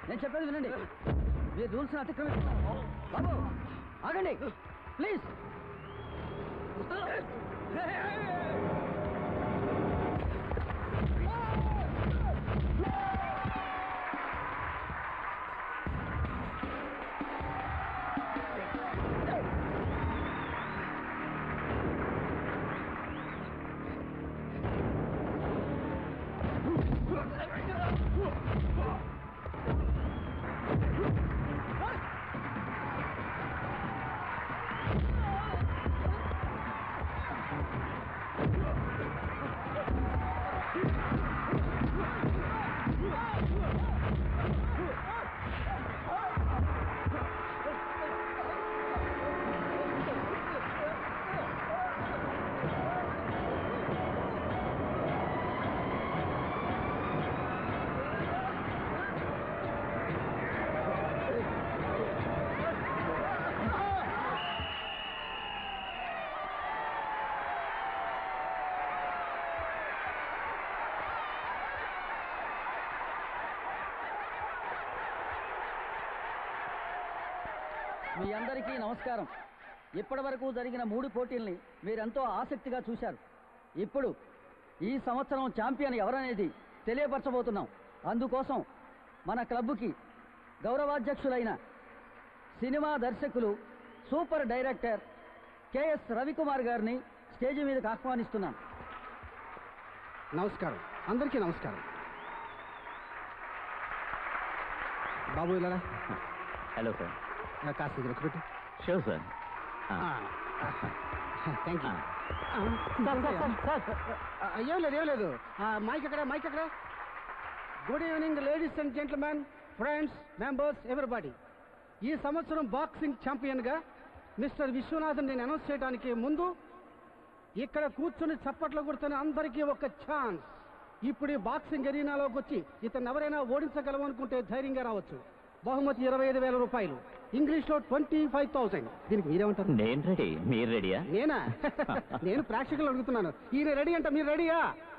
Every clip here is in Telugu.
నేను చెప్పేది వినండి మీరు రూల్స్ అతిక్రమిస్తున్నారు బాబు ఆగండి ప్లీజ్ మీ అందరికీ నమస్కారం ఇప్పటి వరకు జరిగిన మూడు పోటీల్ని మీరెంతో ఆసక్తిగా చూశారు ఇప్పుడు ఈ సంవత్సరం ఛాంపియన్ ఎవరనేది తెలియపరచబోతున్నాం అందుకోసం మన క్లబ్కి గౌరవాధ్యక్షులైన సినిమా దర్శకులు సూపర్ డైరెక్టర్ కెఎస్ రవికుమార్ గారిని స్టేజ్ మీదకి ఆహ్వానిస్తున్నాను నమస్కారం అందరికీ నమస్కారం బాబు ఇలా హలో సార్ కాస్త ఇది పెట్టు షూర్ సార్ థ్యాంక్ యూ ఏం లేదు ఏం లేదు ఆ, మైక్ ఎక్కడ మైక్ ఎక్కడ good evening ladies and gentlemen friends members everybody ఈ సంవత్సరం బాక్సింగ్ ఛాంపియన్గా మిస్టర్ విశ్వనాథన్ నేను అనౌన్స్ చేయడానికి ముందు ఇక్కడ కూర్చుని చప్పట్లు కొడుతున్న అందరికీ ఒక ఛాన్స్ ఇప్పుడు ఈ బాక్సింగ్ ఎరీనాలోకి వచ్చి ఇతను ఎవరైనా ఓడించగలము అనుకుంటే ధైర్యంగా రావచ్చు బహుమతి ఇరవై ఐదు వేల రూపాయలు ఇంగ్లీష్ లో ట్వంటీ ఫైవ్ థౌసండ్ దీనికి మీరేమంటారు నేను రెడీ మీరు రెడీయా నేనా నేను ప్రేక్షకులు అడుగుతున్నాను ఈయన రెడీ అంట మీరు రెడీయా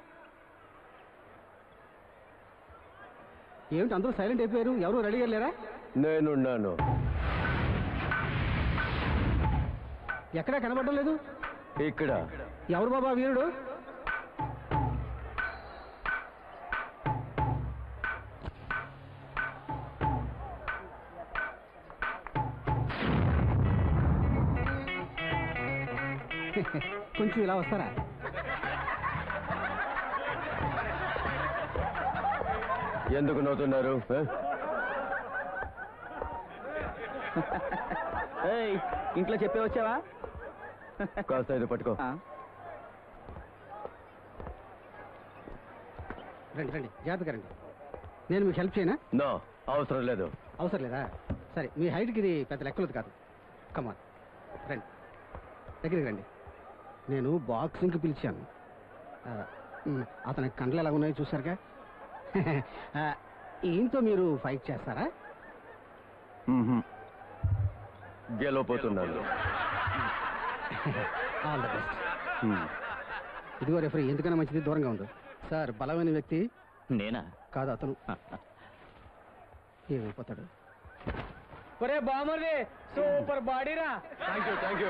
ఏమిటి అందరూ సైలెంట్ అయిపోయారు ఎవరు రెడీ లేరా నేనున్నాను ఎక్కడా కనబడడం లేదు ఇక్కడ ఎవరు బాబా వీరుడు కొంచెం ఇలా వస్తారా ఎందుకు నవ్వుతున్నారు ఆ? ఏయ్, ఇంట్లో చెప్పే వచ్చావా కాస్త ఇది పట్టుకో రండి రండి జాగ్రత్తగా రండి నేను మీకు హెల్ప్ చేయనా నో అవసరం లేదు అవసరం లేదా సరే మీ హైట్కి ఇది పెద్ద లెక్కలది కాదు కమాన్ రండి దగ్గరికి రండి నేను బాక్సింగ్కి పిలిచాను ఆ, మ్, అతని కండ్లు ఎలా ఉన్నాయో చూసారుగా ఆ, ఈయనతో మీరు ఫైట్ చేస్తారా మ్మ్హ్మ్. గెలవపోతున్నాను ఆల్ ద బెస్ట్ మ్మ్. ఇదిగో రెఫరీ ఎందుకైనా మంచిది దూరంగా ఉంది సార్ బలమైన వ్యక్తి నేనా కాదు అతను ఏమైపోతాడు ఒరే బామర్ది సూపర్ బాడీరా thank you thank you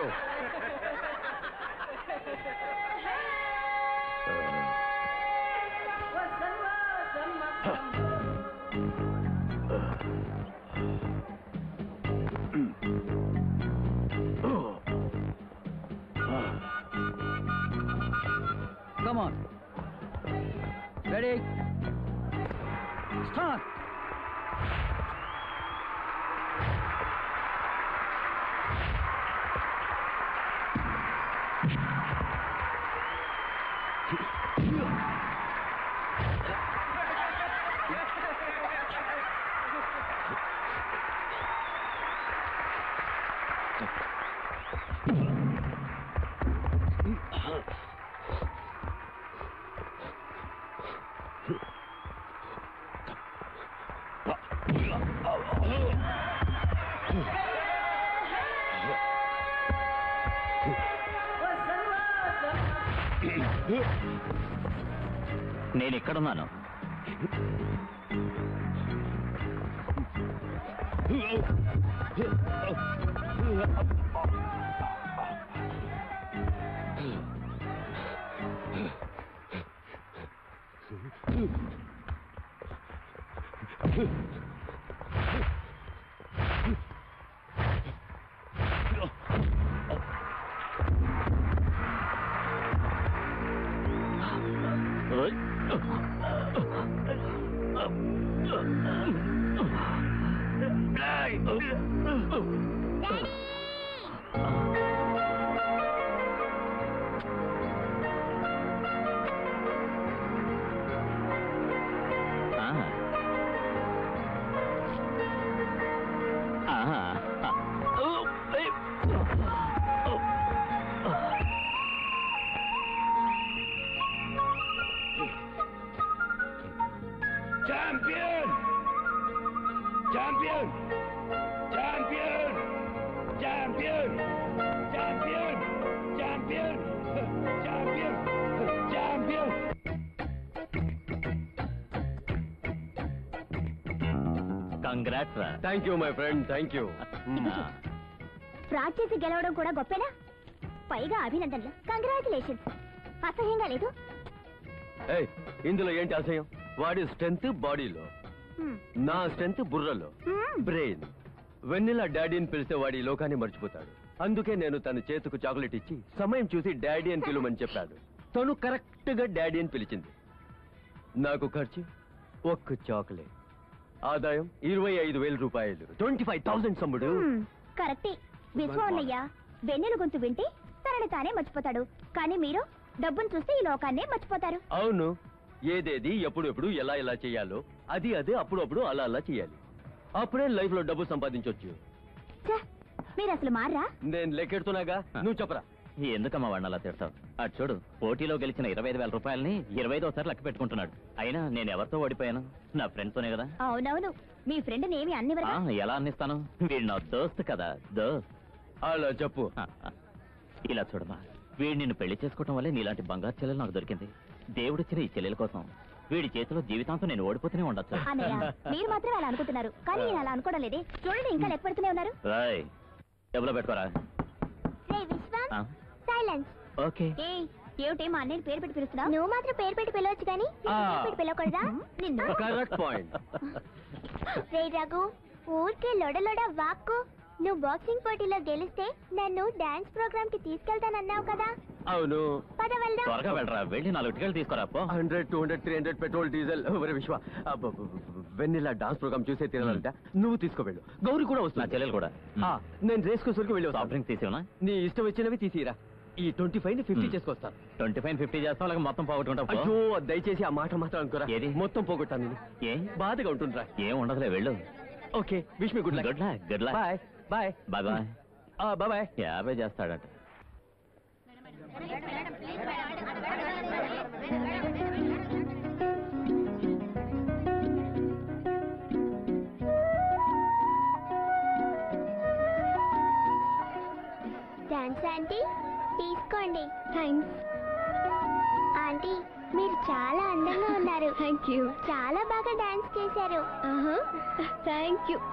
Come on. Ready? Start. నేను ఎక్కడున్నాను Champion! Champion! Champion! Champion! Champion! Champion! Champion! Champion! Congrats రా thank you my friend thank you fraud చేసి గెలవడం కూడా గొప్పేనా పైగా అభినందనలు కంగ్రాచులేషన్స్ అసహ్యంగా లేదు ఏయ్ ఇందులో ఏంటి అసహ్యం వాడి స్ట్రెంత్ బాడీలో హ్మ్. నా స్ట్రెంత్ బుర్రలో హ్మ్. బ్రెయిన్ వెన్నెల డాడీని పిలిస్తే వాడి ఈ లోకాన్ని మర్చిపోతాడు అందుకే నేను తన చేతికి చాక్లెట్ ఇచ్చి సమయం చూసి డాడీ అని పిలువమని చెప్పాడు తను కరెక్ట్ గా డాడీ అని పిలిచింది నాకు ఖర్చు ఒక్క చాక్లెట్ ఆదాయం ఇరవై ఐదు వేల రూపాయలు ట్వంటీ ఫైవ్ థౌసండ్ సమ్ముడు హ్మ్. కరెక్టే విశ్వన్నయ్య వెన్నెల గొంతు వింటే తనని తానే మర్చిపోతాడు కానీ మీరు డబ్బును చూస్తే ఈ లోకాన్నే మర్చిపోతారు అవును ఏదేది ఎప్పుడెప్పుడు ఎలా ఎలా చేయాలో అది అదే అప్పుడప్పుడు అలా అలా చేయాలి అప్పుడే లైఫ్ లో డబ్బు సంపాదించవచ్చు ఛ, మీరు అసలు మారా నేను లెక్కెడుతున్నాగా నువ్వు చెప్పరా ఎందుకమ్మా వాడిని అలా తిడతావు అటు చూడు పోటీలో గెలిచిన ఇరవై ఐదు వేల రూపాయలని ఇరవై ఐదోసారి లెక్క పెట్టుకుంటున్నాడు అయినా నేను ఎవరితో ఓడిపోయాను నా ఫ్రెండ్తోనే కదా అవునవును మీ ఫ్రెండ్ నేమి అన్ని ఆ, ఎలా అందిస్తాను వీడు నా దోస్త్ కదా దోస్త్ అలా చెప్పు ఆ, ఆ. ఇలా చూడమా వీడు నిన్ను పెళ్లి చేసుకోవటం వల్లే నీలాంటి బంగారు చెల్లెలు నాకు దొరికింది దేవుడిచ్చిన ఈ చెల్లెల కోసం వీడి చేతిలో జీవితాంతం నేను ఓడిపోతూనే ఉండొచ్చు అన్నయ్య మీరు మాత్రం అలా అనుకుంటున్నారు కానీ నేను అలా అనుకోవడం లేదే చూడండి ఇంకా లెక్క పెడుతూనే ఉన్నారు రాయ్ డబ్బులో పెట్టుకోరా రే విశ్వం ఆ, సైలెన్స్ ఓకే ఏ ఏమిటి మా అన్నయ్య పేరు పెట్టి పిలుస్తున్నావు నువ్వు మాత్రం పేరు పెట్టి పిలవచ్చు కానీ ఆ. పేరు పెట్టి పిలవకూడదా నిన్ను కరెక్ట్ పాయింట్ రే రఘు ఊరికే లొడలొడ వాక్కు నువ్వు బాక్సింగ్ పోటీలో గెలిస్తే నన్ను డాన్స్ ప్రోగ్రామ్ కి తీసుకెళ్తానన్నావు కదా అవును పద వెళ్దాం త్వరగా వెళ్ళరా వెళ్ళి నాలుగు టికెట్లు తీసుకురా పో hundred two hundred three hundred petrol diesel ఒరే విశ్వ వెన్నెల డాన్స్ ప్రోగ్రామ్ చూసే తినాలంట నువ్వు తీసుకువెళ్ళు గౌరీ కూడా నా వస్తుంది చెల్లెలు కూడా ఆ, నేను రేస్ కోర్స్ వరకు వెళ్ళి సాఫ్ట్ వస్తాను డ్రింక్స్ తీసేవనా నీ ఇష్టం వచ్చినవి తీసిరా ఈ ట్వంటీ ఫైవ్ ని ఫిఫ్టీ Hmm. చేసుకొస్తాను ట్వంటీ ఫైవ్ ఫిఫ్టీ చేస్తాం లేక మొత్తం పోగొట్టుకుంటావు పో. అయ్యో దయచేసి ఆ మాట మాత్రం అనుకోరా ఏది? మొత్తం పోగొట్టాను నేను ఏ బాధగా ఉంటుందిరా ఏం ఉండదులే వెళ్ళు okay wish me good luck good luck good luck bye bye bye bye bye bye యాభై చేస్తాడట డాన్స్ ఆంటీ తీసుకోండి థ్యాంక్స్ ఆంటీ మీరు చాలా అందంగా ఉన్నారు థ్యాంక్ యూ చాలా బాగా డాన్స్ చేశారు థ్యాంక్ యూ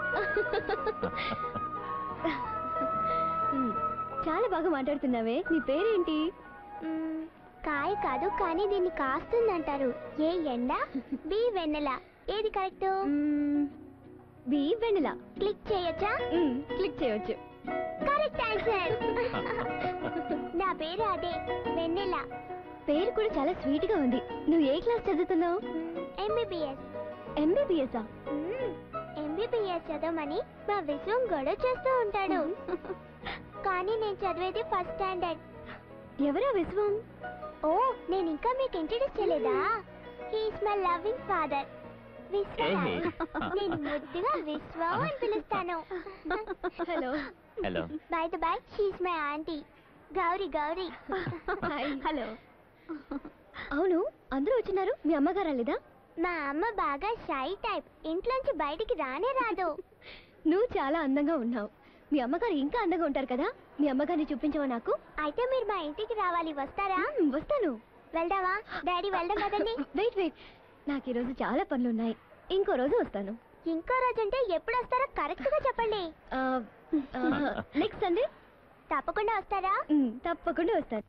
చాలా బాగా మాట్లాడుతున్నావే నీ పేరేంటి కాయ కాదు కానీ దీన్ని కాస్తుందంటారు ఏ ఎండ బి వెన్నెల ఏది కరెక్ట్ బి వెన్నెల క్లిక్ చేయొచ్చా క్లిక్ చేయొచ్చు కరెక్ట్ ఆన్సర్ నా పేరు అదే వెన్నెల పేరు కూడా చాలా స్వీట్ గా ఉంది నువ్వు ఏ క్లాస్ చదువుతున్నావు ఎంబీబీఎస్ ఎంబీబీఎస్ ఎంబీబీఎస్ చదవమని మా విశ్వం గొడవ చేస్తూ ఉంటాడు కానీ నేను చదివేది ఫస్ట్ స్టాండర్డ్ ఎవరా విశ్వం ఓ నేను ఇంకా మీకు ఇంట్రడ్యూస్ చేయలేదా he's my loving father Vishwam ఏయ్. నేను ముద్దుగా విశ్వం అని పిలుస్తాను hello hello bye the bye she's my aunty Gauri Gauri hello అవును అందరూ వచ్చినారు మీ అమ్మగారు రాలేదా మా అమ్మ బాగా షై టైప్ ఇంట్లోంచి బయటికి రానే రాదు నువ్వు చాలా అందంగా ఉన్నావు మీ అమ్మగారు ఇంకా అందంగా ఉంటారు కదా మీ అమ్మగారిని చూపించవా నాకు అయితే మీరు మా ఇంటికి రావాలి వస్తారా వస్తాను వెళ్దావా డాడీ వెళ్దాం కదండి వెయిట్ వెయిట్ నాకు ఈరోజు చాలా పనులు ఉన్నాయి ఇంకో రోజు వస్తాను ఇంకో రోజు అంటే ఎప్పుడు వస్తారో కరెక్ట్ గా చెప్పండి నెక్స్ట్ సండే తప్పకుండా వస్తారా తప్పకుండా వస్తాను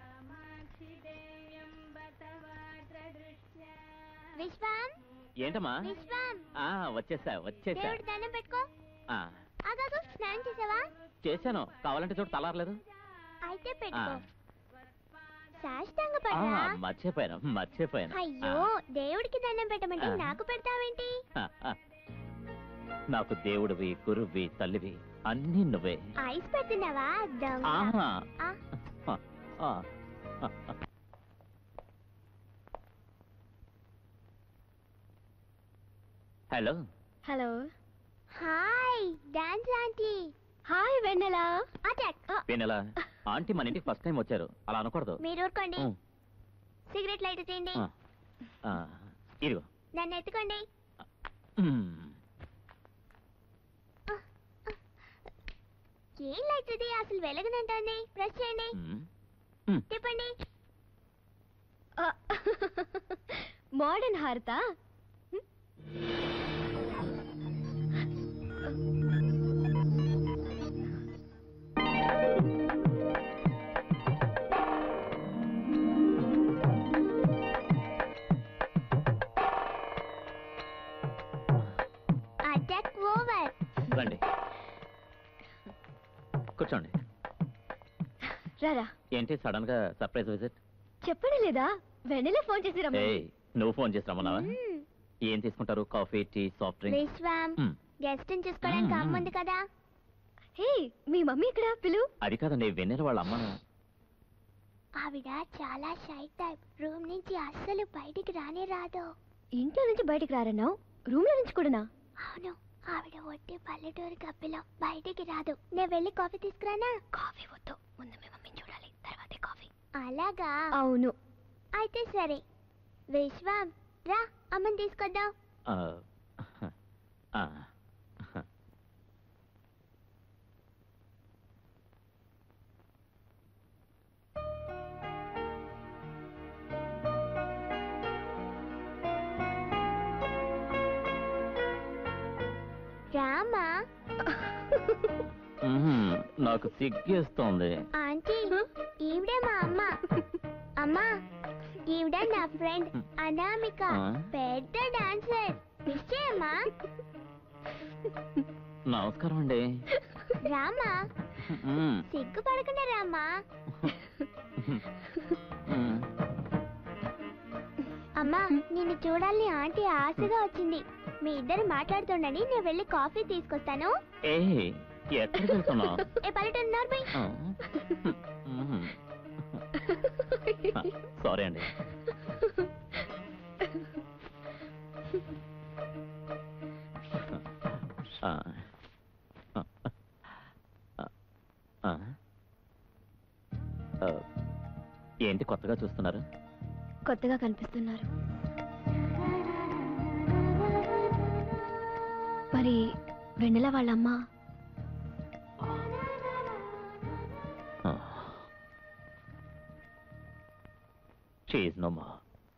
విశ్వం ఏంటమ్మా విశ్వం ఆ వచ్చేసా వచ్చేసా దేవుడి దండం పెట్టుకో ఆ, ఆగాగు స్నానం చేసావా చేశాను కావాలంటే చూడు తలారలేదు అయితే ఆ, పెట్టుకో సాష్టాంగ ఆ, పడ్డా మర్చిపోయాను మర్చిపోయాను అయ్యో దేవుడికి దండం పెట్టమంటే ఆ. నాకు పెడతావేంటి ఆ, ఆ. నాకు దేవుడివి గురువి తల్లివి అన్నీ నువ్వే ఐస్ పెడుతున్నావా దొంగ ఆహా. ఆ, ఆ, ఆ. Hello hello hi dance aunty hi Vennela attack Vennela aunty మన ఇంటికి ఫస్ట్ టైం వచ్చారు అలా అనకూడదు మీరు ఊరుకోండి ఉం. సిగరెట్ లైట్ తీయండి ఆ. ఆ, ఇదిగో నన్ను ఎత్తుకోండి ఉమ్. ఏం లైట్ ఇది అసలు వెలగనంటోంది ప్రెస్ చేయండి ఉమ్. తిప్పండి మోడర్న్ హారత అటాక్ ఓవర్ రండి కూర్చోండి రారా ఏంటి సడన్ గా సర్ప్రైజ్ విజిట్ చెప్పడం లేదా వెన్నెల ఫోన్ చేసి రమ్మ ఏయ్ నువ్వు ఫోన్ చేసి రమ్మన్నావా ఏం తీసుకుంటారు coffee tea soft drink Vishwam మ్. గెస్ట్ చూసుకోవడానికి మ్మ్. అమ్మ ఉంది కదా హే మీ మమ్మీ ఇక్కడ పిలు అది కాదండి వెన్నెల వాళ్ళ అమ్మను ఆవిడ చాలా షై టైప్ రూమ్ నుంచి అస్సలు బయటికి రానే రాదు ఇంట్లో నుంచి బయటికి రారన్నావు రూమ్ లో నుంచి కూడానా అవును ఆవిడ ఒట్టి పల్లెటూరు కప్పిలో బయటికి రాదు నేను వెళ్ళి కాఫీ తీసుకురానా కాఫీ వద్దు ముందు మీ మమ్మీని చూడాలి తర్వాతే కాఫీ అలాగా అవును అయితే సరే విశ్వం రా అమ్మని తీసుకొద్దాం ఆ, ఆ, రామా మ్మ్, నాకు సిగ్గేస్తోంది ఆంటీ ఈవిడే మా అమ్మ అమ్మా ఈవిడ నా ఫ్రెండ్ అనామిక ఆ? పెద్ద డాన్సర్ నిశ్చయమ్మా నమస్కారం అండి రామా మ్మ్, సిగ్గుపడకుండా రామా మ్మ్. అమ్మా నిన్ను చూడాలని ఆంటీ ఆశగా వచ్చింది మీ ఇద్దరు మాట్లాడుతుండండి నేను వెళ్ళి కాఫీ తీసుకొస్తాను ఏ ఎక్కడికి వెళ్తున్నావు ఏ పల్లెటూరు నోర్మై ఆ, మ్మ్. సారీ అండి ఆ, ఆ, ఆ, ఆ, ఏంటి కొత్తగా చూస్తున్నారు కొత్తగా కనిపిస్తున్నారు మరి వెన్నెల వాళ్ళమ్మ షీఈ్ నో మోర్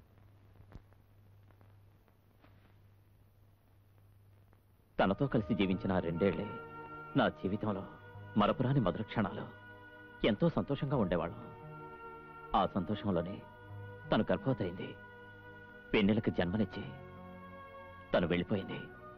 తనతో కలిసి జీవించిన ఆ రెండేళ్లే నా జీవితంలో మరపురాని మధుర క్షణాలు ఎంతో సంతోషంగా ఉండేవాళ్ళం ఆ సంతోషంలోనే తను గర్భవతయింది పెన్నెలకు జన్మనిచ్చి తను వెళ్ళిపోయింది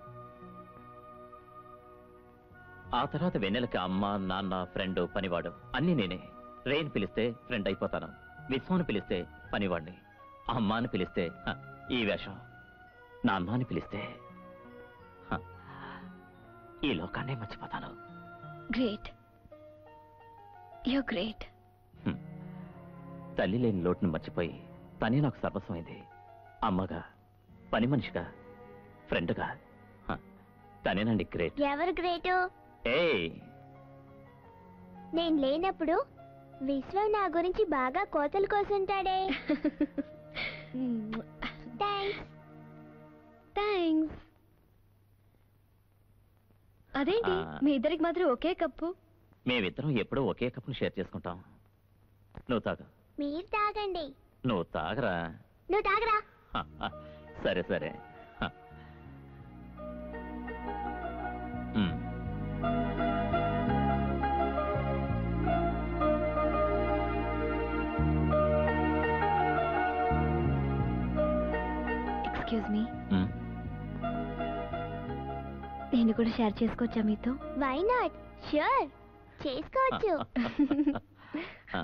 ఆ తర్వాత వెన్నెలకి అమ్మ నాన్న ఫ్రెండ్ పనివాడు అన్నీ నేనే రేన్ పిలిస్తే ఫ్రెండ్ అయిపోతాను విశ్వాన్ని పిలిస్తే పనివాడిని అమ్మ అని పిలిస్తే హ, ఈ వేషం నాన్న అని పిలిస్తే హ, ఈ లోకాన్నే మర్చిపోతాను గ్రేట్ యు గ్రేట్ హ్మ్. తల్లి లేని లోటును మర్చిపోయి తనే నాకు సర్వస్వమైంది అమ్మగా పని మనిషిగా ఫ్రెండ్గా హ, తనేనండి గ్రేట్ ఎవరు గ్రేటు ఏయ్ నేను లేనప్పుడు విశ్వం నా గురించి బాగా కోతలు కోసుంటాడే థ్యాంక్స్ థ్యాంక్స్ అదేంటి ఆ. మీ ఇద్దరికి మాత్రం ఒకే కప్పు మేమిద్దరం ఎప్పుడూ ఒకే కప్పును షేర్ చేసుకుంటాం నువ్వు తాగు మీరు తాగండి నువ్వు తాగరా నువ్వు తాగరా హ, హ, సరే సరే హ. ఎక్స్క్యూజ్ మీ మ్. నేను కూడా షేర్ చేసుకోవచ్చా మీతో వై నాట్ ష్యూర్ చేసుకోవచ్చు ఆ,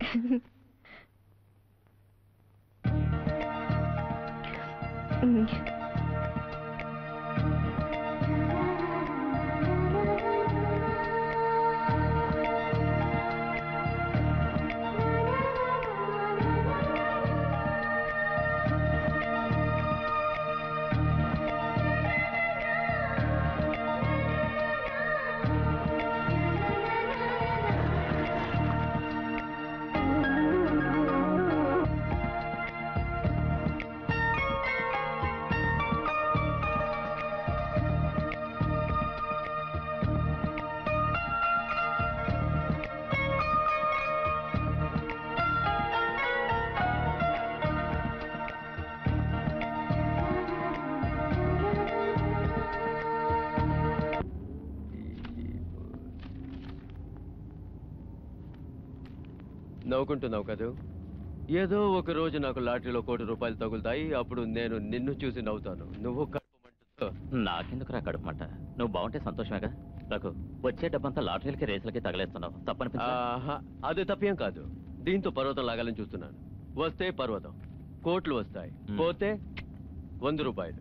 నవ్వుకుంటున్నావు కదూ ఏదో ఒక రోజు నాకు లాటరీలో కోటి రూపాయలు తగులుతాయి అప్పుడు నేను నిన్ను చూసి నవ్వుతాను నువ్వు కడుపు మంటతో నాకెందుకురా కడుపుమంట నువ్వు బాగుంటే సంతోషమేగా రఘు వచ్చే డబ్బంతా లాటరీలకి రేసులకి తగలేస్తున్నావు తప్పనిపించా ఆహా, అది తప్పేం కాదు దీంతో పర్వతం లాగాలని చూస్తున్నాను వస్తే పర్వతం కోట్లు వస్తాయి మ్. పోతే వంద రూపాయలు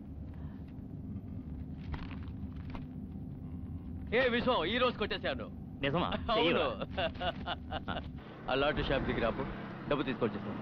ఏ విశ్వం ఈ రోజు కొట్టేశాను నిజమా అవును చెయ్యరా? ఆ లాటరీ షాప్ దగ్గర ఆపు డబ్బు తీసుకొచ్చేసాను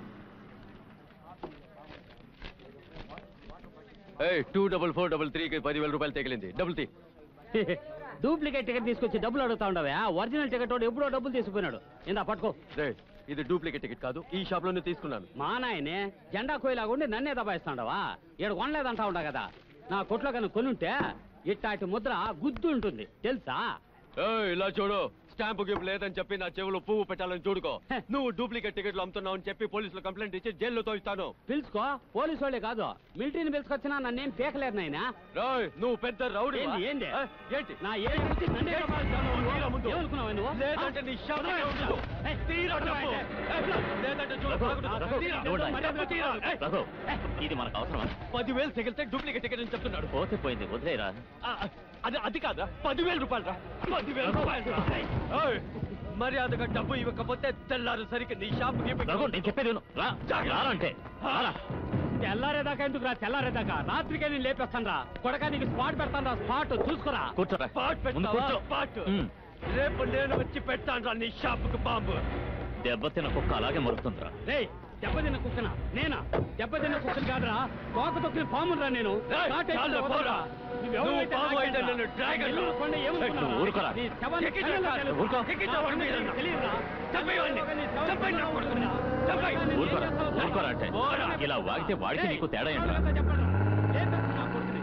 ఏయ్ టూ డబల్ ఫోర్ డబల్ త్రీకి పదివేల రూపాయలు తగిలింది డబుల్ తీ డూప్లికేట్ టికెట్ తీసుకొచ్చి డబ్బులు అడుగుతా ఉండవా ఒరిజినల్ టికెట్ వాడు ఎప్పుడో డబ్బులు తీసుకుపోయినాడు ఇందా పట్టుకో రేయ్, ఇది డూప్లికేట్ టికెట్ కాదు ఈ షాప్ లోనే తీసుకున్నాను మా నాయనే జెండా కోయిలాగుండి నన్నే దబాయిస్తాండవా ఏడు కొనలేదంటా ఉండా కదా నా కొట్లో కనుక కొనుంటే ఇట్టాటి ముద్ర గుద్దు ఉంటుంది తెలుసా ఏయ్, ఇలా చూడు స్టాంపు గిఫ్ట్ లేదని చెప్పి నా చెవులో పువ్వు పెట్టాలని చూడుకో హె. నువ్వు డూప్లికేట్ టికెట్లు అమ్ముతున్నావు అని చెప్పి పోలీసులు కంప్లైంట్ ఇచ్చి జైల్లో తోయిస్తాను పిలుచుకో పోలీసు వాళ్ళే కాదు మిలిటరీని పిలుచుకొచ్చినా నన్నేం పీకలేదు నాయనా రాయ్ నువ్వు పెద్ద రౌడీ ఏంది, ఏంది? ఏంటి నా ఏడు నుంచి నన్నే దబాయిస్తావు నువ్వు. తీరా ముందు. ఏమనుకున్నావు నువ్వు? లేదంటే నీ షాప్ వదలవే. ఉండదు. ఏయ్, తీరా డబ్బు. వదలవే. ఏయ్, లేదంటే చూడు, రఘు, బాగుండదు. రఘు, తీరా. నువ్వు రా. డబ్బు తీరా. ఏయ్, రఘు, ఇది మనకు అవసరమా పదివేలు తగిలితే డూప్లికేట్ టికెట్ అని చెప్తున్నాడు పోతే పోయింది వదిలేరా ఆ, అది అది కాదా పదివేల రూపాయలు రా పదివేల రూపాయలు రా ఏయ్, మర్యాదగా డబ్బు ఇవ్వకపోతే తెల్లారు సరికి నీ షాప్ రఘు నేను చెప్పేది విను. రా రారా అంటే రారా. తెల్లారేదాకా ఎందుకు రా తెల్లారేదాకా రాత్రికే నేను లేపేస్తాను రా కొడక నీకు స్పాట్ పెడతాను రా స్పాట్ చూసుకోరా కూర్చోరా పాట్ ముందు పెట్టావా కూర్చో పాట్ ఉమ్. రేపు నేను వచ్చి పెట్టాను రా నీ షాప్ కు బాంబు దెబ్బతిన్న కుక్క అలాగే మరుస్తుందిరా రేయ్ దెబ్బతిన్న కుక్కన నేనా దెబ్బతిన్న కుక్కను కాదురా తోక తొక్కిన పామును రా నేను రేయ్, కాటేసి చాలు, వదలరా. పోరా. నువ్వెవరివైతే నువ్వు పాము అయితే నాకేంట్రా? నేను డ్రాగన్ రా. ఎల్లుండి ఏమనుకున్నావురా? నువ్వు ఊరుకోరా. నీ శవాన్ని ఎక్కించు, కళ్ళలో కాదు. తెలుసు. ఊరుకో. ఎక్కించు, వాడి మీద. నాకు తెలియదురా. చంపేయ్ నీ శవాన్ని చంపేయ్ నా కొడుకుని. చంపేయ్. నేను ఏం ఊరుకోరా చేస్తావు? ఊరుకోరా అంటే పోరా. ఇలా వాగితే వాడికి రేయ్, నీకు తేడా ఏంట్రా ఎవరితో చెప్పండి రా. లేపేస్తా నా కొడుకుని.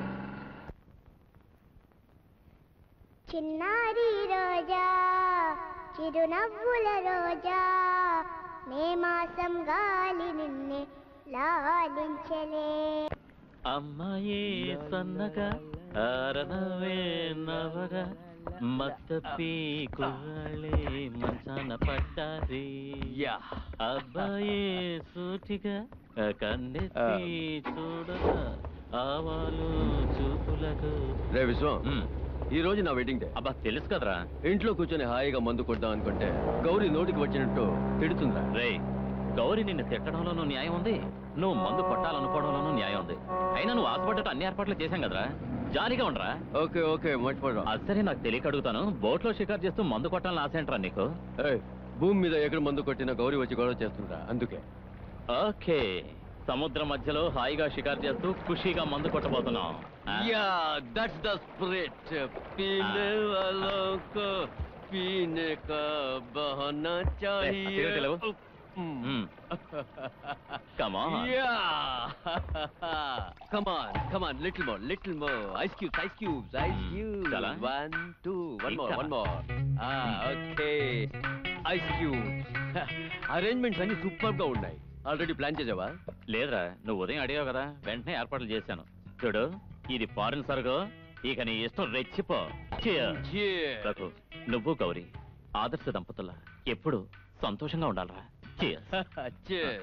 చిన్నారి రోజా చిరునవ్వుల రోజా మే మాసం గాలి నిన్నే లాలించలే అమ్మాయి సన్నగా ఆరనవే నవగా మత్తపి కుర్రాళ్ళే మంచాన పట్టారి యా అబ్బాయి సూటిగా కన్నెత్తి చూడగా ఆవాలు చూపులకు రే విశ్వం ఉమ్, ఈ రోజు నా వెడ్డింగ్ డే అబ్బా తెలుసు కదరా ఇంట్లో కూర్చొని హాయిగా మందు కొడదాం అనుకుంటే గౌరీ నోటికి వచ్చినట్టు తిడుతుందా రేయ్ గౌరీ నిన్ను తిట్టడంలోనూ న్యాయం ఉంది నువ్వు మందు కొట్టాలనుకోవడంలోనూ న్యాయం ఉంది అయినా నువ్వు ఆశపడ్డట్టు అన్ని ఏర్పాట్లు చేశాం కదరా జాలీగా ఉండరా ఓకే ఓకే మర్చిపోవడం అది సరే నాకు తెలియక అడుగుతాను బోట్లో షికారు చేస్తూ మందు కొట్టాలని ఆశ ఏంట్రా నీకు ఏయ్, భూమి మీద ఎక్కడ మందు కొట్టినా గౌరీ వచ్చి గొడవ చేస్తుందా అందుకే ఓకే సముద్రం మధ్యలో హాయిగా షికారు చేస్తూ ఖుషీగా మందు కొట్టబోతున్నాం ఆ? యా దట్స్ ద స్పిరిట్ పీనే వాలో కో పీనే కా బహనా చాహియే సిగరెట్ లేవు? మ్మ్. Come on. Yeah. come on, come on, little more, little more. Ice cubes, ice cubes, ice Hmm. cubes. Chala? One, two, one more, Chala. one more. Ah, okay. Ice cubes. అరేంజ్మెంట్స్ అన్ని సూపర్ గా ఉన్నాయి ఆల్రెడీ ప్లాన్ చేసావా లేదురా నువ్వు ఉదయం అడిగావు కదా వెంటనే ఏర్పాట్లు చేశాను చూడు ఇది ఫారిన్ సరుకు ఇక నీ ఇష్టం రెచ్చిపో Cheers. రఘు నువ్వు గౌరీ ఆదర్శ దంపతుల ఎప్పుడు సంతోషంగా ఉండాలరా Cheers. Cheers.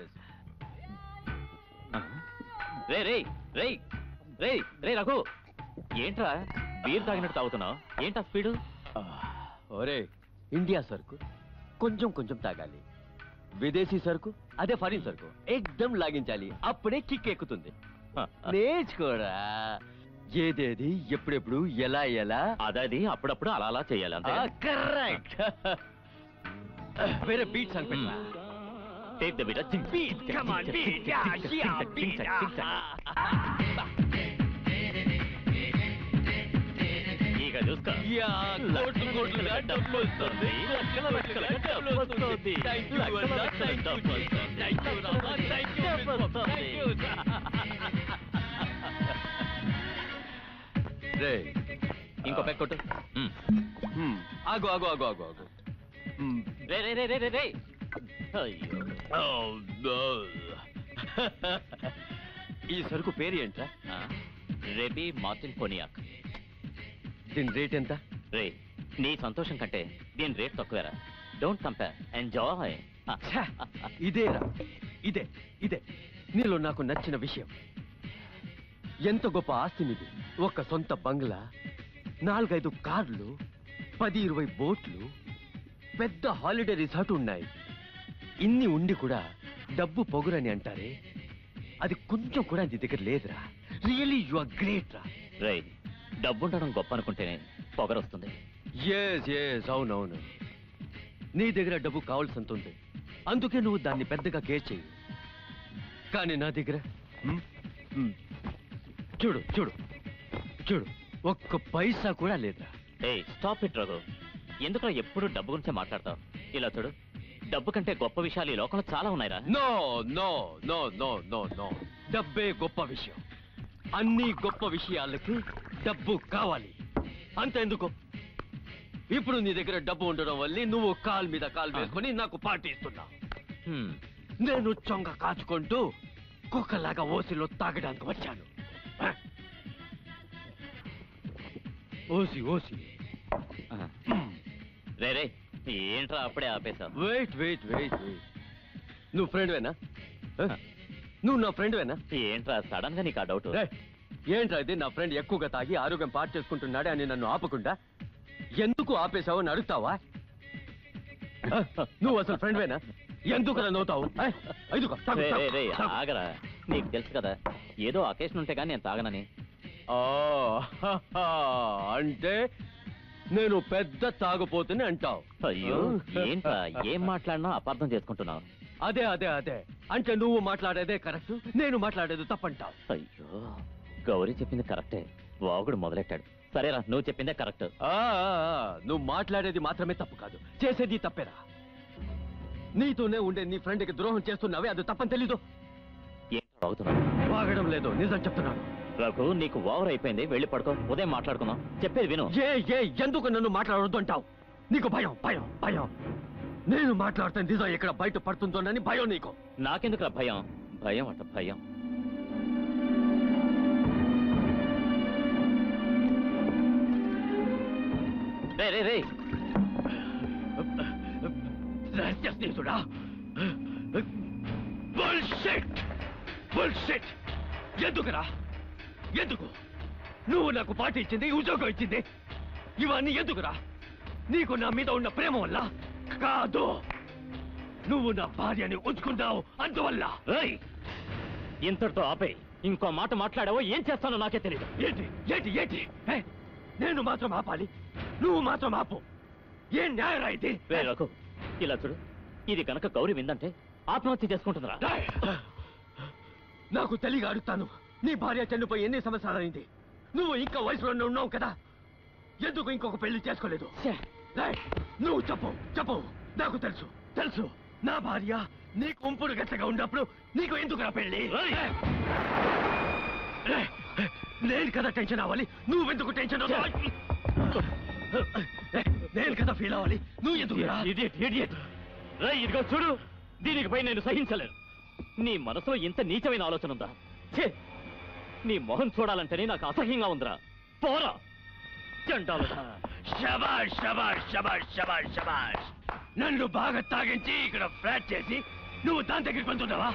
రే రే రే రే రే రఘు ఏంట్రా బీర్ తాగినట్టు తాగుతున్నావు ఏంటా స్పీడు ఆ, ఒరే ఇండియా సరుకు కొంచెం కొంచెం తాగాలి విదేశీ సరుకు అదే ఫారిన్ సరుకు ఎక్దమ్ లాగించాలి అప్పుడే కిక్ ఎక్కుతుంది నేర్చుకోరా ఏదేది ఎప్పుడెప్పుడు ఎలా ఎలా అదది అప్పుడప్పుడు అలా అలా చేయాలి అంతే కరెక్ట్ వేరే బీట్ సాంగ్ పెట్టరా take the beat Beat, come on, beat, yeah, yeah, beat, ಈಗ చూసుకో యా కోట్లు కోట్లుగా డబ్బు వస్తుంది లక్షల లక్షలుగా డబ్బు వస్తుంది. Thank you, లక్షల అన్నా. లక్షల Thank you, డబ్బు వస్తుంది. Thank you, Rama. Thank you, డబ్బు Biswa. వస్తుంది. Thank you. రే ఇంకో పెక్ కొట్టు మ్. హ్మ్, ఆగు ఆగు ఆగు ఆగు ఆగు హ్మ్. రే రే రే రే రే రే అయ్యో Oh, no. ఈ సరుకు పేరు ఏంట్రా ఆ, రెబీ మార్టిన్ పోనియాక్ దీని రేట్ ఎంత రే నీ సంతోషం కంటే దీని రేట్ తక్కువేరా డోంట్ కంపేర్ ఎంజాయ్ ఛ, ఇదేరా ఇదే ఇదే నీలో నాకు నచ్చిన విషయం ఎంత గొప్ప ఆస్తి నీది ఒక సొంత బంగ్లా నాలుగైదు కార్లు పది ఇరవై బోట్లు పెద్ద హాలిడే రిసార్ట్ ఉన్నాయి ఇన్ని ఉండి కూడా డబ్బు పొగురని అంటారే అది కొంచెం కూడా నీ దగ్గర లేదురా రియలీ యు ఆర్ గ్రేట్ రా రే డబ్బుండడం గొప్ప అనుకుంటేనే పొగరొస్తుంది ఎస్ ఎస్ అవునవును నీ దగ్గర డబ్బు కావాల్సినంత ఉంది అందుకే నువ్వు దాన్ని పెద్దగా కేర్ చేయి కానీ నా దగ్గర హ్మ్? హ్మ్. చూడు చూడు చూడు ఒక్క పైసా కూడా లేదురా ఏ స్టాప్ ఇట్ రఘు ఎందుకు ఎప్పుడు డబ్బు గురించే మాట్లాడతావు ఇలా చూడు డబ్బు కంటే గొప్ప విషయాలు ఈ లోకంలో చాలా ఉన్నాయిరా no no no no no no డబ్బే గొప్ప విషయం అన్ని గొప్ప విషయాలకి డబ్బు కావాలి అంతెందుకు ఇప్పుడు నీ దగ్గర డబ్బు ఉండడం వల్లే నువ్వు కాల్ మీద కాల్ వేసుకొని నాకు పార్టీ ఇస్తున్నావు హ్మ్. నేను చొంగ కాచుకుంటూ కుక్కలాగా ఓసిలో తాగడానికి వచ్చాను హ? ఓసి ఓసి ఆ. రే రే ఏంట్రా అప్పుడే ఆపేశావు వెయిట్ వెయిట్ వెయిట్ వెయిట్ నువ్వు ఫ్రెండ్వేనా హ? నువ్వు నా ఫ్రెండ్వేనా ఏంట్రా సడన్ గా నీకు ఆ డౌట్ రేయ్, ఏంట్రా ఇది నా ఫ్రెండ్ ఎక్కువగా తాగి ఆరోగ్యం పాటు చేసుకుంటున్నాడే అని నన్ను ఆపకుండా ఎందుకు ఆపేశావు అని అడుగుతావా హ? నువ్వు అసలు ఫ్రెండ్వేనా ఎందుకు నన్ను అవుతావు ఐదుకో తాగు, రే రే తాగు, రే తాగు. ఆగరా నీకు తెలుసు కదా ఏదో అకేషన్ ఉంటే కానీ నేను తాగనని ఆ, అంటే నేను పెద్ద తాగుపోతుని అంటావు అయ్యో ఏంట్రా ఏం మాట్లాడినా అపార్థం చేసుకుంటున్నావు అదే అదే అదే అంటే నువ్వు మాట్లాడేదే కరెక్ట్ నేను మాట్లాడేది తప్పంటావు అయ్యో గౌరీ చెప్పింది కరెక్టే వాగుడు మొదలెట్టాడు సరేరా నువ్వు చెప్పిందే కరెక్ట్ ఆ, ఆ, ఆ, నువ్వు మాట్లాడేది మాత్రమే తప్పు కాదు చేసేది తప్పేరా నీతోనే ఉండే నీ ఫ్రెండ్కి ద్రోహం చేస్తున్నావే అది తప్పని తెలీదు ఏంట్రా వాగుతున్నావు వాగడం లేదు నిజం చెప్తున్నాను రఘు నీకు ఓవర్ అయిపోయింది వెళ్ళి పడుకో ఉదయం మాట్లాడుకుందాం చెప్పేది విను ఏ ఏ ఎందుకు నన్ను మాట్లాడొద్దు అంటావు నీకు భయం భయం భయం నేను మాట్లాడితే నిజం ఇక్కడ బయట పడుతుందోనని భయం నీకు నాకెందుకురా భయం భయం అట భయం రే రే రే రహస్య స్నేహితుడా బుల్షిట్ బుల్షిట్ ఎందుకురా ఎందుకు నువ్వు నాకు పార్టీ ఇచ్చింది ఉద్యోగం ఇచ్చింది ఇవన్నీ ఎందుకురా నీకు నా మీద ఉన్న ప్రేమ వల్ల కాదు నువ్వు నా భార్యని ఉంచుకున్నావు అందువల్ల రేయ్ ఇంతటితో ఆపే ఇంకో మాట మాట్లాడావో ఏం చేస్తానో నాకే తెలియదు ఏంటి ఏంటి ఏంటి ఏ, నేను మాత్రం ఆపాలి నువ్వు మాత్రం ఆపు ఏం న్యాయరా ఇది రే రఘు ఇలా చూడు ఇది కనుక గౌరీ విందంటే ఆత్మహత్య చేసుకుంటుందిరా రాయ్. నాకు తెలియక అడుగుతాను నీ భార్య చనిపోయి ఎన్ని సంవత్సరాలైంది నువ్వు ఇంకా వయసులోనే ఉన్నావు కదా ఎందుకు ఇంకొక పెళ్లి చేసుకోలేదు ఛే, రాయ్, నువ్వు చెప్పు చెప్పు నాకు తెలుసు తెలుసు నా భార్య నీకు ఉంపుడు గచ్చగా ఉన్నప్పుడు నీకు ఎందుకు నా పెళ్లి రాయ్. రాయ్, నేను కదా టెన్షన్ అవ్వాలి నువ్వెందుకు టెన్షన్ అవ్వాలి రాయ్, నేను కదా ఫీల్ అవ్వాలి నువ్వు ఎందుకు రా? idiot, idiot. రేయ్, ఇదిగో చూడు దీనికి పై నేను సహించలేను నీ మనసులో ఇంత నీచమైన ఆలోచన ఉందా ఛే నీ మొహం చూడాలంటేనే నాకు అసహ్యంగా ఉందిరా పోరా చండాలుడా శబాష్ శబాష్ శబాష్ శబాష్ శబాష్ నన్ను బాగా తాగించి ఇక్కడ ఫ్లాట్ చేసి నువ్వు దాని దగ్గరికి వెళ్తున్నావా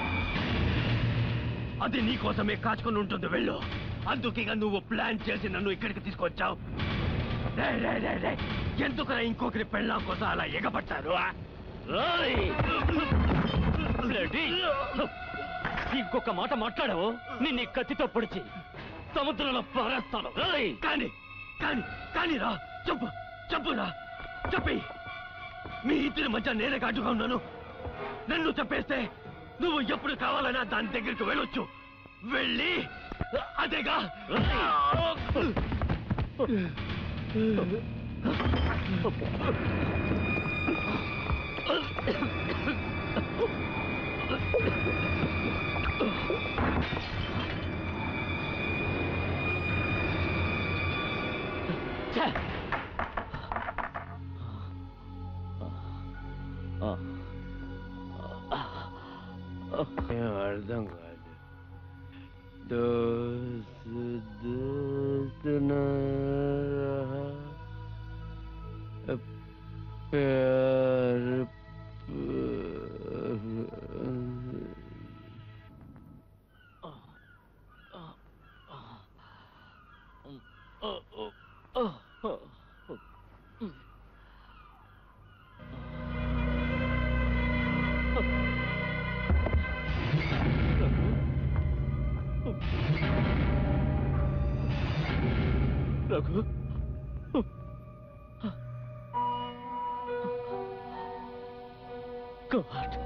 అది నీ కోసమే కాచుకొని ఉంటుంది వెళ్ళు అందుకే ఇక నువ్వు ప్లాన్ చేసి నన్ను ఇక్కడికి తీసుకొచ్చావు రే, రే, రే, రే. ఎందుకురా ఇంకొకరి పెళ్ళాం కోసం అలా ఎగబట్టారు ఆ? రాయ్! బ్లడీ! ఇంకొక మాట మాట్లాడావు నిన్ను ఈ కత్తితో పొడిచి సముద్రంలో పారేస్తాను రాయ్! కానీ కానీ కానీ రా చెప్పు చెప్పురా చెప్పి మీ ఇద్దరి మధ్య నేనే కాటుగా ఉన్నాను నన్ను చెప్పేస్తే నువ్వు ఎప్పుడు కావాలన్నా దాని దగ్గరికి వెళ్ళొచ్చు వెళ్ళి అదేగా ఛే! అర్థం కాదు దోస్త్ దోస్త్ నా రహా ప్యార్ రఘు గాడ్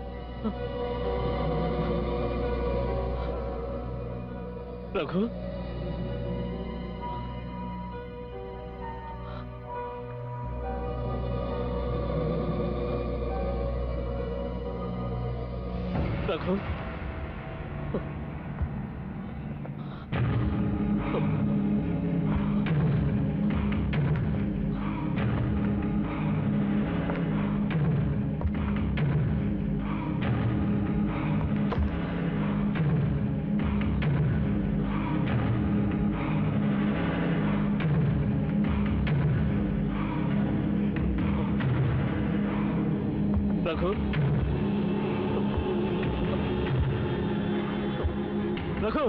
రఘు రఘు రఘు రఘు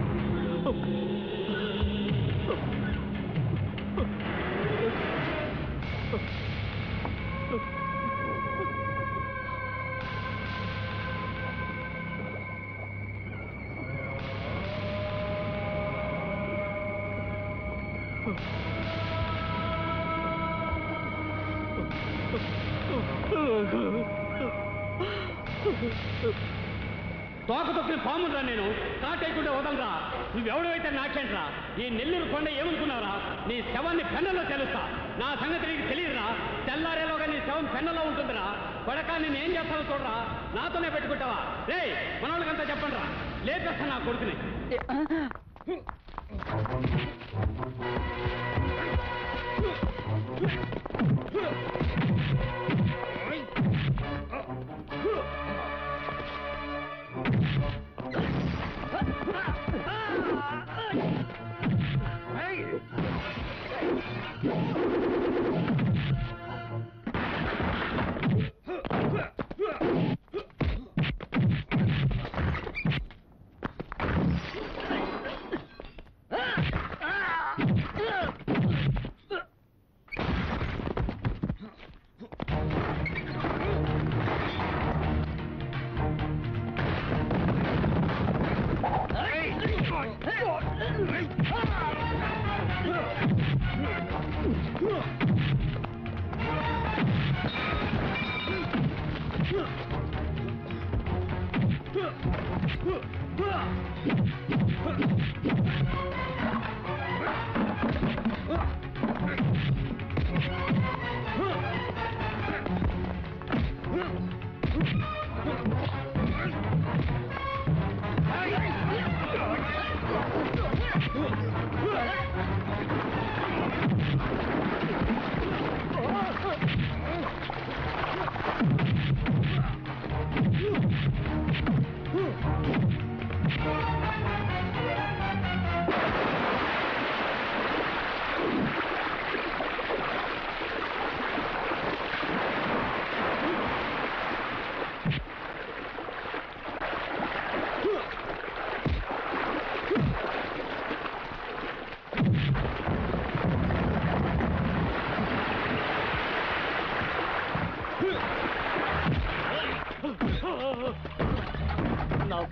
తోక తొక్కిన పామురా నేను కాటేయకుండా వదలరా నువ్వెవడైతే నాకేంట్రా ఈ నెల్లూరు కొండ ఏమనుకున్నారా నీ శవాన్ని పెన్నలో తెలుస్తా నా సంగతి నీకు తెలియదురా తెల్లారేలోగా నీ శవం పెన్నలో ఉంటుందిరా కొడక నేను ఏం చేస్తానో చూడరా నాతోనే పెట్టుకుంటావా రే మనోళ్ళకంతా చెప్పండి రా లేపేస్తా నా కొడుకుని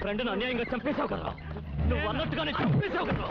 ఫ్రెండ్ను అన్యాయంగా చంపేశావు కదా నువ్వు అన్నట్టుగానే చంపేశావు కదా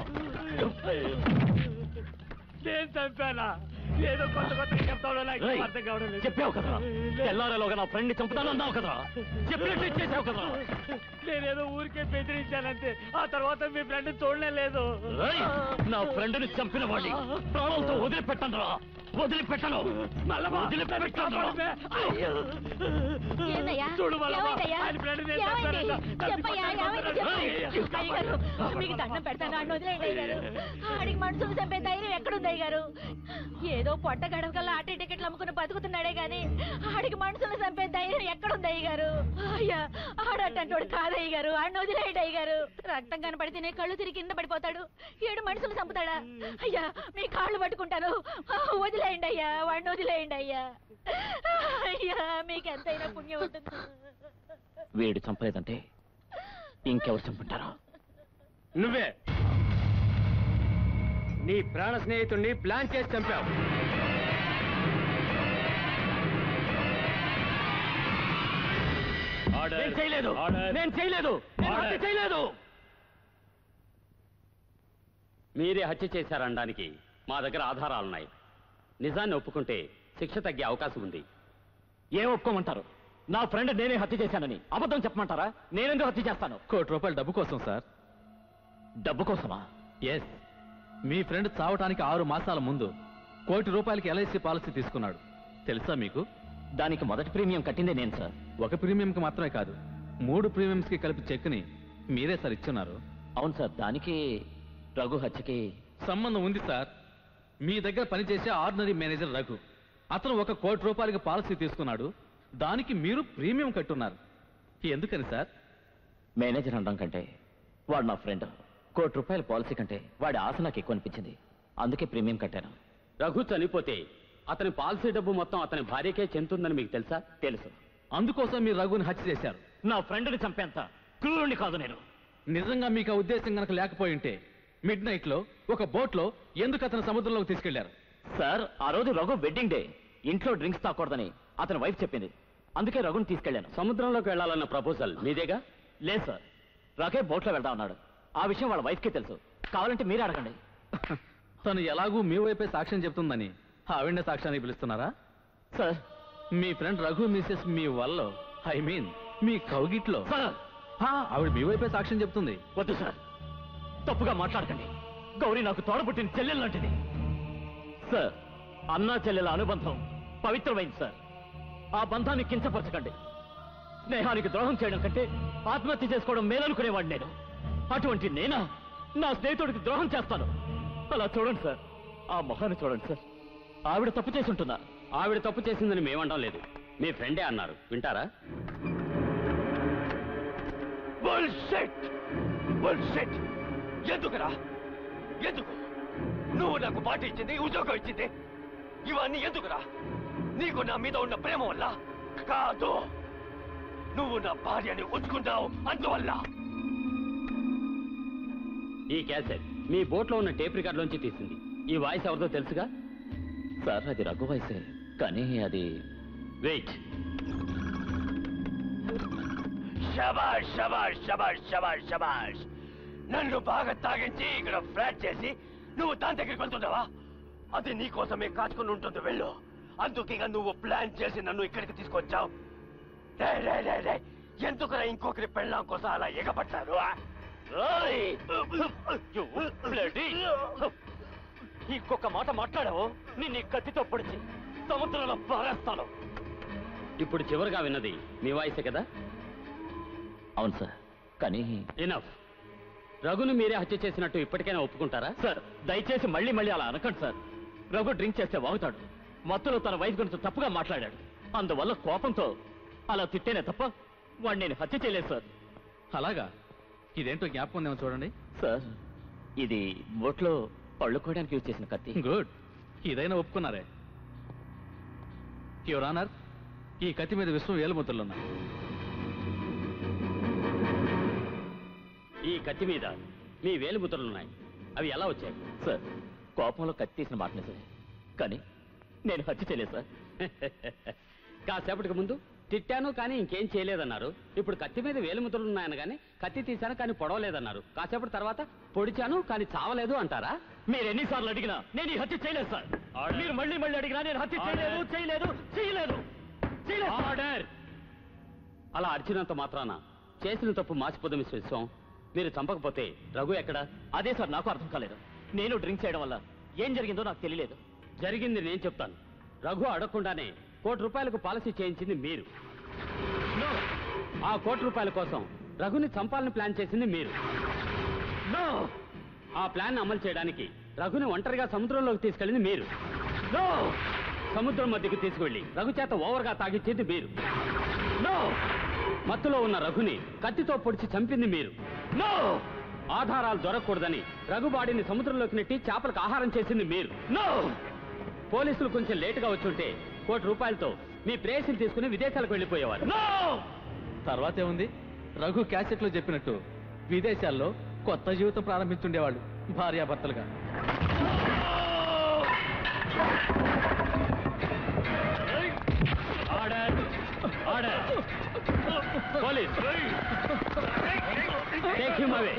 నేను చంపానా ఏదో కొత్త కొత్త చెప్తాడో నాకు రేయ్, అర్థం కావడం లేదు చెప్పావు కదా తెల్లారేలోగా నా ఫ్రెండ్ని చంపుతాను అన్నావు కదా చెప్పినట్టు చేసావు కదా నేనేదో ఊరికే బెదిరించానంతే ఆ తర్వాత మీ ఫ్రెండ్ చూడలే లేదు రేయ్, నా ఫ్రెండ్ని చంపిన వాడిని ప్రాణంతో వదిలిపెట్టను రా వదిలిపెట్టను వదిలిపెట్టను రా. ఏందయ్యా? చూడు మల్లమ్మ, ఏమైందయ్యా? ఆయన ఫ్రెండ్ నేను ఏమైంది? చంపానంట. చెప్పయ్యా, ఏమైంది చెప్పు. ఏయ్, అయ్యగారు, మీకు దండం పెడతాను అన్న వదిలేయండి అయ్యగారు ఆడికి మనుషులు చంపే ధైర్యం ఎక్కడుంది అయ్యగారు ఏదో పొట్ట గడవకల్లా ఆటే టికెట్లు అమ్ముకుని బతుకుతున్నాడే గాని ఆడికి మనుషులు చంపే ధైర్యం ఎక్కడుంది అయ్యగారు అయ్యా ఆడటంటోడు కాదు అయ్యగారు ఆడిని వదిలేయండి అయ్యగారు రక్తం కనపడితేనే కళ్ళు తిరిగి కింద పడిపోతాడు ఏడు మనుషులు చంపుతాడా అయ్యా మీ కాళ్ళు పట్టుకుంటాను వదిలేయండి అయ్యా వాడిని వదిలేయండి అయ్యా అయ్యా మీకు ఎంతైనా పుణ్యం ఉంటుంది వీడు చంపలేదంటే ఇంకెవరు చంపుంటారా నువ్వే నీ ప్రాణ స్నేహితుడిని ప్లాన్ చేసి చంపావు నేను చేయలేదు నేను చేయలేదు నేను హత్య చేయలేదు మీరే హత్య చేశారనడానికి మా దగ్గర ఆధారాలున్నాయి నిజాన్ని ఒప్పుకుంటే శిక్ష తగ్గే అవకాశం ఉంది ఏం ఒప్పుకోమంటారు నా ఫ్రెండ్ నేనే హత్య చేశానని అబద్ధం చెప్పమంటారా నేనెందుకు హత్య చేస్తాను కోటి రూపాయల డబ్బు కోసం సార్ డబ్బు కోసమా ఎస్ మీ ఫ్రెండ్ చావటానికి ఆరు మాసాల ముందు కోటి రూపాయలకి ఎల్ఐసి పాలసీ తీసుకున్నాడు తెలుసా మీకు దానికి మొదటి ప్రీమియం కట్టిందే నేను సార్ ఒక ప్రీమియంకి మాత్రమే కాదు మూడు ప్రీమియంస్కి కలిపి చెక్ని మీరే సార్ ఇచ్చున్నారు అవును సార్ దానికి రఘు హత్యకి సంబంధం ఉంది సార్ మీ దగ్గర పనిచేసే ఆర్డినరీ మేనేజర్ రఘు అతను ఒక కోటి రూపాయలకి పాలసీ తీసుకున్నాడు దానికి మీరు ప్రీమియం కట్టున్నారు ఎందుకని సార్ మేనేజర్ అనడం కంటే వాడు నా ఫ్రెండ్ కోటి రూపాయల పాలసీ కంటే వాడి ఆశ నాకు ఎక్కువ అనిపించింది అందుకే ప్రీమియం కట్టాను రఘు చనిపోతే అతని పాలసీ డబ్బు మొత్తం అతని భార్యకే చెందుతుందని మీకు తెలుసా తెలుసు అందుకోసం మీరు రఘుని హత్య చేశారు నా ఫ్రెండ్ని చంపేంత క్రూరుణ్ణి కాదు నేను నిజంగా మీకు ఆ ఉద్దేశం కనుక లేకపోయి ఉంటే మిడ్ నైట్ లో ఒక బోట్ లో ఎందుకు అతను సముద్రంలోకి తీసుకెళ్లారు సార్ ఆ రోజు రఘు వెడ్డింగ్ డే ఇంట్లో డ్రింక్స్ తాకూడదని అతని వైఫ్ చెప్పింది అందుకే రఘుని తీసుకెళ్లాను సముద్రంలోకి వెళ్లాలన్న ప్రపోజల్ మీదేగా లేదు సార్ రఘే బోట్లో వెళ్దా ఉన్నాడు ఆ విషయం వాళ్ళ వైఫ్కి తెలుసు కావాలంటే మీరే అడగండి తను ఎలాగూ మీ వైపే సాక్ష్యం చెప్తుందని ఆవిడ సాక్ష్యానికి పిలుస్తున్నారా సార్ మీ ఫ్రెండ్ రఘు మిసెస్ మీ వల్ల ఐ మీన్ మీ కౌగిట్లో సార్ హా, ఆవిడ మీ వైపే సాక్ష్యం చెప్తుంది వద్దు సార్ తప్పుగా మాట్లాడకండి గౌరీ నాకు తోడబుట్టిన చెల్లెలు లాంటిది సార్ అన్నా చెల్లెల అనుబంధం పవిత్రమైంది సార్ ఆ బంధాన్ని కించపరచకండి స్నేహానికి ద్రోహం చేయడం కంటే ఆత్మహత్య చేసుకోవడం మేలనుకునేవాడిని నేను అటువంటి నేనా నా స్నేహితుడికి ద్రోహం చేస్తాను అలా చూడండి సార్ ఆ మొహాన్ని చూడండి సార్ ఆవిడ తప్పు చేసి ఉంటుందా ఆవిడ తప్పు చేసిందని మేమండం లేదు మీ ఫ్రెండే అన్నారు వింటారా బుల్షిట్ బుల్షిట్ ఎందుకురా ఎందుకు నువ్వు నాకు పాట ఇచ్చింది ఉద్యోగం ఇచ్చింది ఇవన్నీ ఎందుకురా నీకు నా మీద ఉన్న ప్రేమ వల్ల కాదు నువ్వు నా భార్యని ఉంచుకున్నావు అందువల్ల ఈ క్యాసెట్ మీ బోట్లో ఉన్న టేప్ రికార్డులోంచి తీసింది ఈ వాయిస్ ఎవరిదో తెలుసుగా సార్ అది రఘు వయసే కానీ అది వెయిట్ శబాష్ శబాష్ శబాష్ శబాష్ శబాష్ నన్ను బాగా తాగించి ఇక్కడ ఫ్లాట్ చేసి నువ్వు దాని దగ్గరికి వెళ్తున్నావా అది నీ కోసమే కాచుకుని ఉంటుంది వెళ్ళు అందుకే ఇక నువ్వు ప్లాన్ చేసి నన్ను ఇక్కడికి తీసుకొచ్చావు రే, రే, రే, రే. ఎందుకురా ఇంకొకరి పెళ్ళాం కోసం అలా ఎగబట్టారు ఆ? ఏయ్! You bloody! ఇంకొక మాట మాట్లాడావు నిన్ను ఈ కత్తితో పొడిచి సముద్రంలో పారేస్తాను ఇప్పుడు చివరిగా విన్నది మీ వాయిసే కదా అవును సార్ కానీ ఎనఫ్ రఘును మీరే హత్య చేసినట్టు ఇప్పటికైనా ఒప్పుకుంటారా సార్ దయచేసి మళ్ళీ మళ్ళీ అలా అనకండి సార్ రఘు డ్రింక్ చేస్తే వాగుతాడు మత్తులో తన వైఫ్ గురించి తప్పుగా మాట్లాడాడు అందువల్ల కోపంతో అలా తిట్టేనే తప్ప వాడిని నేను హత్య చేయలేదు సార్ అలాగా ఇదేంటో జ్ఞాపకం ఉందేమో చూడండి సార్ ఇది బోట్లో పళ్ళు కోయడానికి యూజ్ చేసిన కత్తి గుడ్ ఇదైనా ఒప్పుకున్నారే యువర్ ఆనర్ ఈ కత్తి మీద విశ్వం వేలుముద్రలు ఉన్నాయి ఈ కత్తి మీద మీ వేలు ముద్రలున్నాయి అవి ఎలా వచ్చాయి సార్ కోపంలో కత్తి తీసిన మాట నిజమే కానీ నేను హత్య చేయలేదు సార్ కాసేపటికి ముందు తిట్టాను కానీ ఇంకేం చేయలేదన్నారు ఇప్పుడు కత్తి మీద వేలు ముద్రలు ఉన్నాయని కానీ కత్తి తీశాను కానీ పొడవలేదన్నారు కాసేపటి తర్వాత పొడిచాను కానీ చావలేదు అంటారా మీరు ఎన్నిసార్లు అడిగినా నేను ఈ హత్య చేయలేదు సార్ మీరు మళ్ళీ మళ్ళీ అడిగినా నేను హత్య చేయలేదు చేయలేదు చేయలేదు చేయలేదు ఆర్డర్ అలా అరిచినంత మాత్రాన చేసిన తప్పు మాసిపోదు మిస్ విశ్వం మీరు చంపకపోతే రఘు ఎక్కడ అదే సార్ నాకు అర్థం కాలేదు నేను డ్రింక్ చేయడం వల్ల ఏం జరిగిందో నాకు తెలియలేదు జరిగింది నేను చెప్తాను రఘు అడగకుండానే కోటి రూపాయలకు పాలసీ చేయించింది మీరు ఆ కోటి రూపాయల కోసం రఘుని చంపాలని ప్లాన్ చేసింది మీరు ఆ ప్లాన్ అమలు చేయడానికి రఘుని ఒంటరిగా సముద్రంలోకి తీసుకెళ్ళింది మీరు సముద్రం మధ్యకి తీసుకువెళ్ళి రఘు చేత ఓవర్గా తాగిచ్చేది మీరు మత్తులో ఉన్న రఘుని కత్తితో పొడిచి చంపింది మీరు ఆధారాలు దొరకకూడదని రఘు బాడీని సముద్రంలోకి నెట్టి చేపలకు ఆహారం చేసింది మీరు పోలీసులు కొంచెం లేటుగా వచ్చుంటే కోటి రూపాయలతో మీ ప్రేయసిని తీసుకుని విదేశాలకు వెళ్ళిపోయేవారు తర్వాత ఏముంది రఘు క్యాసెట్లో చెప్పినట్టు విదేశాల్లో కొత్త జీవితం ప్రారంభించుండేవాళ్ళు భార్యాభర్తలుగా order order police take him away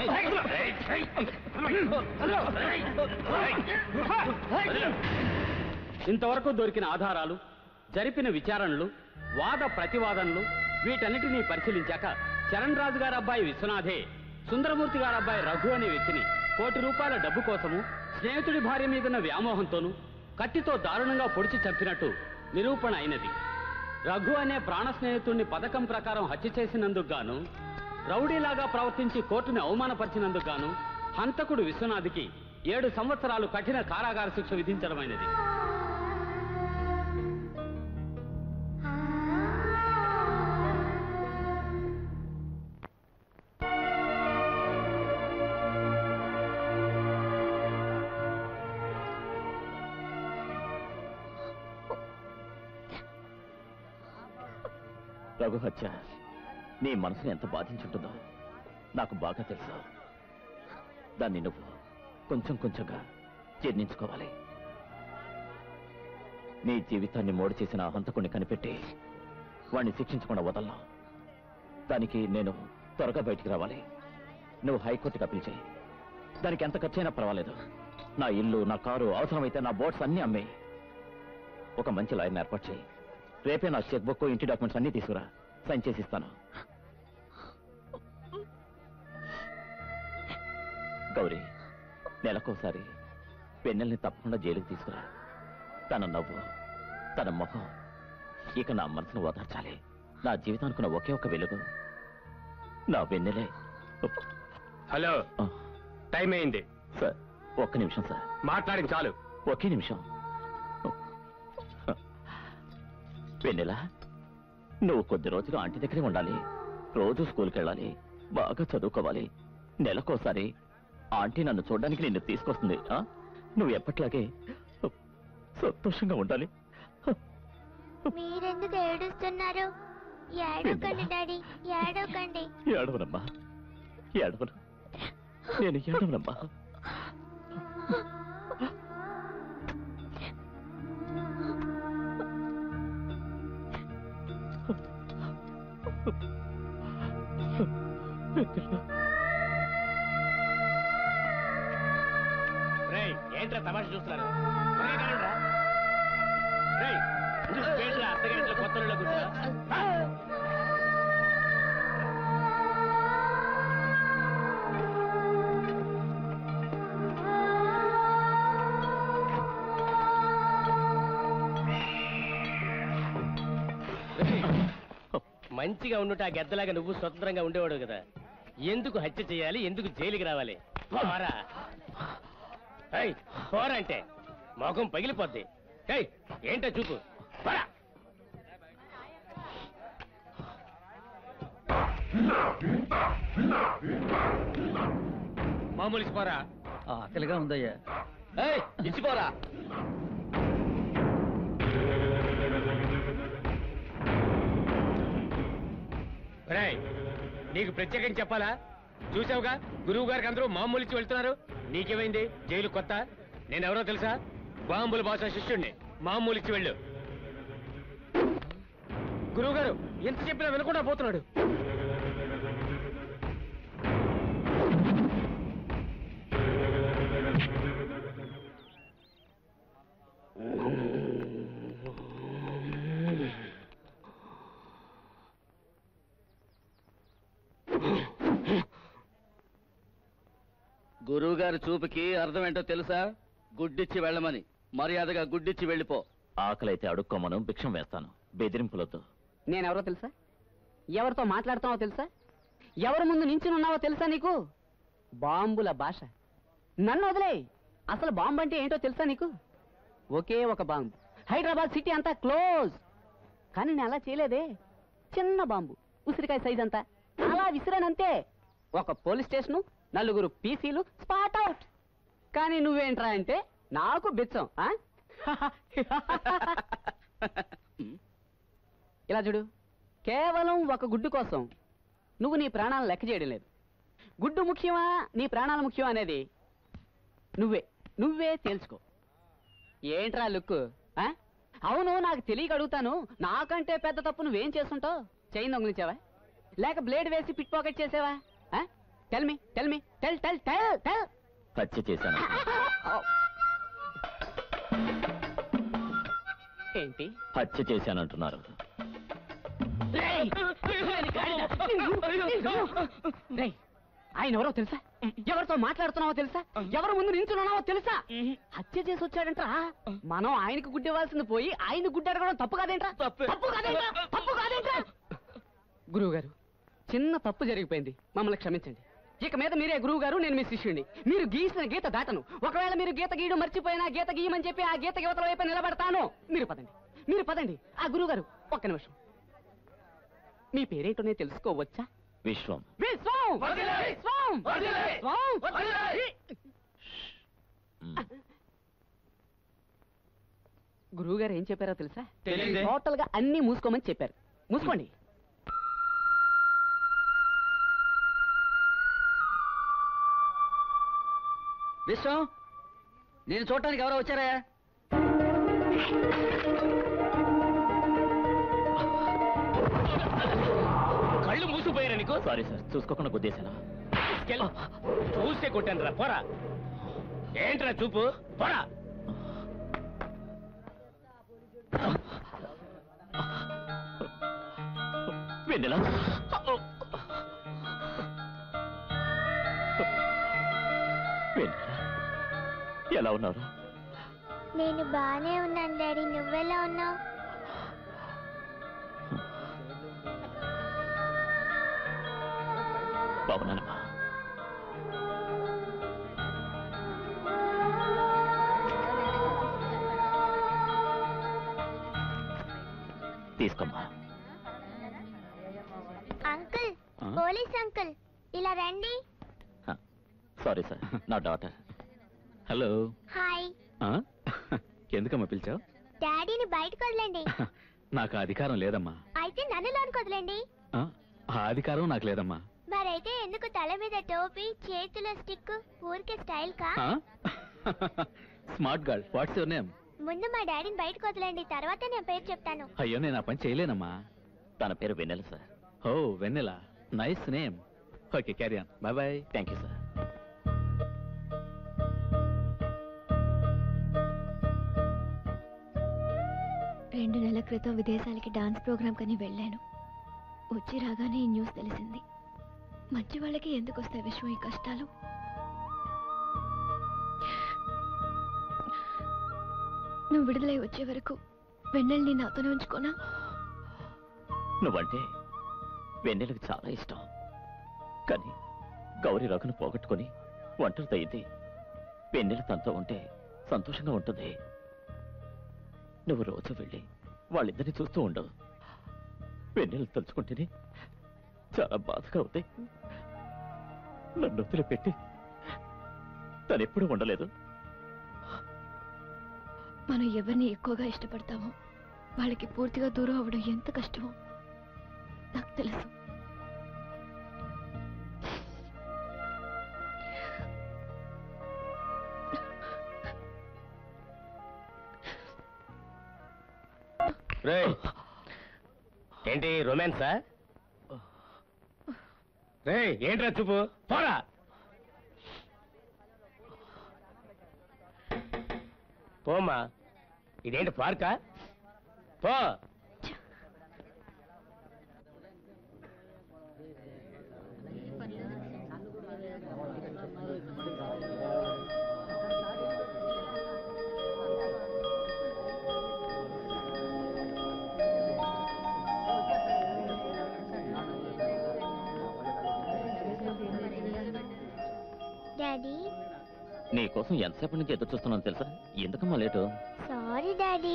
ఇంతవరకు దొరికిన ఆధారాలు జరిపిన విచారణలు వాద ప్రతివాదనలు వీటన్నిటినీ పరిశీలించాక చరణ్ రాజు గారి అబ్బాయి విశ్వనాథే సుందరమూర్తి గారి అబ్బాయి రఘు అనే వ్యక్తిని కోటి రూపాయల డబ్బు కోసము స్నేహితుడి భార్య మీదున్న వ్యామోహంతోనూ కత్తితో దారుణంగా పొడిచి చంపినట్టు నిరూపణ అయినది రఘు అనే ప్రాణ స్నేహితుడిని పథకం ప్రకారం హత్య చేసినందుకు గాను రౌడీలాగా ప్రవర్తించి కోర్టుని అవమానపరిచినందుకు గాను హంతకుడు విశ్వనాథ్కి ఏడు సంవత్సరాలు కఠిన కారాగార శిక్ష విధించడమైనది రఘు హత్య నీ మనసుని ఎంత బాధించుంటుందో నాకు బాగా తెలుసు దాన్ని నువ్వు కొంచెం కొంచెంగా జీర్ణించుకోవాలి నీ జీవితాన్ని మోడు చేసిన ఆ హంతకుణ్ణి కనిపెట్టి వాణ్ణి శిక్షించకుండా వదలను దానికి నేను త్వరగా బయటికి రావాలి నువ్వు హైకోర్టుకి అప్పీల్ చేయి దానికి ఎంత ఖర్చైనా పర్వాలేదు నా ఇల్లు నా కారు అవసరమైతే నా బోట్స్ అన్నీ అమ్మే ఒక మంచి లాయర్ని ఏర్పాటు చేయి రేపే నా చెక్ బుక్ ఇంటి డాక్యుమెంట్స్ అన్నీ తీసుకురా సైన్ చేసి ఇస్తాను గౌరీ నెలకోసారి పెన్నెల్ని తప్పకుండా జైలుకి తీసుకురా తన నవ్వు తన మొహం ఇక నా మనసును ఓదార్చాలి నా జీవితానికి ఒకే ఒక వెలుగు నా వెన్నెలే హలో ఆ, టైం అయింది సార్ ఒక్క నిమిషం సార్ మాట్లాడింది చాలు ఒకే నిమిషం వెన్నెల నువ్వు కొద్ది రోజులు ఆంటీ దగ్గరే ఉండాలి రోజు స్కూల్కి వెళ్ళాలి బాగా చదువుకోవాలి నెలకోసారి ఆంటీ నన్ను చూడడానికి నిన్ను తీసుకొస్తుంది ఆ? నువ్వు ఎప్పట్లాగే సంతోషంగా ఉండాలి మీరెందుకు ఏడుస్తున్నారు ఏడవకండి డాడీ ఏడవకండి ఏడవనమ్మా ఏడవను నేను ఏడవనమ్మా ఏంట్రా తమాషా చూస్తున్నారు అర్ధగంటలో కొత్త కూర్చున్నా మంచిగా ఉండుంటే ఆ గెద్దలాగా నువ్వు స్వతంత్రంగా ఉండేవాడు కదా ఎందుకు హత్య చేయాలి ఎందుకు జైలుకి రావాలి పోరా ఏయ్, పోరా అంటే మొఖం పగిలిపోద్ది ఏయ్ ఏంటో చూపు పోరా మామూలు ఇచ్చిపోరా ఆకలిగా ఉందయ్యా ఏయ్ ఇచ్చిపోరా రేయ్ నీకు ప్రత్యేకం చెప్పాలా చూసావుగా గురువు గారికి అందరూ మామూలు ఇచ్చి వెళ్తున్నారు నీకేమైంది జైలు కొత్త నేనెవరో తెలుసా బాంబుల భాష శిష్యుణ్ణి మామూలు ఇచ్చి వెళ్ళు గురువు గారు ఎంత చెప్పినా వినకుండా పోతున్నాడు గురువుగారి చూపుకి అర్థం ఏంటో తెలుసా గుడ్డిచ్చి వెళ్ళమని మర్యాదగా గుడ్డిచ్చి వెళ్ళిపో ఆకలైతే అడుక్కోమను భిక్షం వేస్తాను బెదిరింపులొద్దు నేనెవరో తెలుసా ఎవరితో మాట్లాడుతున్నావో తెలుసా ఎవరి ముందు నించుని ఉన్నావో తెలుసా నీకు బాంబుల భాష నన్ను వదిలే అసలు బాంబు అంటే ఏంటో తెలుసా నీకు ఒకే ఒక బాంబు హైదరాబాద్ సిటీ అంతా క్లోజ్ కానీ నేను అలా చేయలేదే చిన్న బాంబు ఉసిరికాయ సైజ్ అంతా అలా విసిరానంతే ఒక పోలీస్ స్టేషను నలుగురు పీసీలు స్పాట్ అవుట్ కానీ నువ్వేంట్రా అంటే నాకు బిచ్చం ఆ? ఇలా చూడు కేవలం ఒక గుడ్డు కోసం నువ్వు నీ ప్రాణాలను లెక్క చేయడం లేదు గుడ్డు ముఖ్యమా నీ ప్రాణాలు ముఖ్యమా అనేది నువ్వే నువ్వే తేల్చుకో ఏంట్రా లుక్ ఆ? అవును నాకు తెలియక అడుగుతాను నాకంటే పెద్ద తప్పు నువ్వేం చేస్తుంటావు చైన్ దొంగిలించావా లేక బ్లేడ్ వేసి పిట్ పాకెట్ చేసావా tell me tell me tell tell tell tell హత్య చేశాను ఏంటి హత్య చేశానంటున్నారు రేయ్! రేయ్! ఆయన ఎవరో తెలుసా ఎవరితో మాట్లాడుతున్నావో తెలుసా ఎవరి ముందు నించున్నావో తెలుసా హత్య చేసి వచ్చాడంట్రా మనం ఆయనకు గుడ్డి ఇవ్వాల్సింది పోయి ఆయన గుడ్డి అడగడం తప్పు కాదేంట్రా తప్పు కాదేంట్రా తప్పు కాదేంట్రా గురువు గారు చిన్న తప్పు జరిగిపోయింది మమ్మల్ని క్షమించండి ఇక మీద మీరే గురువు గారు నేను మీ శిష్యుడిని మీరు గీసిన గీత దాటను ఒకవేళ మీరు గీత గీయడం మర్చిపోయినా గీత గీయమని చెప్పి ఆ గీత యువతల వైపు నిలబడతాను మీరు పదండి మీరు పదండి ఆ గురువు గారు ఒక్క నిమిషం మీ పేరేంటో నేను తెలుసుకోవచ్చా విశ్వం విశ్వం విశ్వం విశ్వం మ్. గురువు గారు ఏం చెప్పారో తెలుసా తెలీదే. టోటల్ గా అన్ని మూసుకోమని చెప్పారు మూసుకోండి విశ్వం నేను చూడటానికి ఎవరో వచ్చారా కళ్ళు మూసిపోయారా నీకు సారీ సార్ చూసుకోకుండా గుద్దేశాను తీసుకెళ్ళు. చూస్తే కొట్టాను రా పోరా ఏంట్రా చూపు పోరా వెన్నెల వెన్నెల ఎలా ఉన్నారు నేను బానే ఉన్నాను డాడీ నువ్వెలా ఉన్నావు బాగున్నానమ్మా తీసుకోమ్మా అంకుల్ ఆ? పోలీస్ అంకుల్ ఇలా రండి సారీ సార్ నా డాటర్ హలో హాయ్ ఎందుకమ్మా పిలిచావు డాడీని బయటకు వదలండి నాకు ఆ అధికారం లేదమ్మా అయితే నన్ను లోనికి వదలండి ఆ? ఆ అధికారం నాకు లేదమ్మా మరైతే ఎందుకు తల మీద టోపీ చేతిలో స్టిక్ ఊరికే స్టైల్ కా ఆ? Smart girl what's your name ముందు మా డాడీని బయటకు వదలండి తర్వాత నేను పేరు చెప్తాను అయ్యో నేను ఆ పని చేయలేనమ్మా తన పేరు వెన్నెల సార్ ఓ Vennela nice name okay carry on bye bye thank you sir రెండు నెలల క్రితం విదేశాలకి డాన్స్ ప్రోగ్రామ్ కని వెళ్ళాను వచ్చి రాగానే ఈ న్యూస్ తెలిసింది మంచి వాళ్ళకి ఎందుకు వస్తాయి విశ్వం ఈ కష్టాలు నువ్వు విడుదలై వచ్చే వరకు వెన్నెల్ని నాతోనే ఉంచుకోనా నువ్వంటే వెన్నెలకు చాలా ఇష్టం కానీ గౌరీ రఘును పోగొట్టుకొని ఒంటరి తయ్యింది వెన్నెల తనతో ఉంటే సంతోషంగా ఉంటుంది నువ్వు రోజు వెళ్ళి వాళ్ళిద్దరిని చూస్తూ ఉండవు వెన్నెలు తలుచుకుంటేనే చాలా బాధగా ఉంది నన్ను వదిలిపెట్టి తనెప్పుడు ఉండలేదు మనం ఎవరిని ఎక్కువగా ఇష్టపడతామో వాళ్ళకి పూర్తిగా దూరం అవ్వడం ఎంత కష్టమో నాకు తెలుసు రేయ్ ఏంటి రొమాన్సా రే ఏంట్రా చూపు పోరా పోమ్మా ఇదేంటి పార్కా పో డాడీ నీ కోసం ఎంతసేపటి నుంచి ఎదురు చూస్తున్నాను తెలుసా ఎందుకమ్మా లేటు సారీ డాడీ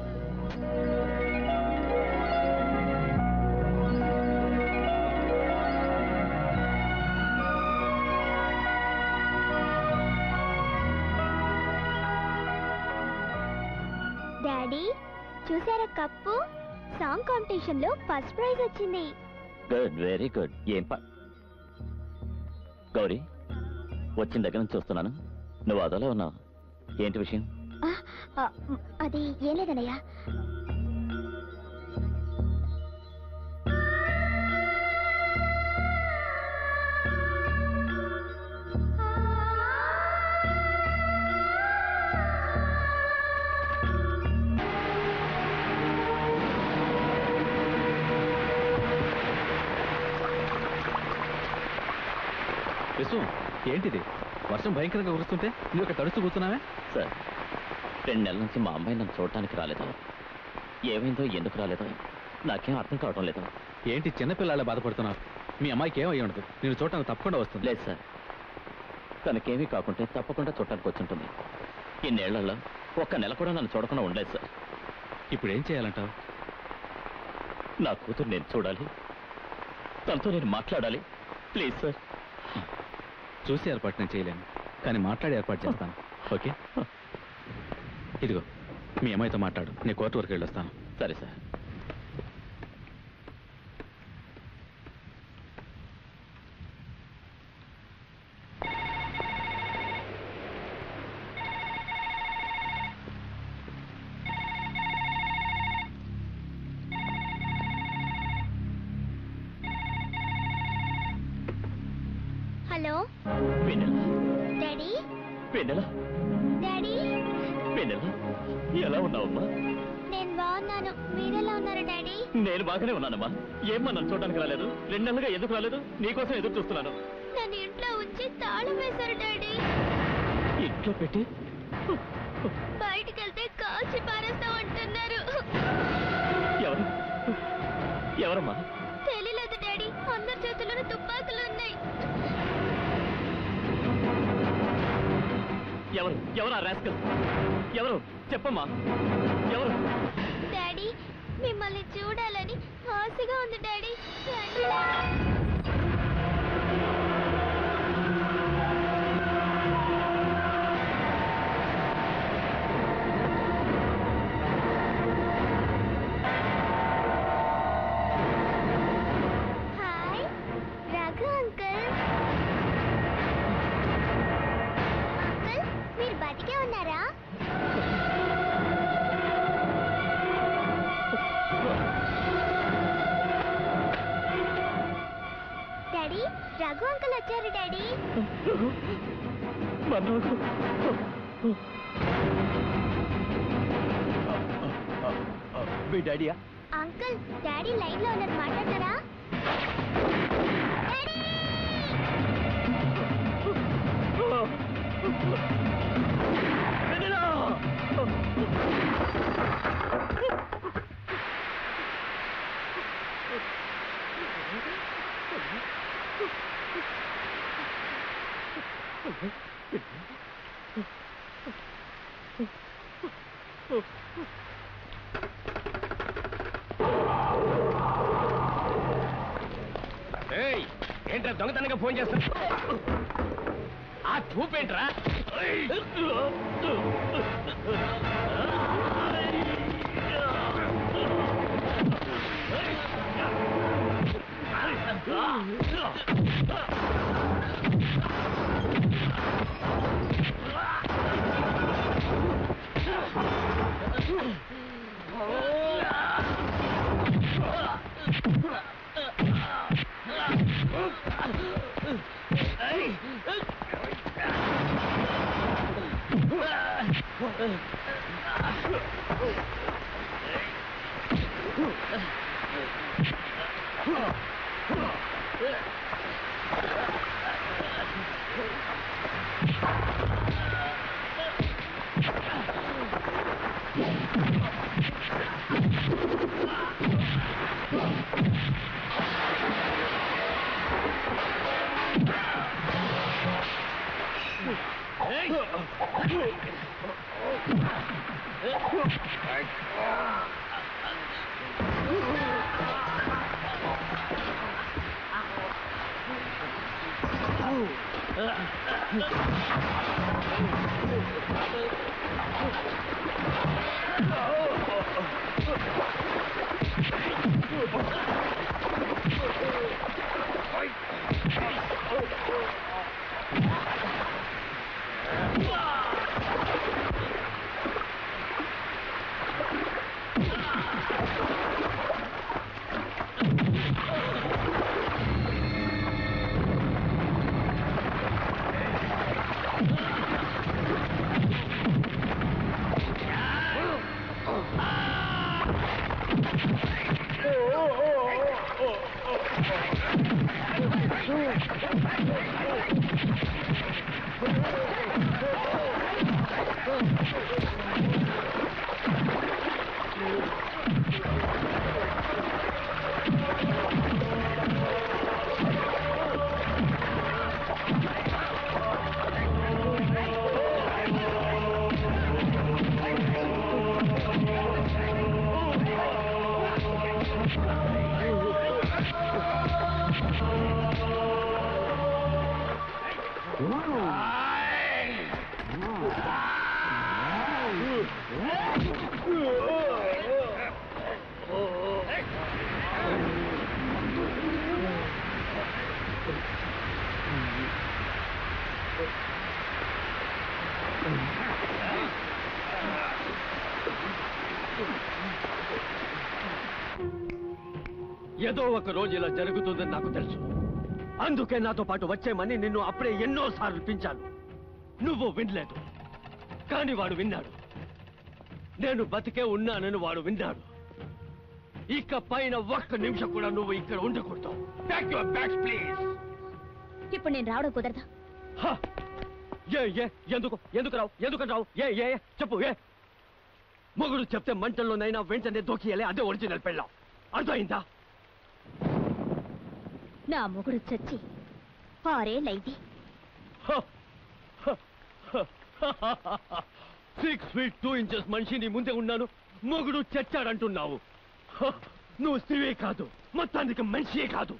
డాడీ చూసారా కప్పు సాంగ్ కాంపిటీషన్ లో ఫస్ట్ ప్రైజ్ వచ్చింది గుడ్ వెరీ గుడ్ ఏం పా గౌరీ వచ్చిన దగ్గర నుంచి చూస్తున్నాను నువ్వు అదోలా ఉన్నావు ఏంటి విషయం ఆ, ఆ, అది ఏం లేదన్నయ్య విశ్వ ఏంటిది వర్షం భయంకరంగా కురుస్తుంటే నువ్వు ఇక్కడ తడుస్తూ కూర్చున్నావే సార్ రెండు నెలల నుంచి మా అమ్మాయి నన్ను చూడటానికి రాలేదు ఏమైందో ఎందుకు రాలేదో నాకేం అర్థం కావడం లేదు ఏంటి చిన్నపిల్లాళ్ళ బాధపడుతున్నావు మీ అమ్మాయికి ఏమై ఉండదు నేను చూడటానికి తప్పకుండా వస్తుంది లేదు సార్ తనకేమీ కాకుంటే తప్పకుండా చూడటానికి వచ్చుంటుంది ఇన్నేళ్లలో ఒక్క నెల కూడా నన్ను చూడకుండా ఉండలేదు సార్ ఇప్పుడు ఏం చేయాలంటావు నా కూతురు నేను చూడాలి తనతో నేను మాట్లాడాలి ప్లీజ్ సార్ చూసి ఏర్పాటు నేను చేయలేను కానీ మాట్లాడి ఏర్పాటు చేస్తాను ఓకే ఇదిగో మీ అమ్మాయితో మాట్లాడు నేను కోర్టు వరకు వెళ్ళొస్తాను సరే sir hello Vennela daddy Vennela daddy Vennela ఎలా ఉన్నావమ్మా నేను బాగున్నాను మీరెలా ఉన్నారు డాడీ నేను బాగానే ఉన్నానమ్మా ఏమ్మా నన్ను చూడడానికి రాలేదు రెండు నెలలుగా ఎందుకు రాలేదు నీకోసం ఎదురు చూస్తున్నాను నన్ను ఇంట్లో ఉంచి తాళం వేశారు డాడీ ఇంట్లో పెట్టి బయటికి వెళ్తే కాల్చి పారేస్తామంటున్నారు ఎవరు ఎవరమ్మా తెలియలేదు డాడీ అందరి చేతుల్లోనూ తుపాకులు ఉన్నాయి ఎవరు ఎవరు ఆ రాస్కల్ ఎవరు చెప్పమ్మా ఎవరు డాడీ మిమ్మల్ని చూడాలని ఆశగా ఉంది డాడీ రండి. హాయ్ రఘు అంకుల్ అంకుల్ మీరు బతికే ఉన్నారా డాడీ రఘు అంకుల్ వచ్చారు డాడీ మనోహర్ మీ డాడీయా అంకుల్ డాడీ లైన్ లో ఉన్నారు మాట్లాడతారా డాడీ ఏయ్ ఏంట్రా దొంగతనంగా ఫోన్ చేస్తా ఆ చూపేంట్రా ఏదో ఒక రోజు ఇలా జరుగుతుందని నాకు తెలుసు అందుకే నాతో పాటు వచ్చేమని నిన్ను అప్పుడే ఎన్నో సార్లు పించాను నువ్వు వినలేదు కానీ వాడు విన్నాడు నేను బతికే ఉన్నానని వాడు విన్నాడు ఇక పైన ఒక్క నిమిషం కూడా నువ్వు ఇక్కడ ఉండకూడదు ప్యాక్ యువర్ బ్యాగ్స్ ప్లీజ్ ఇప్పుడు నేను రావడం కుదరదు ఏ ఏ ఎందుకు ఎందుకు రావు ఎందుకు రావు ఏ ఏ ఏ? చెప్పు ఏ మొగుడు చెప్తే మంటల్లోనైనా వెంటనే దూకియలే అదే ఒరిజినల్ పెళ్ళాం అర్థమైందా నా మొగుడు చచ్చి ఆరేళ్ళైంది సిక్స్ ఫీట్ టూ ఇంచెస్ మనిషి నీ ముందే ఉన్నాను మొగుడు చచ్చాడంటున్నావు హ, నువ్వు స్త్రీవే కాదు మొత్తానికి మనిషియే కాదు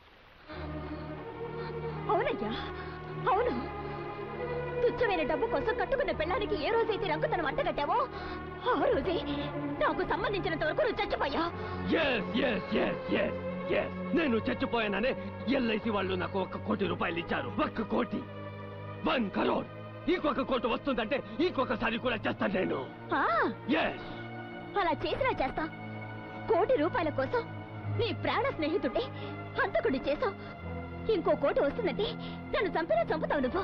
అవునయ్యా అవును తుచ్చమైన డబ్బు కోసం కట్టుకున్న పెళ్ళానికి ఏ రోజైతే రంగుతనం అంటగట్టావో ఆ రోజే నాకు సంబంధించినంత వరకు నువ్వు చచ్చిపోయా yes yes yes yes yes నేను చచ్చిపోయాననే ఎల్ఐసి వాళ్ళు నాకు ఒక్క కోటి రూపాయలు ఇచ్చారు ఒక్క కోటి వన్ కరోడ్ ఇంకొక కోటి వస్తుందంటే ఇంకొకసారి కూడా చేస్తాను నేను ఆ, ఎస్ అలా చేసినా చేస్తా కోటి రూపాయల కోసం నీ ప్రాణ స్నేహితుడే హంతకుడి చేసావు ఇంకో కోటి వస్తుందంటే నన్ను చంపినా చంపుతావు నువ్వు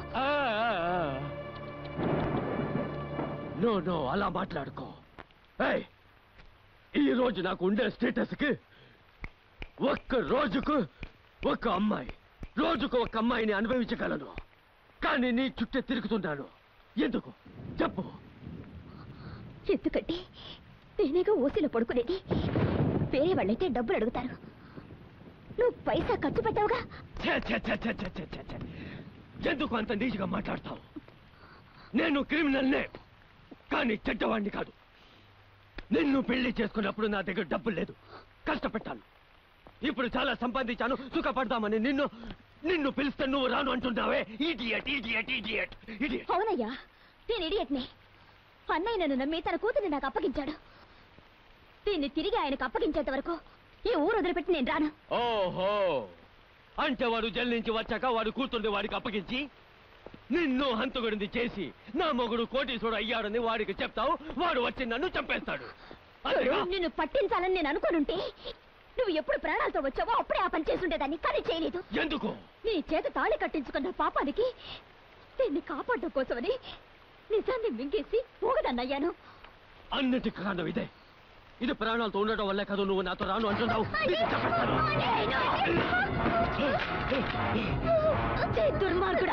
నో నో అలా మాట్లాడుకో ఏయ్, ఈ రోజు నాకు ఉండే స్టేటస్ కి ఒక్క రోజుకు ఒక అమ్మాయి రోజుకు ఒక అమ్మాయిని అనుభవించగలను కానీ నీ చుట్టే తిరుగుతున్నాను ఎందుకు చెప్పు ఎందుకంటే నేనేగా ఓసిలో పడుకునేది వేరే వాళ్ళైతే డబ్బులు అడుగుతారు నువ్వు పైసా ఖర్చు పెట్టావుగా ఛే, ఛే, ఛే, ఛే, ఛే, ఛే, ఛే, ఛే. ఎందుకు అంత నీచిగా మాట్లాడతావు నేను క్రిమినల్నే కానీ చెడ్డవాణ్ణి కాదు నిన్ను పెళ్లి చేసుకున్నప్పుడు నా దగ్గర డబ్బు లేదు కష్టపెట్టాను ఇప్పుడు చాలా సంపాదించాను సుఖపడదామని నిన్ను నిన్ను పిలిస్తే నువ్వు రాను అంటున్నావే ఇడియట్ ఇడియట్ ఇడియట్ ఇడియట్ అవునయ్యా నేను ఇడియట్నే అన్నయ్య నన్ను నమ్మి తన కూతుర్ని నాకు అప్పగించాడు దీన్ని తిరిగి ఆయనకు అప్పగించేంత వరకు ఈ ఊరు వదిలిపెట్టి నేను రాను ఓహో అంటే వాడు జైలు నుంచి వచ్చాక వాడు కూతుండే వాడికి అప్పగించి నిన్ను హంతకుడిని చేసి నా మొగుడు కోటీశ్వరుడు అయ్యాడని వాడికి చెప్తావు వాడు వచ్చి నన్ను చంపేస్తాడు అంతేగా? నిన్ను పట్టించాలని నేను అనుకోనుంటే నువ్వు ఎప్పుడు ప్రాణాలతో వచ్చావో అప్పుడే ఆ పని చేసుండేదాన్ని కానీ చేయలేదు ఎందుకు నీ చేత తాళి కట్టించుకున్న పాపానికి దీన్ని కాపాడడం కోసమని నిజాన్ని మింగేసి పోగదన్నయ్యాను అన్నిటి కారణం ఇదే ఇది ప్రాణాలతో ఉండటం వల్లే కదా నువ్వు నాతో రాను అంటున్నావు నీకు చెప్పేస్తాను. ఛీ, దుర్మార్గుడా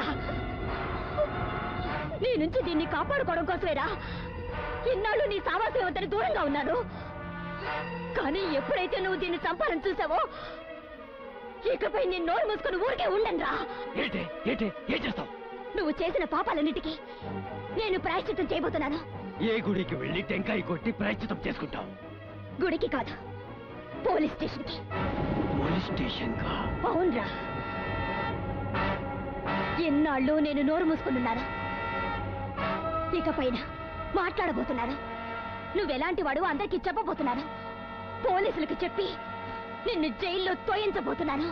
నీ నుంచి దీన్ని కాపాడుకోవడం కోసమేరా ఇన్నాళ్ళు నీ సావాసం వద్దని దూరంగా ఉన్నాను కానీ ఎప్పుడైతే నువ్వు దీన్ని చంపాలని చూసావో ఇకపై నేను నోరు మూసుకుని ఊరికే ఉండనురా ఏంటి ఏంటి ఏం చేస్తావు నువ్వు చేసిన పాపాలన్నిటికీ నేను ప్రాయశ్చిత్తం చేయబోతున్నాను ఏ గుడికి వెళ్ళి టెంకాయ కొట్టి ప్రాయశ్చితం చేసుకుంటావు గుడికి కాదు పోలీస్ స్టేషన్కి పోలీస్ స్టేషన్ గా అవునరా ఎన్నాళ్ళు నేను నోరు మూసుకున్నాను ఇకపైన మాట్లాడబోతున్నాను నువ్వెలాంటి వాడు అందరికీ చెప్పబోతున్నాను పోలీసులకు చెప్పి నిన్ను జైల్లో తోయించబోతున్నాను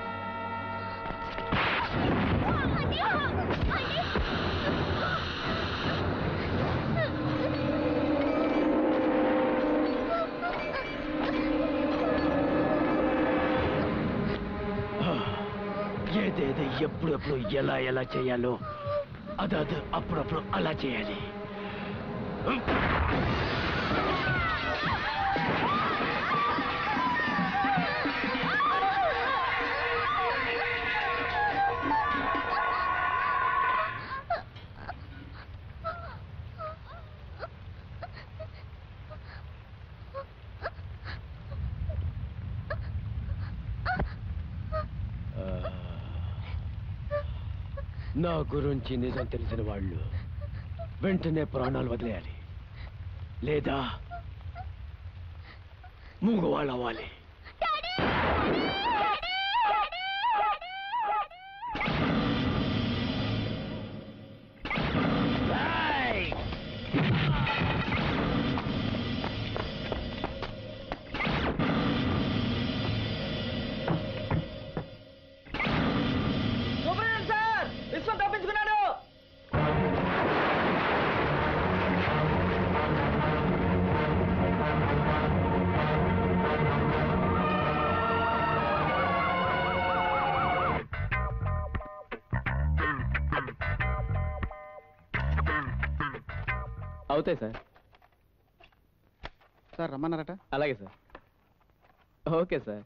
ఏదేది ఎప్పుడెప్పుడు ఎలా ఎలా చేయాలో అదది అప్పుడప్పుడు అలా చేయాలి నా గురించి నిజం తెలిసిన వాళ్ళు వెంటనే ప్రాణాలు వదిలేయాలి లేదా మూగవాళ్ళు అవ్వాలి సార్ విశ్వం తప్పించుకున్నాడు అవుతాయి సార్ సార్ రమ్మన్నారట అలాగే సార్ ఓకే సార్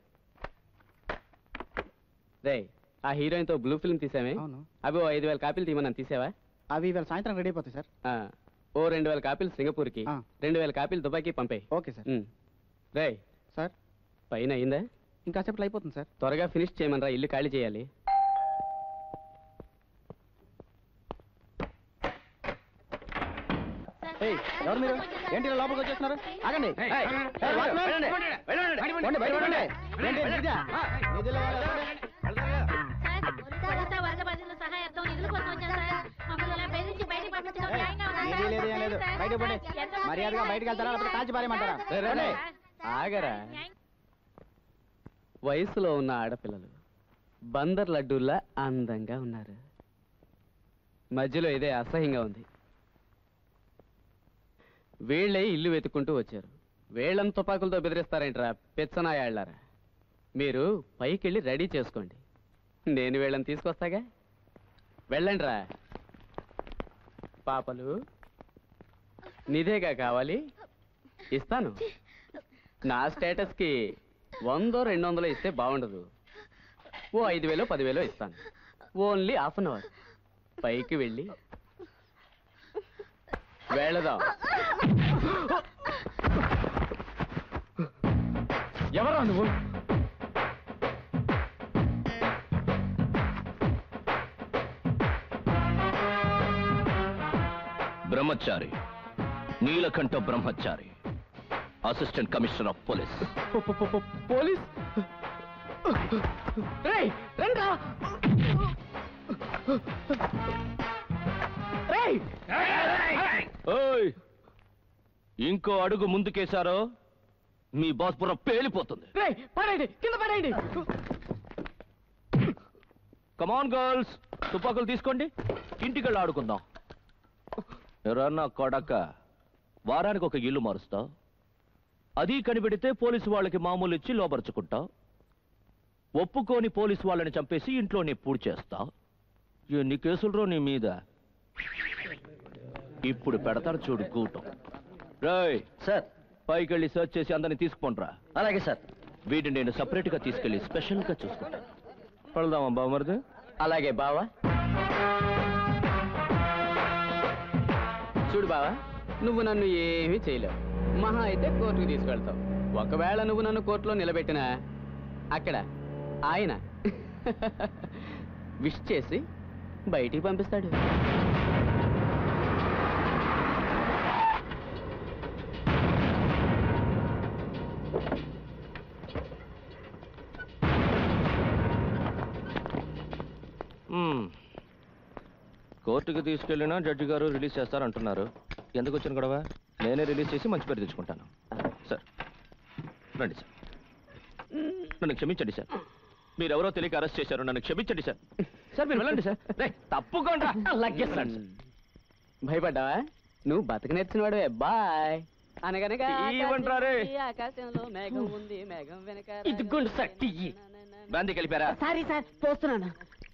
రే ఆ హీరోయిన్తో బ్లూ ఫిల్మ్ తీసామే అవును అవి ఓ ఐదు వేల కాపీలు తీయమన్నాను తీసావా అవి ఇవాళ సాయంత్రం రెడీ అయిపోతాయి సార్ ఆ, ఓ రెండు వేల కాపీలు సింగపూర్కి ఆ. రెండు వేల కాపీలు దుబాయ్కి పంపాయి ఓకే సార్ రే సార్ పైన అయిందా ఇంకా సేపట్లో అయిపోతుంది సార్ త్వరగా ఫినిష్ చేయమనరా ఇల్లు ఖాళీ చేయాలి ఏయ్, ఎవరు మీరు ఏంటి ఇలా లోపలికి వచ్చేస్తున్నారు ఆగండి ఏయ్, ఏయ్, వాచ్మెన్! పోండి, బయట పోండి. ఏంటి, ఇదా? నిధుల వాళ్ళ ఏదీ లేదు ఏం లేదు బయట పోండి మర్యాదగా బయటకు వెళ్తారా లేకపోతే కాల్చి పారేయమంటారా రే, రే, రే. పోండి. ఆగరా వయసులో ఉన్న ఆడపిల్లలు బందర్ లడ్డూల్లా అందంగా ఉన్నారు మధ్యలో ఇదే అసహ్యంగా ఉంది వీళ్ళే ఇల్లు వెతుక్కుంటూ వచ్చారు వీళ్ళని తుపాకులతో బెదిరిస్తారేంట్రా పెచ్చనాయాళ్ళారా మీరు పైకెళ్ళి రెడీ చేసుకోండి నేను వీళ్ళని తీసుకొస్తాగా వెళ్ళండిరా పాపలు నీదేగా కావాలి ఇస్తాను నా స్టేటస్కి వందో రెండు వందలు ఇస్తే బాగుండదు ఓ ఐదు వేలో పదివేలో ఇస్తాను ఓన్లీ హాఫ్ అన్ అవర్ పైకి వెళ్ళి వెళదాం ఎవరా నువ్వు Brahmachari Neelakanta Brahmachari assistant commissioner of police police రేయ్ రండ్రా రేయ్ ఓయ్ ఇంకో అడుగు ముందుకేశారో మీ బాస్ బుర్ర పేలిపోతుంది రేయ్ పడేయండి కింద పడేయండి కమాన్ గర్ల్స్ తుపాకులు తీసుకోండి ఇంటికెళ్ళి ఆడుకుందాం ఎరన్నా కొడక వారానికి ఒక ఇల్లు మారుస్తావు అది కనిపెడితే పోలీసు వాళ్ళకి మామూలు ఇచ్చి లోపరుచుకుంటావు ఒప్పుకోని పోలీసు వాళ్ళని చంపేసి ఇంట్లోనే పూడి చేస్తావు ఎన్ని కేసులు నీ మీద ఇప్పుడు పెడతారు చూడు కూటం రాయ్ సార్ పైకి వెళ్ళి సర్చ్ చేసి అందరిని తీసుకుంట్రా అలాగే సార్ వీటిని నేను సపరేట్ గా తీసుకెళ్లి స్పెషల్ గా చూసుకుంటాను పడదామా బావమరిది అలాగే బావా చూడు బావా నువ్వు నన్ను ఏమీ చేయలేవు మహా అయితే కోర్టుకు తీసుకెళ్తావు ఒకవేళ నువ్వు నన్ను కోర్టులో నిలబెట్టినా అక్కడ ఆయన విష్ చేసి బయటికి పంపిస్తాడు మ్మ్. కోర్టుకి తీసుకెళ్ళినా జడ్జి గారు రిలీజ్ చేస్తారంటున్నారు ఎందుకు వచ్చిన గొడవ నేనే రిలీజ్ చేసి మంచి పేరు తెచ్చుకుంటాను సార్ రండి సార్ నన్ను క్షమించండి సార్ మీరెవరో తెలియక అరెస్ట్ చేశారు నన్ను క్షమించండి సార్ సార్ మీరు వెళ్ళండి సార్ రేయ్, తప్పుకోండి లగ్గేస్తాడు భయపడ్డావా నువ్వు బతక నేర్చినవాడు బాయ్ అనగనగా ఇవ్వండ్రా రే. ఆకాశం ఉంది, ఆకాశంలో మేఘం ఉంది మేఘం వెనక ఇదిగోండి సార్ టీ బ్రాంతి కలిపారా సారీ సార్ పోస్తున్నాను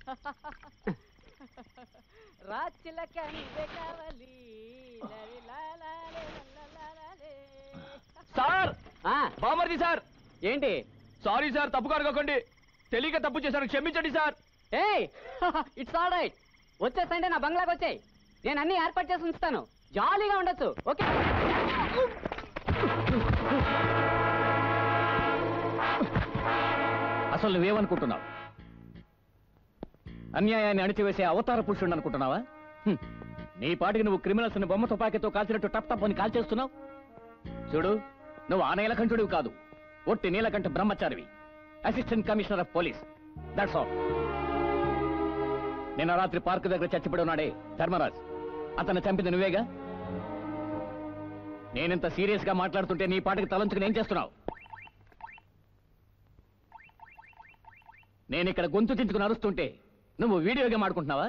రాచిలక నీవే కావాలి లరి లాలాలే లల్లలాలే. సార్ ఆ, బామర్ది సార్ ఏంటి సారీ సార్ తప్పుగా అనుకోకండి తెలియక తప్పు చేశాను క్షమించండి సార్ ఏయ్ ఇట్స్ ఆల్ రైట్ వచ్చేసంటే నా బంగ్లాకి వచ్చాయి నేను అన్ని ఏర్పాటు చేసి ఉంచుతాను జాలీగా ఉండొచ్చు ఓకే అసలు నువ్వేమనుకుంటున్నావు అన్యాయాన్ని అణిచివేసే అవతార పురుషుడు అనుకుంటున్నావా హ్మ్. నీ పాటికి నువ్వు క్రిమినల్స్ ని బొమ్మ తుపాకీతో కాల్చినట్టు టప్ టప్ అని కాల్చేస్తున్నావు చూడు నువ్వు ఆ నీలకంఠుడివి కాదు ఒట్టి నీలకంఠ బ్రహ్మచారివి assistant commissioner of police that's all నిన్న రాత్రి పార్క్ దగ్గర చచ్చిపడి ఉన్నాడే ధర్మరాజ్ అతన్ని చంపింది నువ్వేగా నేనింత సీరియస్ గా మాట్లాడుతుంటే నీ పాటికి తలంచుకుని ఏం చేస్తున్నావు నేను ఇక్కడ గొంతు చించుకుని అరుస్తుంటే నువ్వు వీడియో గేమ్ ఆడుకుంటున్నావా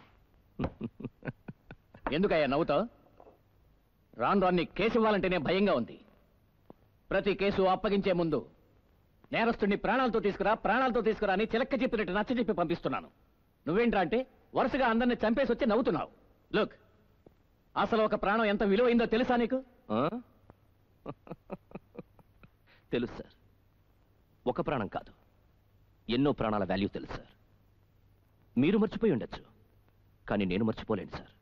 ఎందుకయ్యా నవ్వుతావు రాను రాన్ని కేసు ఇవ్వాలంటేనే భయంగా ఉంది ప్రతి కేసు అప్పగించే ముందు నేరస్తుడిని ప్రాణాలతో తీసుకురా ప్రాణాలతో తీసుకురా అని చిలక్క చెప్పినట్టు నచ్చ చెప్పి పంపిస్తున్నాను నువ్వేంట్రా అంటే వరుసగా అందరిని చంపేసి వచ్చి నవ్వుతున్నావు లుక్ అసలు ఒక ప్రాణం ఎంత విలువైందో తెలుసా నీకు ఆ? తెలుసు సార్ ఒక ప్రాణం కాదు ఎన్నో ప్రాణాల వాల్యూ తెలుసు సార్ మీరు మర్చిపోయి ఉండొచ్చు కానీ నేను మర్చిపోలేను సార్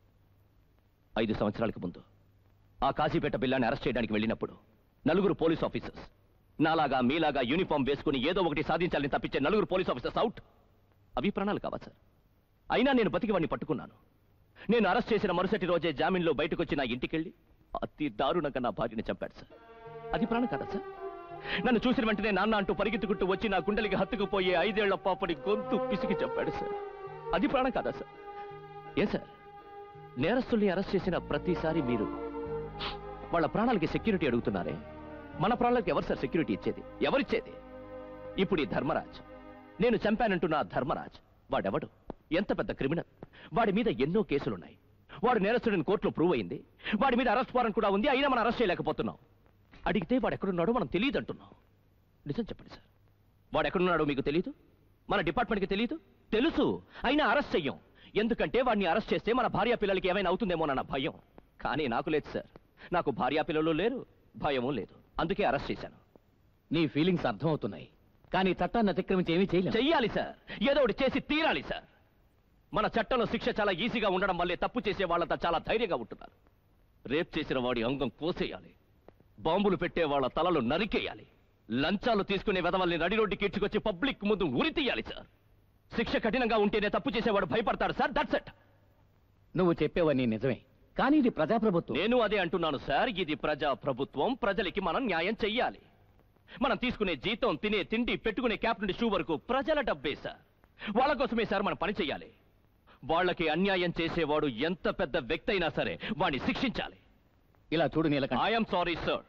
ఐదు సంవత్సరాలకు ముందు ఆ కాశీపేట బిల్లాన్ని అరెస్ట్ చేయడానికి వెళ్ళినప్పుడు నలుగురు పోలీస్ ఆఫీసర్స్ నాలాగా మీలాగా యూనిఫామ్ వేసుకుని ఏదో ఒకటి సాధించాలని తప్పించే నలుగురు పోలీస్ ఆఫీసర్స్ అవుట్ అవి ప్రాణాలు కావా సార్ అయినా నేను బతికి వాడిని పట్టుకున్నాను నేను అరెస్ట్ చేసిన మరుసటి రోజే జామీన్లో బయటకు వచ్చి నా ఇంటికెళ్ళి అతి దారుణంగా నా భార్యని చంపాడు సార్ అది ప్రాణం కదా సార్ నన్ను చూసిన వెంటనే నాన్న అంటూ పరిగెత్తుకుంటూ వచ్చి నా గుండెలకి హత్తుకుపోయే ఐదేళ్ల పాపని గొంతు పిసికి చంపాడు సార్ అది ప్రాణం కాదా సార్ ఏ సార్ నేరస్తుల్ని అరెస్ట్ చేసిన ప్రతిసారి మీరు వాళ్ళ ప్రాణాలకి సెక్యూరిటీ అడుగుతున్నారే మన ప్రాణాలకు ఎవరు సార్ సెక్యూరిటీ ఇచ్చేది ఎవరిచ్చేది ఇప్పుడు ఈ ధర్మరాజ్ నేను చంపానంటున్న ఆ ధర్మరాజ్ వాడెవడు ఎంత పెద్ద క్రిమినల్ వాడి మీద ఎన్నో కేసులున్నాయి వాడు నేరస్తుడిని కోర్టులో ప్రూవ్ అయింది వాడి మీద అరెస్ట్ వారెంట్ కూడా ఉంది అయినా మనం అరెస్ట్ చేయలేకపోతున్నాం అడిగితే వాడు ఎక్కడున్నాడో మనం తెలియదు అంటున్నాం నిజం చెప్పండి సార్ వాడు ఎక్కడున్నాడో మీకు తెలియదు మన డిపార్ట్మెంట్కి తెలియదు తెలుసు అయినా అరెస్ట్ చెయ్యం ఎందుకంటే వాడిని అరెస్ట్ చేస్తే మన భార్య పిల్లలకి ఏమైనా అవుతుందేమోనన్న భయం కానీ నాకు లేదు సార్ నాకు భార్యా పిల్లలు లేరు భయమూ లేదు అందుకే అరెస్ట్ చేశాను నీ ఫీలింగ్స్ అర్థమవుతున్నాయి కానీ చట్టాన్ని అతిక్రమించి ఏమీ చేయలేం చెయ్యాలి సార్ ఏదో ఒకటి చేసి తీరాలి సార్ మన చట్టంలో శిక్ష చాలా ఈజీగా ఉండడం వల్లే తప్పు చేసే వాళ్ళంతా చాలా ధైర్యంగా ఉంటున్నారు రేప్ చేసిన వాడి అంగం కోసేయాలి బాంబులు పెట్టే వాళ్ళ తలలు నరికేయాలి లంచాలు తీసుకునే వెదవల్ని నడి రోడ్డుకి ఈడ్చుకొచ్చి పబ్లిక్ ముందు ఉరి తీయాలి సార్ శిక్ష కఠినంగా ఉంటేనే తప్పు చేసేవాడు భయపడతాడు సార్ దట్స్ ఇట్ నువ్వు చెప్పేవన్నీ నిజమే కానీ ఇది ప్రజాప్రభుత్వం నేను అదే అంటున్నాను సార్ ఇది ప్రజా ప్రభుత్వం ప్రజలకి మనం న్యాయం చెయ్యాలి మనం తీసుకునే జీతం తినే తిండి పెట్టుకునే క్యాప్ నుండి షూ వరకు ప్రజల డబ్బే సార్ వాళ్ళ కోసమే సార్ మనం పని చెయ్యాలి వాళ్ళకి అన్యాయం చేసేవాడు ఎంత పెద్ద వ్యక్తి అయినా సరే వాడిని శిక్షించాలి ఇలా చూడు నీలకంఠ ఐఎమ్ సారీ సార్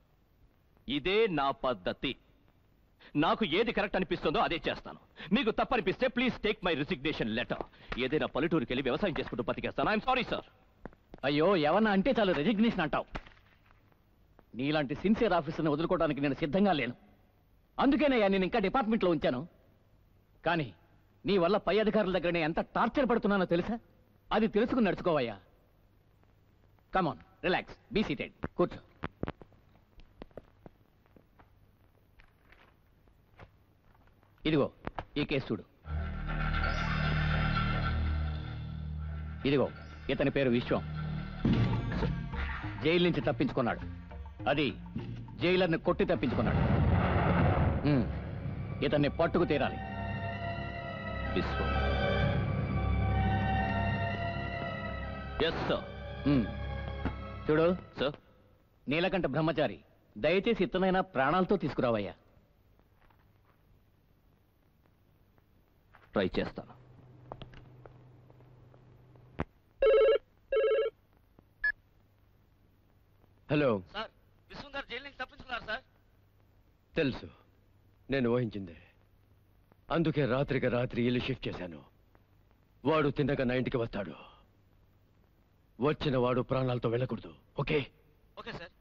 ఇదే నా పద్ధతి నాకు ఏది కరెక్ట్ అనిపిస్తుందో అదే చేస్తాను మీకు తప్పనిపిస్తే please take my resignation letter ఏదైనా పల్లెటూరుకి వెళ్ళి వ్యవసాయం చేసుకుంటూ బతికేస్తాను ఐఎమ్ సారీ సార్ అయ్యో ఎవరన్నా అంటే చాలు రెసిగ్నేషన్ అంటావు నీలాంటి సిన్సియర్ ఆఫీసర్ని వదులుకోవడానికి నేను సిద్ధంగా లేను అందుకేనయ్యా నేను ఇంకా డిపార్ట్మెంట్లో ఉంచాను కానీ నీ వల్ల పై అధికారుల దగ్గర నేను ఎంత టార్చర్ పడుతున్నానో తెలుసా అది తెలుసుకుని నడుచుకోవయ్యా కమాన్ రిలాక్స్ బీ సీటెడ్ కూర్చో ఇదిగో ఈ కేసు చూడు ఇదిగో ఇతని పేరు విశ్వం జైలు నుంచి తప్పించుకున్నాడు అది జైలర్ని కొట్టి తప్పించుకున్నాడు ఉమ్, ఇతన్ని పట్టుకు తీరాలి విశ్వం ఎస్ సార్ ఉమ్, చూడు సార్ నీలకంఠ బ్రహ్మచారి దయచేసి ఇతనైనా ప్రాణాలతో తీసుకురావయ్యా ట్రై చేస్తాను hello sir Vishwam garu jail నుంచి తప్పించుకున్నారు సార్ తెలుసు నేను ఊహించింది అందుకే రాత్రికి రాత్రి ఇల్లు షిఫ్ట్ చేశాను వాడు తిన్నగా నా ఇంటికి వస్తాడు వచ్చిన వాడు ప్రాణాలతో వెళ్ళకూడదు ఓకే ఓకే సార్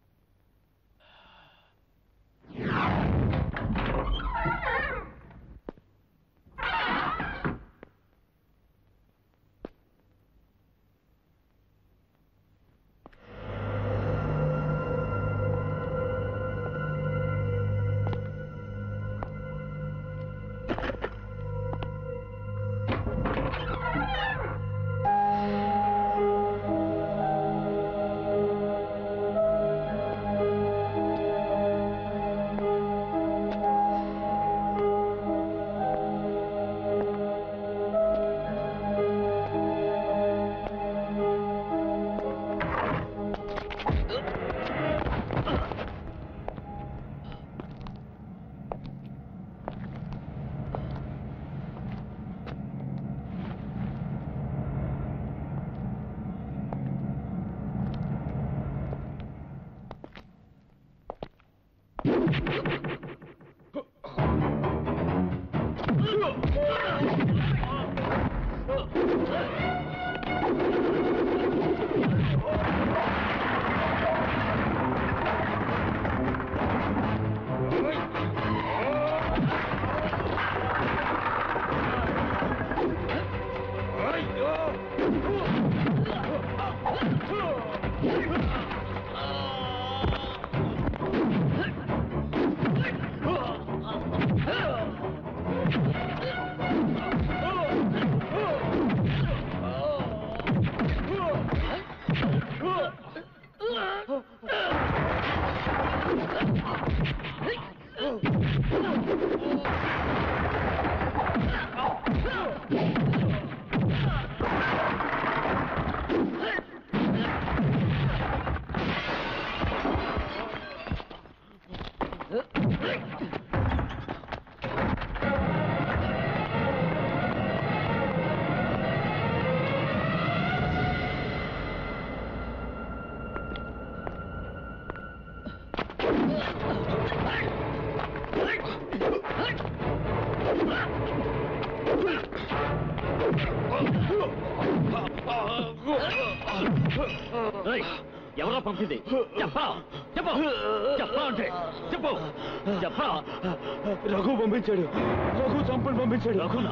ఏయ్, ఎవరో పంపింది చెప్పరా చెప్పు చెప్పరా అంటే చెప్పు చెప్పరా రఘు పంపించాడు రఘు చంపని పంపించాడు రఘునా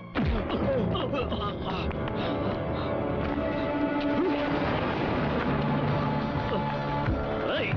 ఏయ్.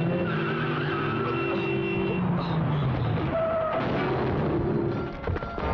ఆ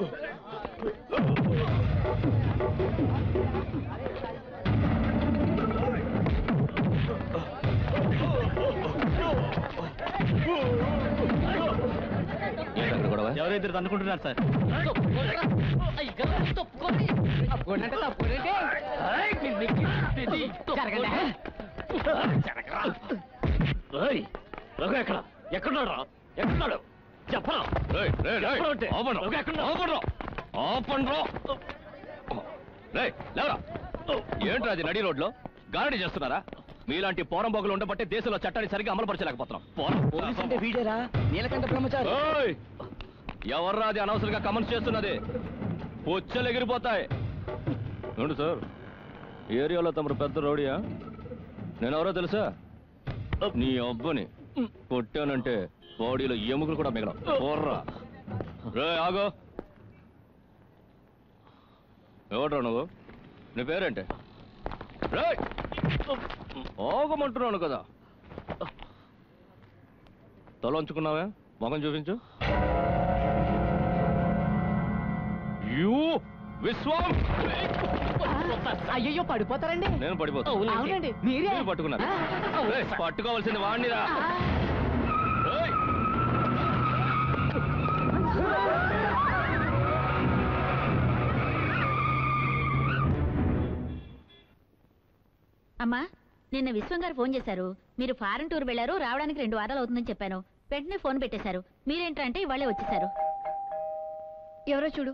ఏంటక్కడ గొడవ ఎవరైతే అనుకుంటున్నారు సార్ తప్పుకోండి తప్పుకోండి జరగండి ఏయ్, రఘు ఎక్కడ ఎక్కడున్నాడు రా ఎక్కడున్నాడు చెప్పరా రేయ్, రేయ్, రేయ్, చెప్పరా అంటే? ఆపండ్రా, రఘు ఎక్కడున్నాడు? ఆపండ్రా, ఆపండ్రా. రేయ్, లేవరా ఏంట్రా అది నడి రోడ్లో గారడీ చేస్తున్నారా మీలాంటి పోరం బొగలు ఉండబట్టే దేశంలో చట్టాన్ని సరిగ్గా అమలుపరచలేకపోతున్నాం పోరం వీడేరా నీలకంఠ బ్రహ్మచారి ఏయ్! ఎవర్రా అది అనవసరంగా కమెంట్స్ చేస్తున్నది పొచ్చలు ఎగిరిపోతాయి చూడు సార్ ఈ ఏరియాలో తమరు పెద్ద రౌడీయా నేనెవరో తెలుసా నీ అబ్బని కొట్టానంటే బాడీలో ఎముకలు కూడా మిగలవు పోర్రా రే ఆగో ఎవడ్రా నువ్వు నీ పేరేంటి రే ఆగమంటున్నాను కదా తల ఉంచుకున్నావే మొఖం చూపించు యూ విశ్వం అయ్యో పడిపోతారండి నేను పడిపోతా అవునండి మీరే మీరు పట్టుకున్నారు రేయ్, పట్టుకోవాల్సింది వాణ్ణిరా రేయ్. అమ్మా నిన్న విశ్వం గారు ఫోన్ చేశారు మీరు ఫారెన్ టూర్ వెళ్లారు రావడానికి రెండు వారాలు అవుతుందని చెప్పాను వెంటనే ఫోన్ పెట్టేశారు మీరేంటంటే ఇవాళే వచ్చేశారు ఎవరో చూడు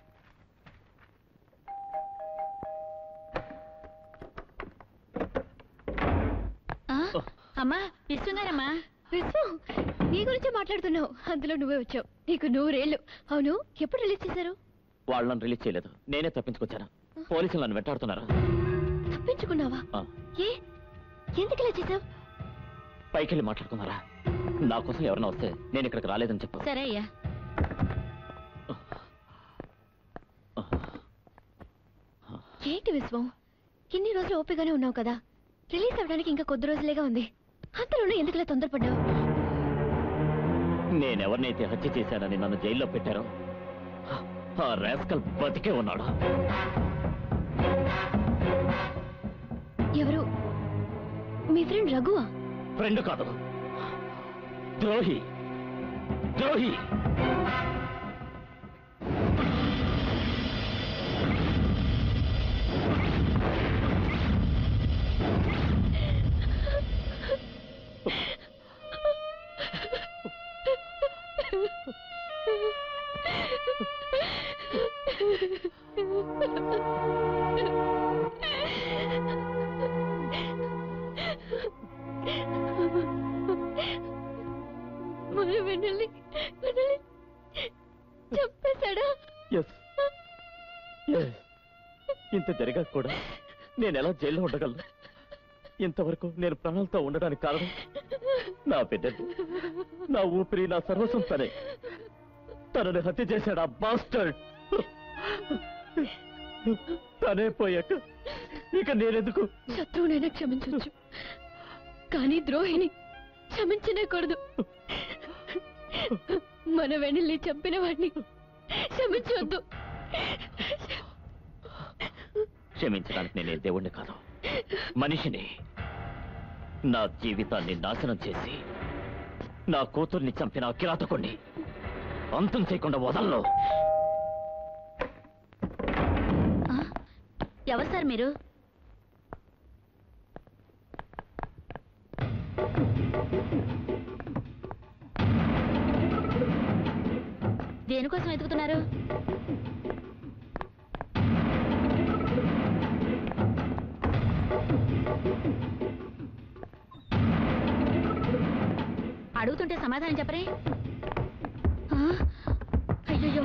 ఆ? అమ్మా విశ్వం గారమ్మా విశ్వం నీ గురించి మాట్లాడుతున్నావు అందులో నువ్వే వచ్చావు నీకు నూరేళ్ళు అవును ఎప్పుడు రిలీజ్ చేశారు వాళ్ళు నన్ను రిలీజ్ చేయలేదు నేనే తప్పించుకొచ్చాను పోలీసులు నన్ను వెంటాడుతున్నారు తప్పించుకున్నావా ఆ, ఏ ఎందుకు ఇలా చేసావు పైకి వెళ్ళి మాట్లాడుకున్నారా నా కోసం ఎవరైనా వస్తే నేను ఇక్కడికి రాలేదని చెప్పు సరే అయ్యా ఏంటి విశ్వం ఇన్ని రోజులు ఓపికగానే ఉన్నావు కదా రిలీజ్ అవ్వడానికి ఇంకా కొద్ది రోజులేగా ఉంది అంతలోనే ఎందుకులా తొందరపడ్డావు నేనెవరినైతే హత్య చేశానని నన్ను జైల్లో పెట్టారో ఆ రాస్కల్ బతికే ఉన్నాడు ఎవరు మీ ఫ్రెండ్ రఘువా ఫ్రెండ్ కాదు ద్రోహి ద్రోహి మన వెన్నెల్ని వెన్నెల్ని చంపేశాడా ఎస్ ఇంత జరిగాక కూడా నేను ఎలా జైల్లో ఉండగలను ఇంతవరకు నేను ప్రాణాలతో ఉండడానికి కారణం నా బిడ్డలు నా ఊపిరి నా సర్వస్వం తనే తనని హత్య చేశాడు ఆ బాస్టర్డ్ తనే పోయాక ఇక నేనెందుకు శత్రువునైనా క్షమించవచ్చు కానీ ద్రోహిని క్షమించనేకూడదు మన వెన్నెల్ని చంపిన వాడిని క్షమించవద్దు క్షమించడానికి నేనే దేవుణ్ణి కాదు మనిషిని నా జీవితాన్ని నాశనం చేసి నా కూతుర్ని చంపిన ఆ కిరాతకుణ్ణి అంతం చేయకుండా వదల్లో ఎవరు సార్ మీరు దేనికోసం వెతుకుతున్నారు అడుగుతుంటే సమాధానం చెప్పరే ఆ? అయ్యయ్యో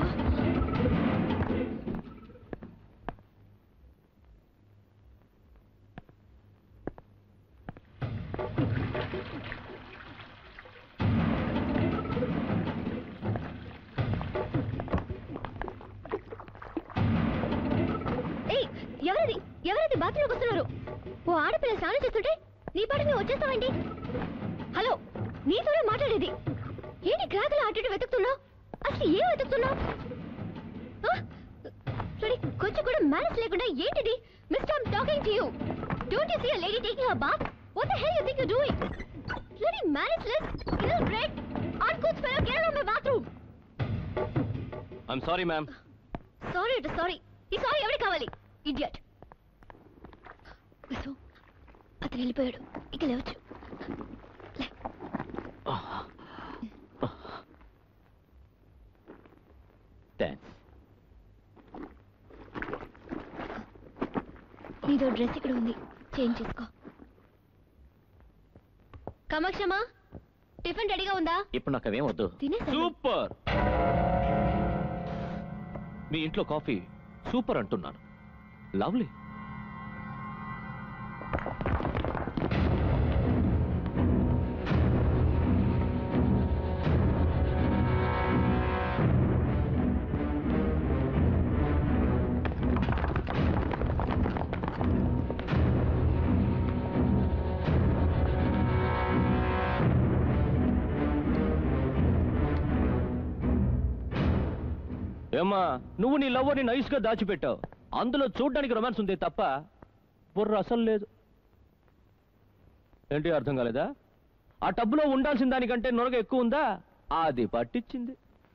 ఏయ్ ఎవరది ఎవరది బాత్రూమ్కి వస్తున్నారు ఓ ఆడపిల్ల స్నానం చేస్తుంటే నీ పాటికి నువ్వు వచ్చేస్తావేంటి హలో నీతోనే మాట్లాడేది ఏంటి క్రాకలు అటు ఇటు వెతుకుతున్నావు అసలు ఏం వెతుకుతున్నావు పడి కొంచెం కూడా మేనేజ్ లేకుండా ఏంటిది Mister I'm talking to you don't you see a lady taking her bath what the hell you think you doing bloody manageless ill bred uncool fellow get out my bathroom I'm sorry ma'am sorry అట సారీ ఈ సారీ ఎవరికి కావాలి ఇడియట్ విసు అతను వెళ్ళిపోయాడు ఇక లేవచ్చు థ్యాంక్స్ నీదో డ్రెస్ ఇక్కడ ఉంది చేంజ్ చేసుకో కామాక్షమా టిఫిన్ రెడీగా ఉందా ఇప్పుడు నాకు అవేం వద్దు తినేసాను సూపర్ మీ ఇంట్లో కాఫీ సూపర్ అంటున్నాను లవ్లీ ఏమ్మా నువ్వు నీ లవ్వర్ని నైస్ గా దాచిపెట్టావు అందులో చూడ్డానికి రొమాన్స్ ఉంది తప్ప బుర్ర అసలు లేదు ఏంటి అర్థం కాలేదా ఆ టబ్బులో ఉండాల్సిన దానికంటే నొరగ ఎక్కువ ఉందా అది పట్టించింది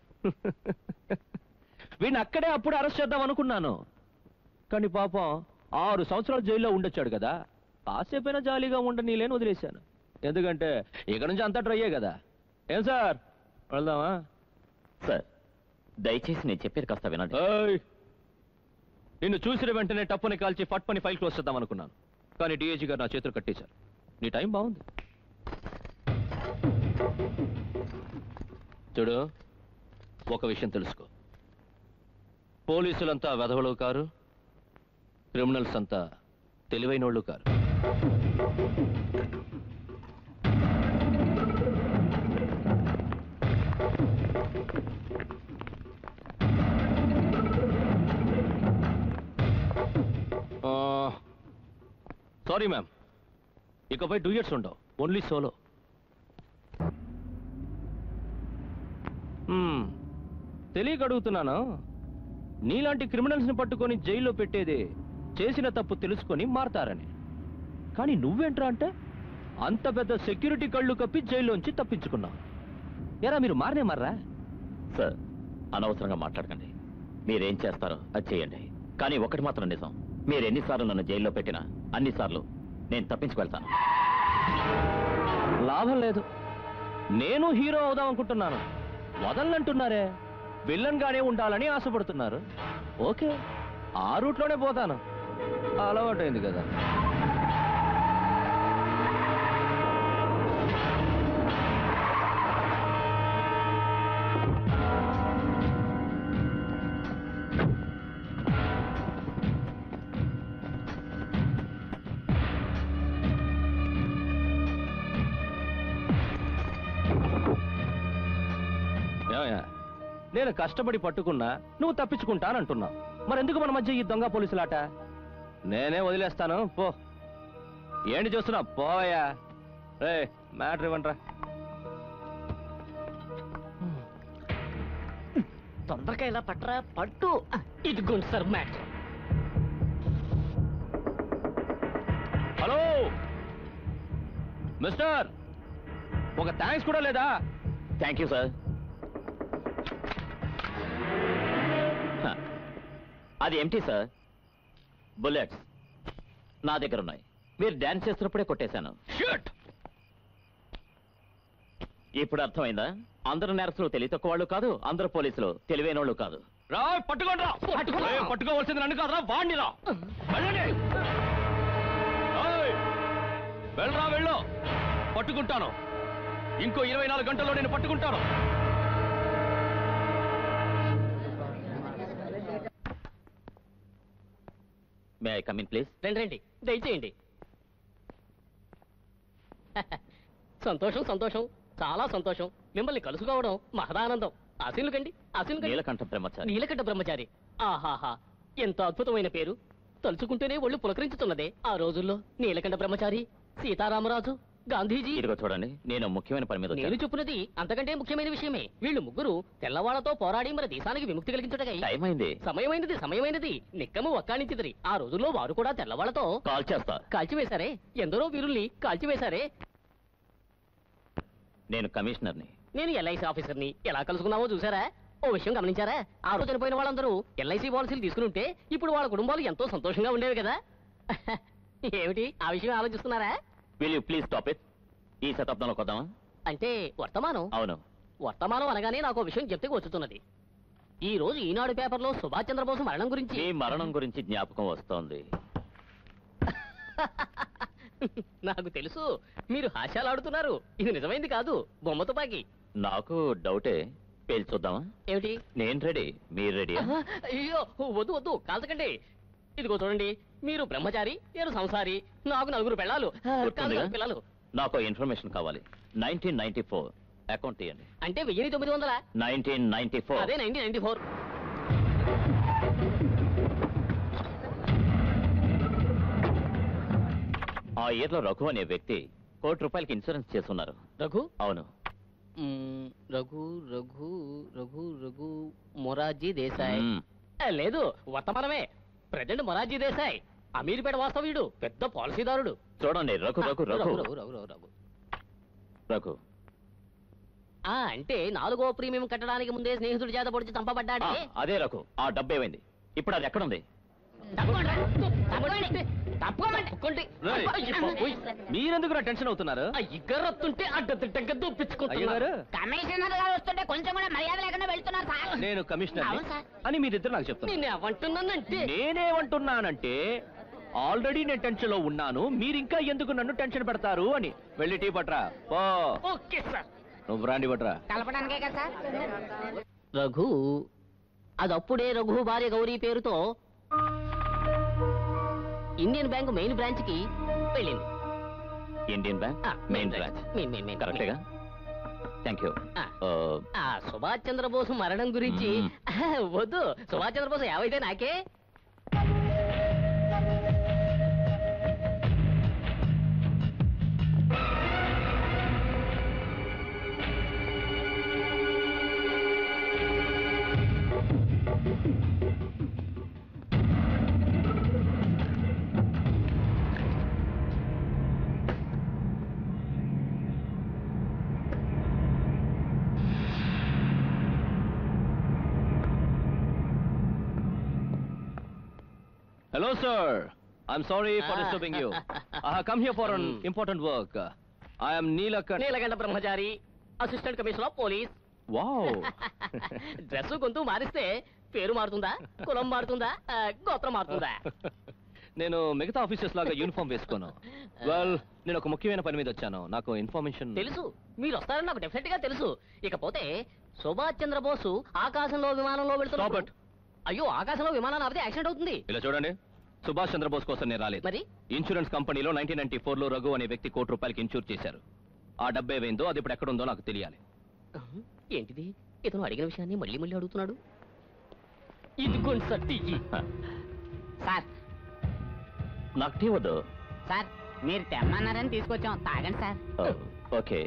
వీడిని అక్కడే అప్పుడు అరెస్ట్ చేద్దాం అనుకున్నాను కానీ పాపం ఆరు సంవత్సరాలు జైల్లో ఉండొచ్చాడు కదా కాసేపైనా జాలీగా ఉండని లేని వదిలేశాను ఎందుకంటే ఇక్కడ నుంచి అంతా ట్రయ్యే కదా ఏం సార్ వెళ్దామా సార్ దయచేసి నేను చెప్పేది కాస్త వినండి ఏయ్! నిన్ను చూసిన వెంటనే టప్పుని కాల్చి ఫట్ పని ఫైల్ క్లోజ్ చేద్దాం అనుకున్నాను కానీ డిఏజీ గారు నా చేతులు కట్టేశారు నీ టైం బాగుంది చూడు ఒక విషయం తెలుసుకో పోలీసులంతా వెధవలు కారు క్రిమినల్స్ అంతా తెలివైనోళ్ళు కారు సారీ మ్యామ్ ఇకపై టూ ఇయర్స్ ఉండవు ఓన్లీ సోలో తెలియక అడుగుతున్నాను నీలాంటి క్రిమినల్స్ని పట్టుకొని జైల్లో పెట్టేది చేసిన తప్పు తెలుసుకొని మారతారని కానీ నువ్వేంట్రా అంటే అంత పెద్ద సెక్యూరిటీ కళ్ళు కప్పి జైల్లోంచి తప్పించుకున్నావు ఎరా మీరు మారనే మారరా సార్ అనవసరంగా మాట్లాడకండి మీరేం చేస్తారో అది చేయండి కానీ ఒకటి మాత్రం నిజం మీరు ఎన్నిసార్లు నన్ను జైల్లో పెట్టినా అన్నిసార్లు నేను తప్పించుకెళ్తాను లాభం లేదు నేను హీరో అవుదాం అనుకుంటున్నాను వదలనంటున్నారే విల్లన్ గానే ఉండాలని ఆశపడుతున్నారు ఓకే ఆ రూట్లోనే పోతాను అలవాటైంది కదా ఏమయ్యా, నేను కష్టపడి పట్టుకున్నా నువ్వు తప్పించుకుంటానంటున్నావు మరెందుకు మన మధ్య ఈ దొంగ పోలీసులాట నేనే వదిలేస్తాను పో ఏంటి చూస్తున్నా పోయా రే మ్యాటర్ ఇవ్వండిరా తొందరగా ఇలా పట్టరా పట్టు ఇదిగోండి సార్ మ్యాచ్ హలో మిస్టర్ ఒక థ్యాంక్స్ కూడా లేదా థ్యాంక్ యూ సార్ అది ఏంటి సార్ బుల్లెట్స్ నా దగ్గర ఉన్నాయి మీరు డాన్స్ చేస్తున్నప్పుడే కొట్టేశాను ఇప్పుడు అర్థమైందా అందరు నేరస్తులు తెలివి తక్కువ వాళ్ళు కాదు అందరు పోలీసులు తెలివైన వాళ్ళు కాదు రా పట్టుకోండి రా ఏయ్, పట్టుకోవాల్సింది నన్ను కాదురా వాణ్ణి రా వెళ్ళండి ఏయ్, వెళ్ళరా వెళ్ళు పట్టుకుంటాను ఇంకో ఇరవై నాలుగు గంటల్లో నేను పట్టుకుంటాను మే ఐ కమిన్ ప్లీజ్ రండి రండి దయచేయండి సంతోషం సంతోషం చాలా సంతోషం మిమ్మల్ని కలుసుకోవడం మహదానందం ఆశీనులు కండి ఆశీనులు కండి నీలకంఠ బ్రహ్మచారి నీలకంఠ బ్రహ్మచారి ఆహాహా ఎంత అద్భుతమైన పేరు తలుచుకుంటేనే ఒళ్ళు పులకరించుతున్నదే ఆ రోజుల్లో నీలకంఠ బ్రహ్మచారి సీతారామరాజు గాంధీజీ ఇదిగో చూడండి నేను ముఖ్యమైన పని మీద నేను వచ్చాను చెప్పున్నది అంతకంటే ముఖ్యమైన విషయమే వీళ్ళు ముగ్గురు తెల్లవాళ్లతో పోరాడి మన దేశానికి విముక్తి కలిగించటకై టైం అయింది సమయమైనది సమయమైనది నిక్కము ఒక్కాణించిదిరి ఆ రోజుల్లో వారు కూడా తెల్లవాళ్లతో కాల్ చేస్తా కాల్చివేశారే ఎందరో వీరుల్ని కాల్చివేశారే నేను కమిషనర్ని నేను ఎల్ఐసి ఆఫీసర్ని ఎలా కలుసుకున్నామో చూసారా ఓ విషయం గమనించారా ఆ రోజు చనిపోయిన వాళ్ళందరూ ఎల్ఐసి పాలసీలు తీసుకుని ఉంటే ఇప్పుడు వాళ్ళ కుటుంబాలు ఎంతో సంతోషంగా ఉండేవి కదా ఏమిటి ఆ విషయం ఆలోచిస్తున్నారా will you please stop it ఈ శతాబ్దంలో కొద్దామా అంటే వర్తమానం అవును వర్తమానం అనగానే నాకు ఓ విషయం చెప్తే వచ్చుతున్నది ఈ రోజు ఈనాడు పేపర్లో సుభాష్ చంద్రబోస్ మరణం గురించి మీ మరణం గురించి జ్ఞాపకం వస్తోంది నాకు తెలుసు మీరు హాస్యాలాడుతున్నారు ఇది నిజమైంది కాదు బొమ్మ తుపాకి నాకు డౌటే పేల్ చూద్దామా ఏమిటి నేను రెడీ మీరు రెడీ ఆహా, అయ్యో వద్దు వద్దు కాల్చకండి ఇదిగో చూడండి మీరు బ్రహ్మచారి నేను సంసారి నాకు నలుగురు పెళ్ళాలు గుర్తుందిగా? కాదు, పిల్లలు నాకు ఇన్ఫర్మేషన్ కావాలి నైన్టీన్ నైన్టీ ఫోర్ అకౌంట్ ఇవ్వండి అంటే వెయ్యి తొమ్మిది వందల నైన్టీన్ నైన్టీ ఫోర్ అదే నైన్టీన్ నైన్టీ ఫోర్ ఆ ఇయర్ లో రఘు అనే వ్యక్తి కోటి రూపాయలకి ఇన్సూరెన్స్ చేస్తున్నారు రఘు అవును మ్మ్, రఘు రఘు రఘు రఘు మొరార్జీ దేశాయ్ మ్మ్. ఏ, లేదు వర్తమానమే ప్రెసిడెంట్ మొరార్జీ దేశాయ్ అమీర్పేట వాస్తవ్యుడు పెద్ద పాలసీదారుడు చూడండి రఘు రఘు రఘు రఘు రఘు రఘు రఘు రఘు ఆ అంటే నాలుగో ప్రీమియం కట్టడానికి ముందే స్నేహితుడి చేత పొడిచి ఆ, చంపబడ్డాడే అదే రఘు ఆ డబ్బు ఏమైంది ఇప్పుడు అది ఎక్కడుంది తప్పుకోండి రేయ్. మీరెందుకు టెన్షన్ అవుతున్నారు ఇగ్గరొత్తుంటే అడ్డదిడ్డంగా దొప్పించుకుంటున్నారు కమిషనర్ గారు వస్తుంటే కొంచెం కూడా మర్యాద లేకుండా వెళ్తున్నారు సార్ నేను కమిషనర్ అవును సార్. అని మీరిద్దరు నాకు చెప్తాను నేను ఏమంటున్నానంటే నేనేమంటున్నానంటే ఆల్రెడీ నేను టెన్షన్ లో ఉన్నాను మీరు ఇంకా ఎందుకు నన్ను టెన్షన్ పెడతారు అని వెళ్ళి టీ పట్రా పో ఓకే సార్ నువ్వు బ్రాండి పట్రా కలపడానికే కదా సార్ రఘు అదప్పుడే రఘు భార్య గౌరీ పేరుతో ఇండియన్ బ్యాంక్ మెయిన్ బ్రాంచ్ కి వెళ్ళింది ఇండియన్ బ్యాంక్ ఆ, main branch main main main కరెక్టేగా థ్యాంక్ యూ ఆ. ఆ సుభాష్ చంద్రబోస్ మరణం గురించి వద్దు సుభాష్ చంద్రబోస్ ఏవైతే నాకే Hello, sir. I'm sorry for Ah. disturbing you. I have come here for an Hmm. important work. I am Neelakant. Neelakanta Brahmachari assistant commissioner of police Wow. Dress గొంతు మారిస్తే పేరు మారుతుందా కులం మారుతుందా ఆ, గోత్రం మారుతుందా నేను మిగతా ఆఫీసర్స్ లాగా యూనిఫామ్ వేసుకోను వెల్ నేను ఒక ముఖ్యమైన పని మీద వచ్చాను నాకు ఇన్ఫర్మేషన్ తెలుసు మీరు వస్తారని నాకు డెఫినెట్ గా తెలుసు ఇకపోతే సుభాష్ చంద్రబోసు ఆకాశంలో విమానంలో Stop వెళ్తున్నప్పుడు it. అయ్యో ఆకాశంలో విమానం ఆపితే యాక్సిడెంట్ అవుతుంది ఇలా చూడండి సుభాష్ చంద్రబోస్ కోసం నేను రాలేదు మరి ఇన్సూరెన్స్ కంపెనీలో నైన్టీన్ నైన్టీ ఫోర్ లో రఘు అనే వ్యక్తి కోటి రూపాయలకి ఇన్సూర్ చేశారు ఆ డబ్బు ఏమైందో అది ఇప్పుడు ఎక్కడుందో నాకు తెలియాలి ఏంటిది ఇతను అడిగిన విషయాన్ని మళ్ళీ మళ్ళీ అడుగుతున్నాడు ఇదిగోండి సార్ టీ సార్ నాకు టీ వద్దు సార్ మీరు తెమ్మన్నారని తీసుకొచ్చాం తాగండి సార్ ఓకే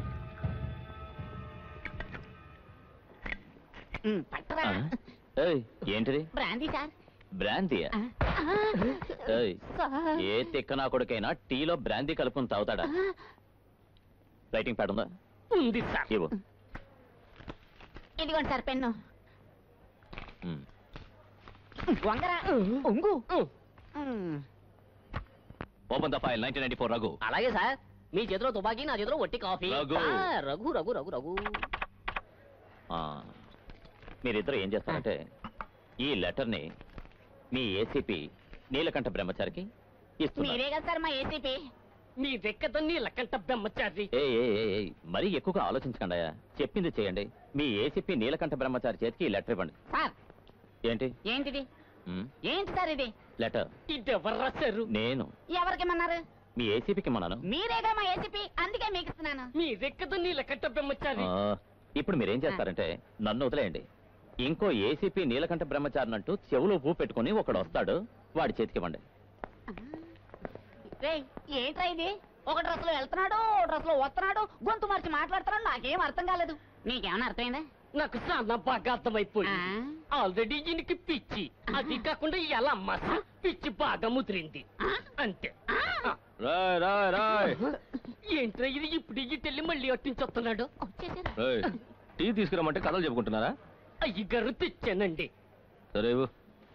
మ్, పట్టరా ఏయ్ ఏంటిది బ్రాందీ సార్ బ్రాందీయా ఏయ్ సార్ ఏ తిక్క నా కొడుకైనా టీలో బ్రాందీ కలుపుకుని తాగుతాడా రైటింగ్ ప్యాడ్ ఉందా ఉంది సార్ ఇవ్వు ఇదిగోండి సార్ పెన్ను మ్. వంగరా ఒంగు మ్. Open the file nineteen ninety four Raghu అలాగే సార్ మీ చేతిలో తుపాకీ నా చేతిలో వట్టి కాఫీ రఘు. ఆ, రఘు రఘు రఘు రఘు ఆ, మీరిద్దరు ఏం చేస్తారంటే ఈ లెటర్ని మీ ఏసీపీ నీలకంఠ బ్రహ్మచారికి ఇస్తున్నారు మీరే కదా సార్ మా ఏసీపీ మీ దెక్కతో నీ లక్కంట బెమ్మచారి ఏ ఏ ఏ, ఏ, మరీ ఎక్కువగా ఆలోచించకండి చెప్పింది చేయండి మీ ఏసీపీ నీలకంఠ బ్రహ్మచారి చేతికి ఈ లెటర్ ఇవ్వండి సార్ ఏంటి ఏంటిది మ్, ఏంటి సార్ ఇది లెటర్ ఇది ఎవరు రాశారు నేను ఎవరికిమ్మన్నారు మీ ఏసీపీకి మన్నాను మీరేగా మా ఏసీపీ అందుకే మీకు ఇస్తున్నాను మీ దెక్కతో నీ లక్కంట బెమ్మచారి ఆ, ఇప్పుడు మీరేం చేస్తారంటే నన్ను వదిలేయండి ఇంకో ఏసీపీ నీలకంఠ బ్రహ్మచారిని అంటూ చెవులో పూ పెట్టుకుని ఒకడు వస్తాడు వాడి చేతికి ఇవ్వండి రేయ్ ఏంట్రా ఇది ఒక డ్రెస్ లో వెళ్తున్నాడు ఓ డ్రెస్ లో వస్తున్నాడు గొంతు మార్చి మాట్లాడుతున్నాడు నాకేం అర్థం కాలేదు నీకేమైనా అర్థమైందా నాకు చాలా బాగా అర్థమైపోయింది ఆల్రెడీ ఈయనకి పిచ్చి అది కాకుండా ఎలా మస పిచ్చి బాగా ముదిరింది అంతే రాయ్ రాయ్ రాయ్ ఏంట్రా ఇది ఇప్పుడు ఇటెళ్ళి మళ్ళీ అట్టించొస్తున్నాడు రాయ్ టీ తీసుకురమ్మంటే కథలు చెప్పుకుంటున్నారా అయ్యగారు తెచ్చానండి సరే ఇవ్వు.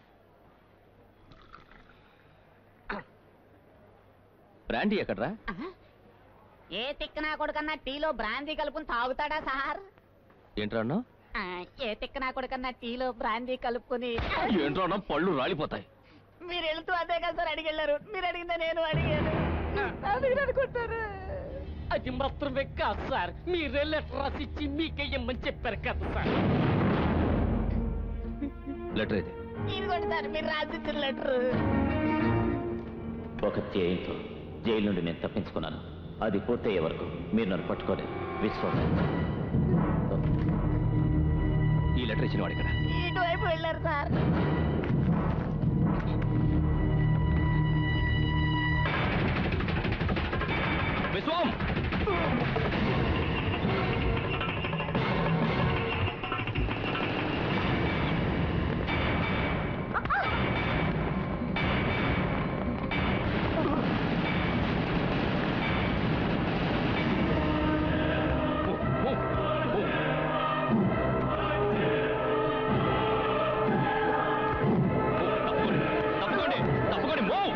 బ్రాండీ ఎక్కడ్రా ఏ తిక్కనా కొడుకన్నా టీలో బ్రాందీ కలుపుకుని తాగుతాడా సార్ ఏంట్రా అన్నా ఆ, ఏ తిక్కనా కొడుకన్నా టీలో బ్రాందీ కలుపుకుని ఏంట్రా అన్నా పళ్ళు రాలిపోతాయి మీరు వెళ్తూ అదే కదా సార్ అడిగెళ్ళారు మీరు అడిగిందే నేను అడిగాను అందుకని అనుకుంటారు అది మాత్రమే కాదు సార్ మీరే లెటర్ రాసిచ్చి మీకే ఇమ్మని చెప్పారు కదా సార్ లెటర్ అయితే ఇదిగోండి సార్ మీరు రాసిచ్చిన లెటర్ ఒక ధ్యేయంతో జైలు నుండి నేను తప్పించుకున్నాను అది పూర్తయ్యే వరకు మీరు నన్ను పట్టుకోలేదు విశ్వాసం ఈ లెటర్ ఇచ్చిన వాడు ఇక్కడ ఇటువైపు వెళ్ళారు సార్ విశ్వం తప్పకోండి తప్పకోండి move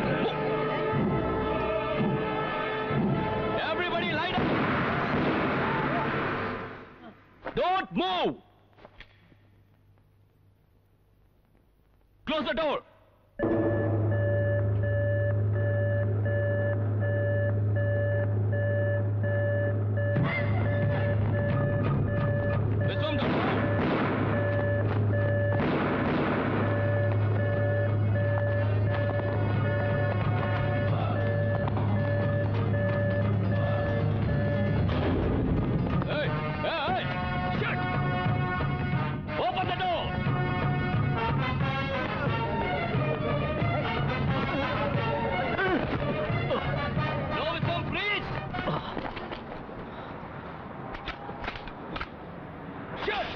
everybody line don't move close the door Vishwam Hey, hey, hey! Shut! Open the door! No, Vikram, please! Shut!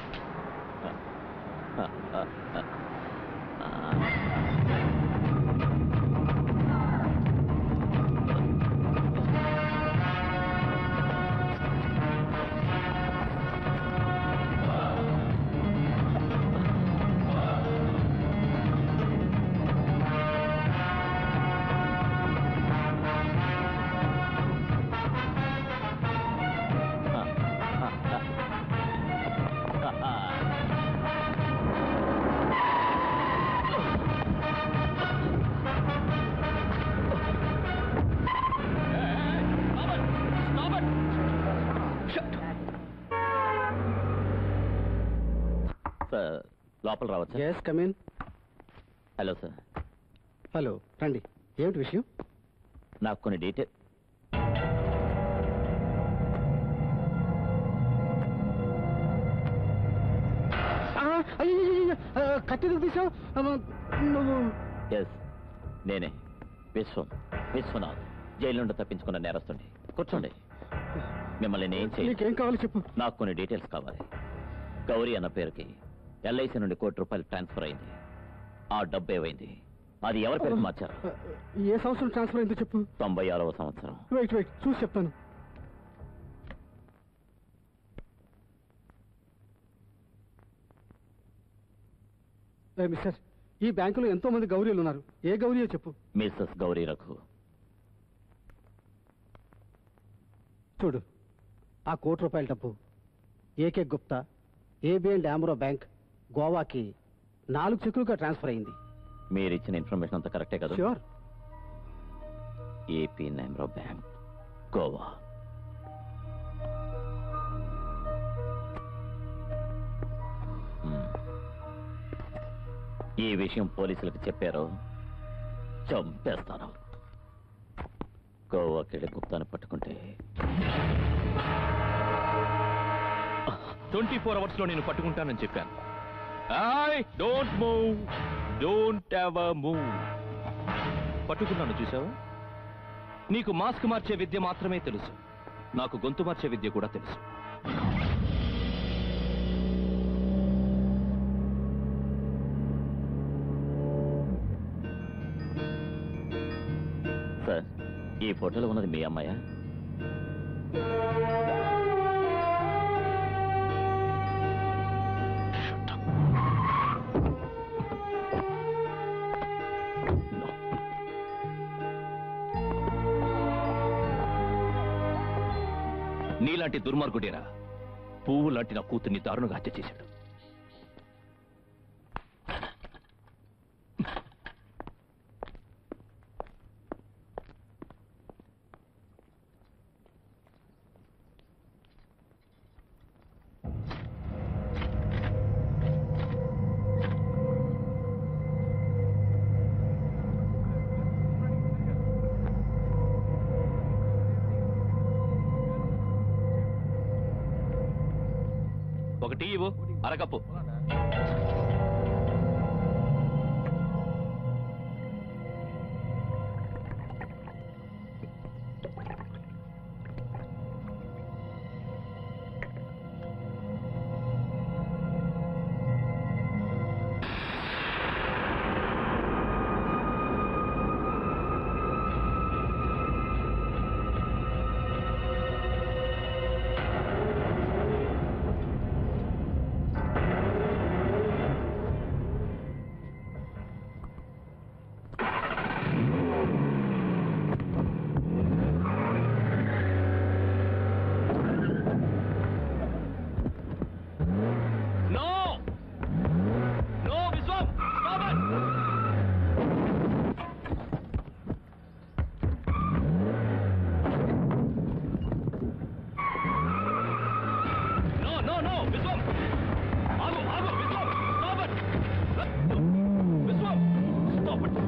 Sir లోపల రావచ్చా yes come in hello sir hello రండి ఏమిటి విషయం నాకు కొన్ని డీటెయిల్ ఆ, అయ్యో, అయ్యో, అయ్యో, ఆ, కత్తి ఎందుకు తీసావు ఆ, నువ్వు ఎస్ నేనే విశ్వం విశ్వనాథ్ జైలు నుండి తప్పించుకున్న నేరస్తుండి కూర్చోండి మిమ్మల్ని నేను చేయను నీకేం కావాలి చెప్పు నాకు కొన్ని డీటెయిల్స్ కావాలి గౌరీ అన్న పేరుకి ఎల్ఐసి నుండి కోటి రూపాయలు ట్రాన్స్ఫర్ అయింది ఆ డబ్బు ఏమైంది అది ఎవరి పేరుకి మార్చారు ఏ సంవత్సరం ట్రాన్స్ఫర్ అయిందో చెప్పు తొంభై ఆరవ సంవత్సరం వెయిట్ వెయిట్ చూసి చెప్తాను ఏ, మిస్టర్ ఈ బ్యాంకులో ఎంతో మంది గౌరీలు ఉన్నారు ఏ గౌరీయో చెప్పు మిస్సెస్ గౌరీ రఘు చూడు ఆ కోటి రూపాయల డబ్బు AK Gupta ABN AMRO bank గోవాకి నాలుగు చెక్కులుగా ట్రాన్స్ఫర్ అయింది మీరు ఇచ్చిన ఇన్ఫర్మేషన్ అంతా కరెక్టే కదా sure ABN AMRO bank Goa మ్మ్. ఈ విషయం పోలీసులకు చెప్పారు చంపేస్తాను గోవాకి గుప్తాను పట్టుకుంటే ట్వంటీ ఫోర్ అవర్స్ లో నేను పట్టుకుంటానని చెప్పాను I don't move don't ever move పట్టుకున్నాను చూసావా నీకు మాస్క్ మార్చే విద్య మాత్రమే తెలుసు నాకు గొంతు మార్చే విద్య కూడా తెలుసు సార్ ఈ ఫోటోలో ఉన్నది మీ అమ్మాయా నీలాంటి దుర్మార్గుడేరా పువ్వు లాంటి నా కూతుర్ని దారుణంగా హత్య చేశాడు ఒక టీ ఇవ్వు అరకప్పు No! No, Vishwam! Stop it! No, no, no! Vishwam! ఆగు ఆగు Vishwam stop it Vishwam stop it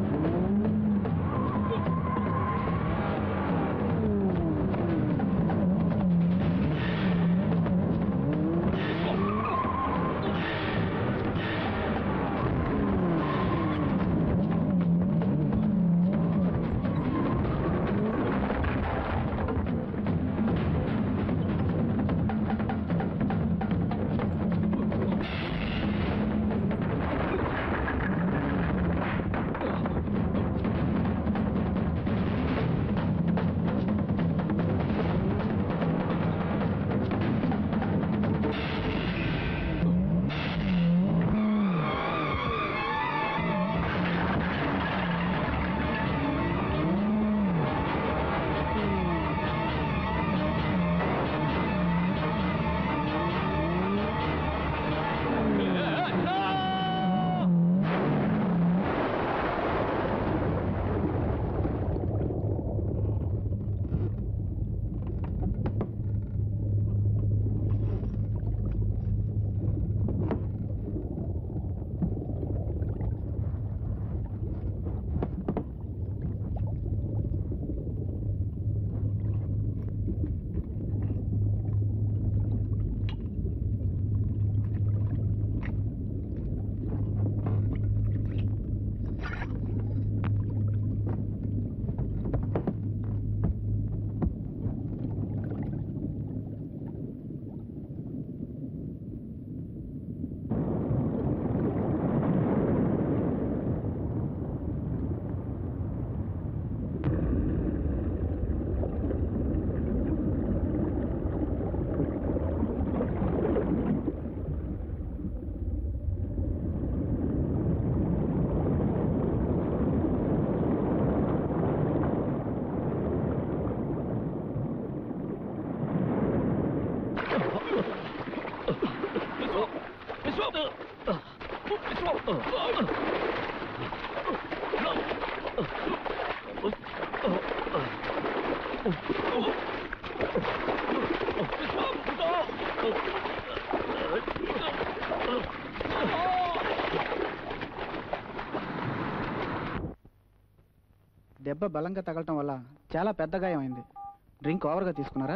దెబ్బ బలంగా తగలటం వల్ల చాలా పెద్ద గాయం అయింది డ్రింక్ ఓవర్గా తీసుకున్నారా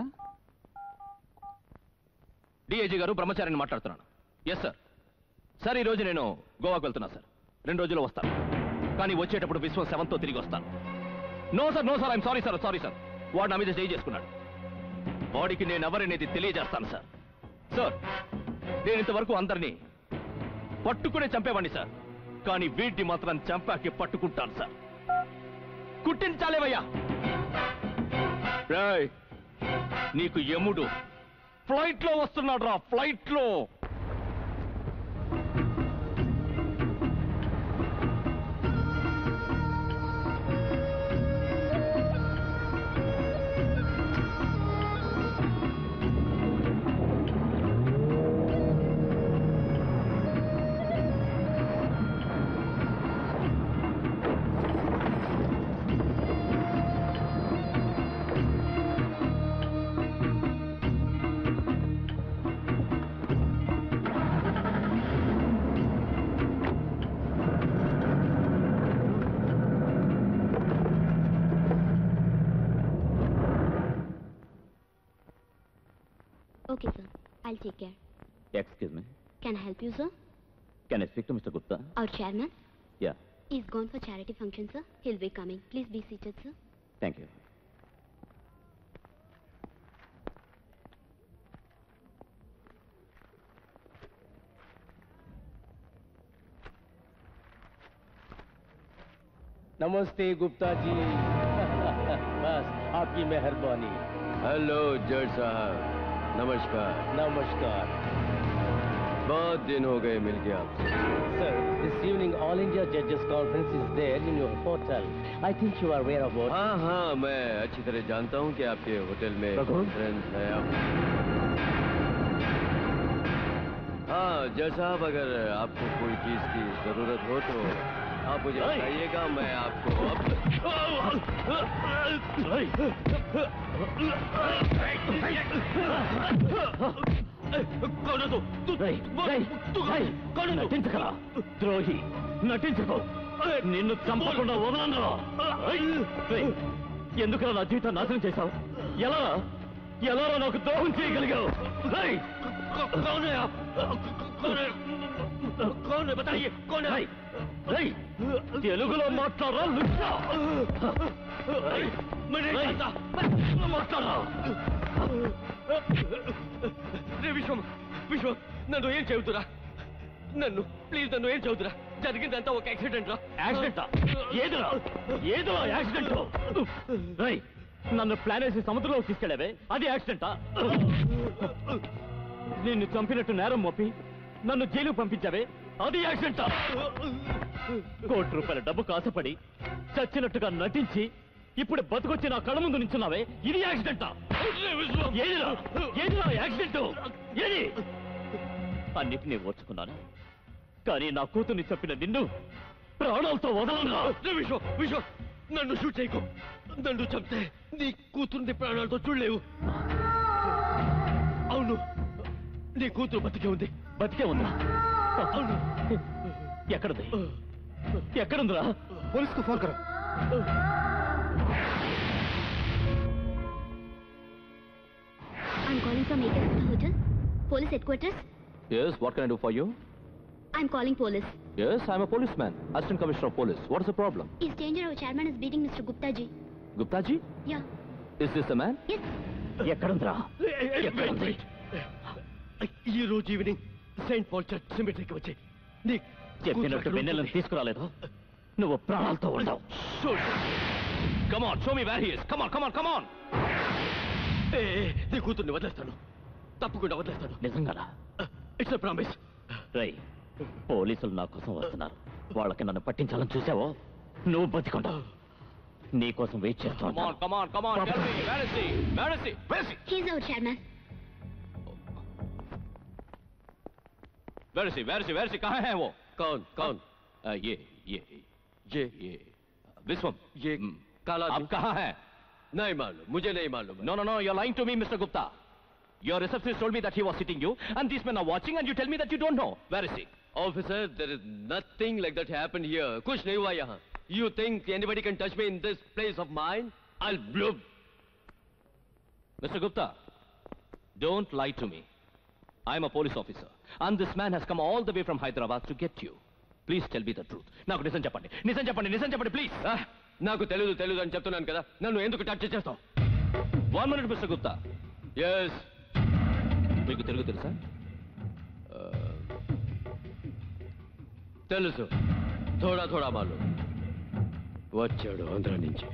డిఐజీ గారు బ్రహ్మచారిని మాట్లాడుతున్నాను ఎస్ సార్ సార్ ఈ రోజు నేను గోవాకు వెళ్తున్నా సార్ రెండు రోజుల్లో వస్తాను కానీ వచ్చేటప్పుడు విశ్వం సెవెన్తో తిరిగి వస్తాను no sir no sir I'm sorry sir sorry sir వాడు నా మీద స్టే చేసుకున్నాడు వాడికి నేను ఎవరనేది తెలియజేస్తాను సార్ సార్ నేను ఇంతవరకు అందరినీ పట్టుకునే చంపేవాడిని సార్ కానీ వీడిని మాత్రం చంపాకి పట్టుకుంటాను సార్ కుట్టించాలేవయ్యా రాయ్ నీకు యముడు ఫ్లైట్ లో వస్తున్నాడు రా ఫ్లైట్ లో Okay, sir. I'll take care. Excuse me Can I help you, sir? Can I speak to mister Gupta Our chairman? Yeah He's gone for charity function, sir. He'll be coming. Please be seated, sir. Thank you नमस्ते गुप्ता जी बस आपकी मेहरबानी हेलो जज साहब नमस्कार नमस्कार बहुत दिन हो गए मिल गया आपसे Sir, this evening All India Judges Conference is there in your hotel. I think you are aware about हाँ हाँ मैं अच्छी तरह जानता हूँ कि आपके होटल में कॉन्फ्रेंस है आप हाँ जज साहब अगर आपको कोई चीज की जरूरत हो तो आप मुझे बताइएगा मैं आपको నటించకరా ద్రోహి నటించకు నిన్ను చంపకుండా వదలను ఎందుకు నా జీవితం నాశనం చేశావు ఎలా ఎలా నాకు ద్రోహం చేయగలిగావు రేయ్! రేయ్! రేయ్! తెలుగులో మాట్లాడరా లుచ్చా! రేయ్! రేయ్! మాట్లాడరా రే విశ్వం విశ్వం నన్ను ఏం చెబుతురా నన్ను ప్లీజ్ నన్ను ఏం చెబుతురా జరిగిందంతా ఒక యాక్సిడెంట్ రా యాక్సిడెంటా ఏదిరా ఏదిరా యాక్సిడెంట్ రై నన్ను ప్లాన్ వేసి సముద్రంలో తీసుకెళ్ళావే అది యాక్సిడెంటా నిన్ను చంపినట్టు నేరం మోపి నన్ను జైలుకు పంపించావే అది యాక్సిడెంటా కోటి రూపాయల డబ్బు కాసపడి చచ్చినట్టుగా నటించి ఇప్పుడు బతుకొచ్చి నా కళ్ళ ముందు నించున్నావే ఇది యాక్సిడెంటా ఏదిరా ఏదిరా యాక్సిడెంట్ ఏది అన్నిటినీ ఓర్చుకున్నాను కానీ నా కూతుర్ని చెప్పిన నిన్ను ప్రాణాలతో వదలరా రే విశ్వం విశ్వం నన్ను షూట్ చేయకు నన్ను చంపితే నీ కూతురుని ప్రాణాలతో చూడలేవు అవును నీ కూతురు బతికే ఉంది బతికే ఉందా అవును ఎక్కడుంది ఎక్కడుందిరా పోలీస్కు ఫోన్ కరో I'm calling from Akar Gupta Hotel. Police headquarters. Yes, what can I do for you? I'm calling police. Yes, I'm a policeman, assistant commissioner of police. What is the problem? Is danger our chairman is beating Mr. Gupta ji. Gupta ji? Yeah. Is this the man? Yes. ఎక్కడుందిరా ఎక్కడుంది? ఈ రోజు ఈవినింగ్ సెయింట్ పాల్ చర్చ్ సిమెట్రీకి వచ్చి నీ చెప్పినట్టు వెన్నెలను తీసుకురాలేదు నువ్వు ప్రాణాలతో ఉండవు Come on, show me where he is. Come on, come on, come on. ఏ, నీ కూతుర్ని వదిలేస్తాను తప్పకుండా వదిలేస్తాను నిజంగానా ఇట్స్ ప్రామిస్ రై పోలీసులు నా కోసం వస్తున్నారు వాళ్ళకి నన్ను పట్టించాలని చూసావో నువ్వు బతికొంటావు నీ కోసం వెయిట్ Come చేస్తాను on, come on, come on. Tell me, where is he? Where is he? Where is he? He's our chairman. Where is he? Where is he? Where is he? कहाँ है वो? कौन कौन आ, ये ये ये ये विश्वम ये हम्म, काला आप कहाँ हैं? नहीं मालूम मुझे नहीं मालूम No, no, no. You're lying to me, Mr. Gupta. Your receptionist told me that he was sitting you, and these men are watching, and you tell me that you don't know. Where is he? Officer, there is nothing like that happened here. कुछ नहीं हुआ यहाँ. You think anybody can touch me in this place of mine? I'll blow. Mr. Gupta, don't lie to me. I'm a police officer, and this man has come all the way from Hyderabad to get you. Please tell me the truth. నాకు నిజం చెప్పండి నిజం చెప్పండి నిజం చెప్పండి ప్లీజ్ నాకు తెలియదు తెలియదు అని చెప్తున్నాను కదా నన్ను ఎందుకు టచ్ చేస్తావు one minute mister Gupta yes మీకు తెలుగు తెలుసా తెలుసు థోడా థోడా మాలు వచ్చాడు ఆంధ్ర నుంచి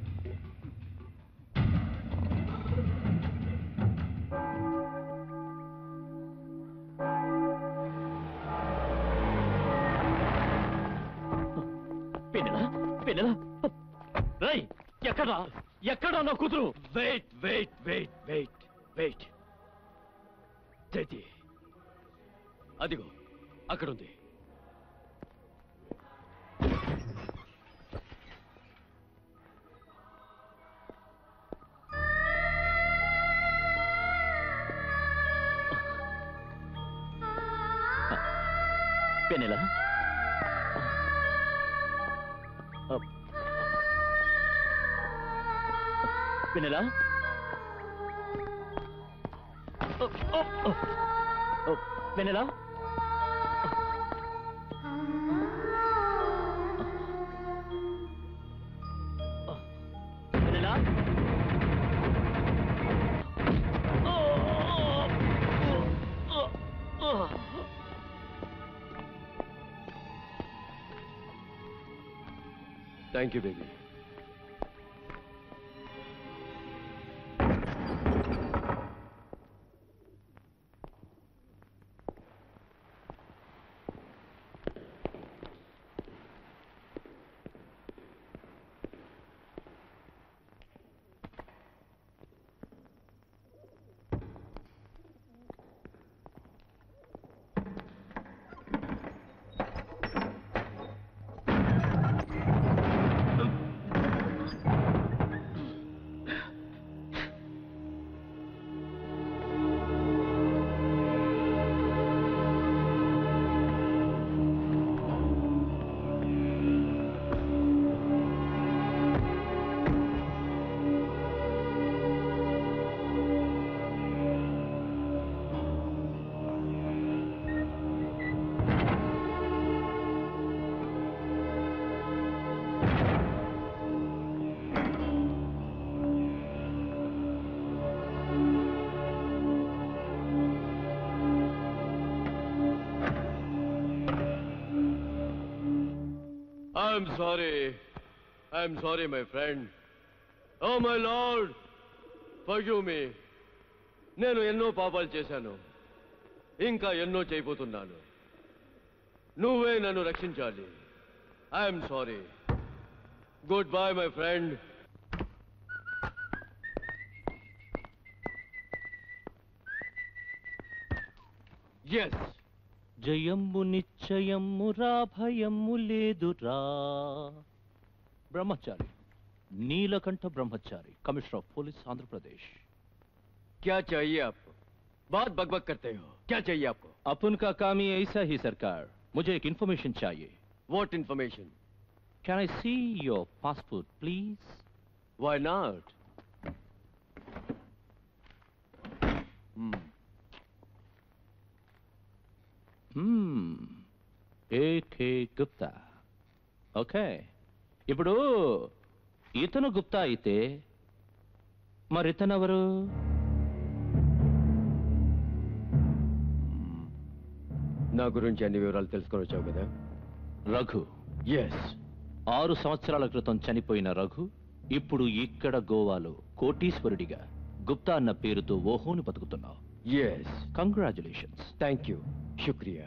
పిన్నెలా పిన్నెలా రై ఎక్కడా ఎక్కడా నా కూతురు wait wait wait wait wait చేతి అదిగో అక్కడుంది పెన్నెలా పెన్నెలా పెన్నెలా పెన్నెలా thank you baby I'm sorry I'm sorry my friend oh my lord forgive me నేను ఎన్నో పాపాలు చేశాను ఇంకా ఎన్నో చేయబోతున్నాను నువ్వే నన్ను రక్షించాలి I'm sorry good bye my friend yes జయమ్ము నిశ్చయమ్ము రా భయమ్ము లేదురా బ్రహ్మచారి నీలకంఠ బ్రహ్మచారి కమిషనర్ ఆఫ్ పోలీస్ ఆంధ్రప్రదేశ్ क्या चाहिए आपको बहुत बकबक करते हो क्या चाहिए आपको अपन का काम ही ऐसा ही सरकार मुझे एक इन्फॉर्मेशन चाहिए what information can I see your passport please Why not? Hmm. AK Gupta okay ఇప్పుడు ఇతను గుప్తా అయితే మరి ఇతనెవరు నా గురించి అన్ని వివరాలు తెలుసుకొని వచ్చావు కదా రఘు ఎస్ ఆరు సంవత్సరాల క్రితం చనిపోయిన రఘు ఇప్పుడు ఇక్కడ గోవాలో కోటీశ్వరుడిగా గుప్తా అన్న పేరుతో ఓహోని బతుకుతున్నావు ఎస్ కంగ్రాచులేషన్స్ థ్యాంక్ యూ శుక్రియా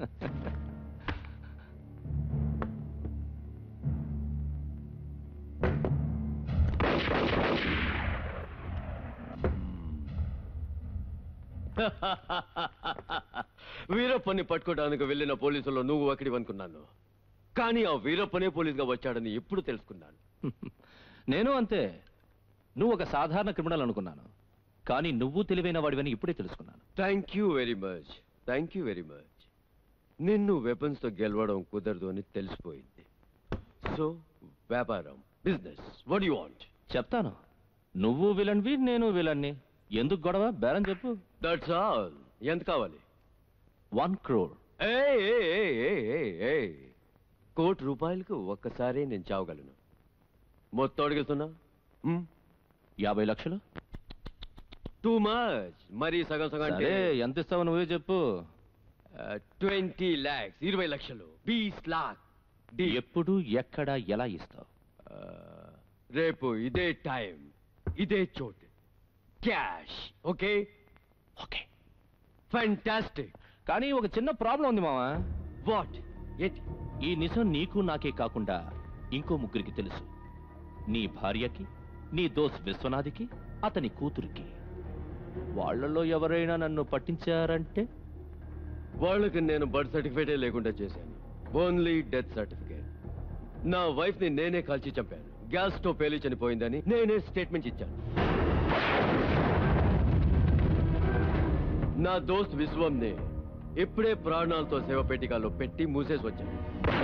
వీరప్పని పట్టుకోవడానికి వెళ్ళిన పోలీసులో నువ్వు ఒకటి అనుకున్నాను కానీ ఆ వీరప్పనే పోలీసుగా వచ్చాడని ఎప్పుడు తెలుసుకున్నాను నేను అంతే నువ్వు ఒక సాధారణ క్రిమినల్ అనుకున్నాను కానీ నువ్వు తెలివైన వాడివని ఇప్పుడే తెలుసుకున్నాను thank you very much thank you very much నిన్ను వెపన్స్ తో గెలవడం కుదరదు అని తెలిసిపోయింది సో వ్యాపారం బిజినెస్ వడ్ యు వాంట్ చెప్తాను నువ్వు విలన్వి నేను విలన్ని ఎందుకు గొడవ బేరం చెప్పు దట్స్ ఆల్ ఎంత కావాలి వన్ క్రోర్ ఏయ్, ఏయ్, ఏయ్, ఏయ్, ఏయ్, ఏయ్. కోటి రూపాయలకు ఒక్కసారి నేను చావగలను మొత్తం అడుగుతున్నా యాభై లక్షలు టూ మచ్ మరి సగం సగం అంటే సరే ఎంత ఇస్తావు నువ్వే చెప్పు ట్వంటీ ల్యాక్స్ ఇరవై లక్షలు బీస్ లాక్ ఎప్పుడు ఎక్కడ ఎలా ఇస్తావు రేపు ఇదే టైం ఇదే చోటు క్యాష్ ఓకే ఓకే ఫ్యాంటాస్టిక్ కానీ ఒక చిన్న ప్రాబ్లం ఉంది మావా వాట్ ఈ నిజం నీకు నాకే కాకుండా ఇంకో ముగ్గురికి తెలుసు నీ భార్యకి నీ దోస్ విశ్వనాథ్కి అతని కూతురికి వాళ్ళలో ఎవరైనా నన్ను పట్టించారంటే వాళ్ళకి నేను బర్త్ సర్టిఫికేటే లేకుండా చేశాను ఓన్లీ డెత్ సర్టిఫికేట్ నా వైఫ్ ని నేనే కాల్చి చంపాను గ్యాస్ స్టవ్ పేలి చనిపోయిందని నేనే స్టేట్మెంట్ ఇచ్చాను నా దోస్త్ విశ్వంని ఇప్పుడే ప్రాణాలతో శవపేటికలో పెట్టి మూసేసి వచ్చాను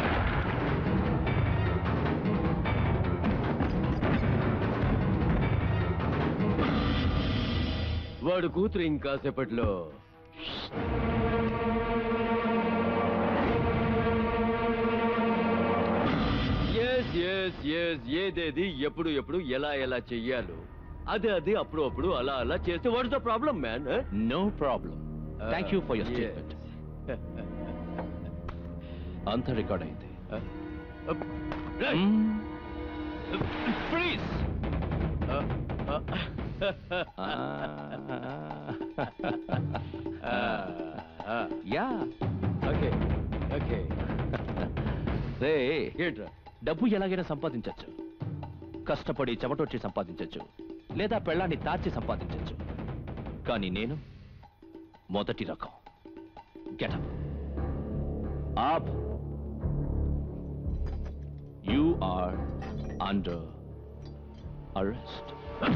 వాడు కూతురు ఇంకాసేపట్లో ఎస్ ఎస్ ఎస్ ఏదేది ఎప్పుడు ఎప్పుడు ఎలా ఎలా చెయ్యాలో అదే అది అప్పుడు అప్పుడు అలా అలా చేస్తే what the problem man no problem thank you for your statement అంత రికార్డ్ అయింది ప్లీజ్ యా ఓకే ఓకే రే ఏంట్రా డబ్బు ఎలాగైనా సంపాదించవచ్చు కష్టపడి చెమటొచ్చి సంపాదించవచ్చు లేదా పెళ్ళాన్ని దాచి సంపాదించవచ్చు కానీ నేను మొదటి రకం getup up you are under arrest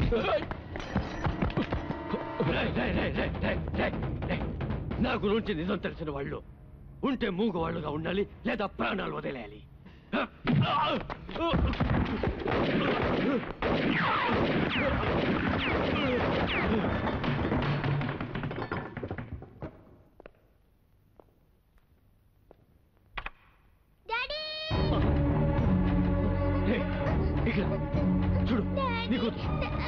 రేయ్, రేయ్, రేయ్, రేయ్, రేయ్, రేయ్, రేయ్. నా గురించి నిజం తెలిసిన వాళ్ళు ఉంటే మూగ వాళ్ళుగా ఉండాలి లేదా ప్రాణాలు వదిలేయాలి రేయ్, ఇక్కడ చూడు నీ కూతురు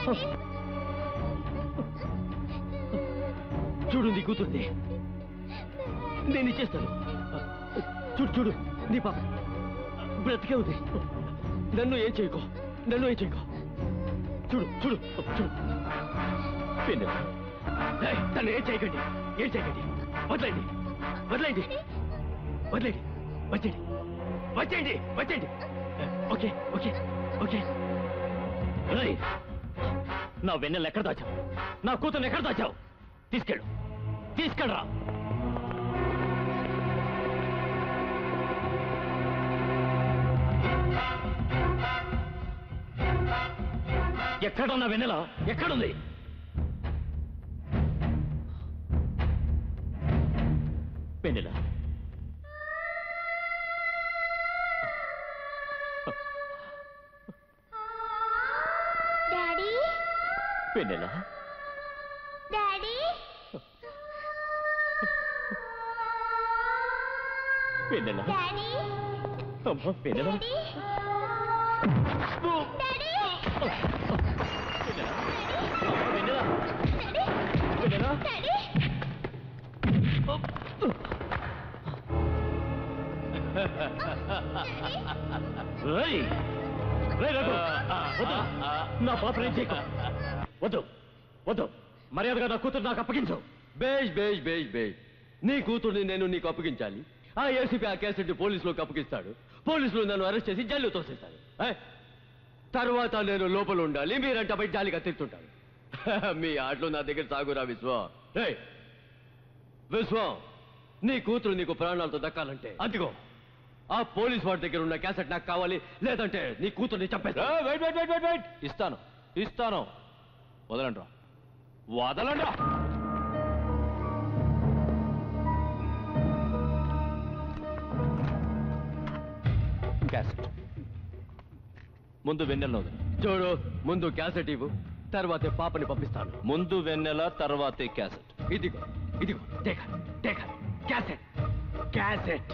చూడు నీ కూతుర్ని నేను ఇచ్చేస్తాను చూడు చూడు నీ పాప బ్రతికే ఉంది నన్ను ఏం చేయకో నన్ను ఏం చేయకో చూడు చూడు చూడు పిన్ని ఏయ్, నన్ను ఏం చేయకండి ఏం చేయకండి వదిలేండి వదిలేండి వదిలేండి వచ్చేయండి వచ్చేయండి వచ్చేయండి ఓకే ఓకే ఓకే రేయ్, నా వెన్నెలు ఎక్కడ దాచావు నా కూతురు ఎక్కడ దాచావు తీసుకెళ్ళు తీసుకెళ్ళరా ఎక్కడున్నా వెన్నెల ఎక్కడుంది వెన్నెల daddy Vennela daddy Vennela daddy అమ్మా వెన్నెల డాడీ డాడీ వెన్నెల వెన్నెల డాడీ రేయ్ రేయ్ రఘు వద్దు నా పాప ఏం చేయకు వద్దు వద్దు మర్యాదగా నా కూతురు నాకు అప్పగించు బేష్ బేష్ బేష్ బేష్ నీ కూతుర్ని నేను నీకు అప్పగించాలి ఆ ఏసీపీ ఆ కేసెట్ పోలీసులోకి అప్పగిస్తాడు పోలీసులు నన్ను అరెస్ట్ చేసి జైల్లో తోసేస్తారు ఏ? తర్వాత నేను లోపల ఉండాలి మీరంట బయట జాలిగా తిరుగుతుంటారు మీ ఆటలు నా దగ్గర సాగురా విశ్వం ఏయ్, విశ్వం నీ కూతురు నీకు ప్రాణాలతో దక్కాలంటే అదిగో ఆ పోలీస్ వాడి దగ్గర ఉన్న క్యాసెట్ నాకు కావాలి లేదంటే నీ కూతుర్ని చంపేస్తా wait wait wait wait wait ఇస్తాను ఇస్తాను వదలండి రా వదలండి రా క్యాసెట్ ముందు వెన్నెల వదలు చూడు ముందు క్యాసెట్ ఇవ్వు తర్వాతే పాపని పంపిస్తాను ముందు వెన్నెల తర్వాతే క్యాసెట్ ఇదిగో ఇదిగో టేక టేక క్యాసెట్ క్యాసెట్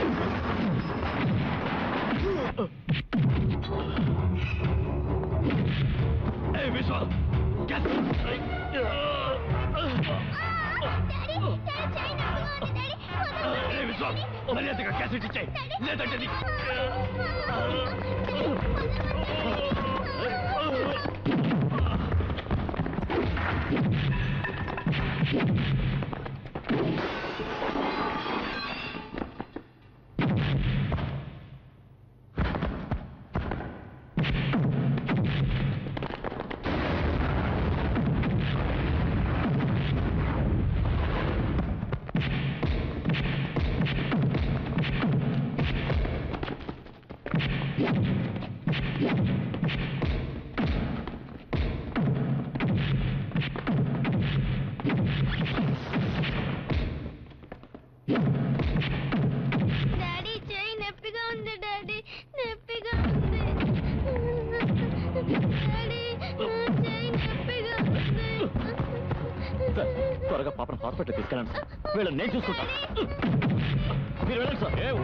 ఏ విశ్వ ఏ విశ్వ మర్యాదగా క్యాసెట్ ఇచ్చాయి లేదంటే నీ- డాడీ చేయి నొప్పిగా ఉంది డాడీ నొప్పిగా ఉంది డాడీ చేయి నొప్పిగా ఉంది సార్ త్వరగా పాపను హాస్పిటల్ తీసుకెళ్ళండి సార్ వీళ్ళని నేను చూసుకుంటాను మీరు వెళ్ళండి సార్ ఏ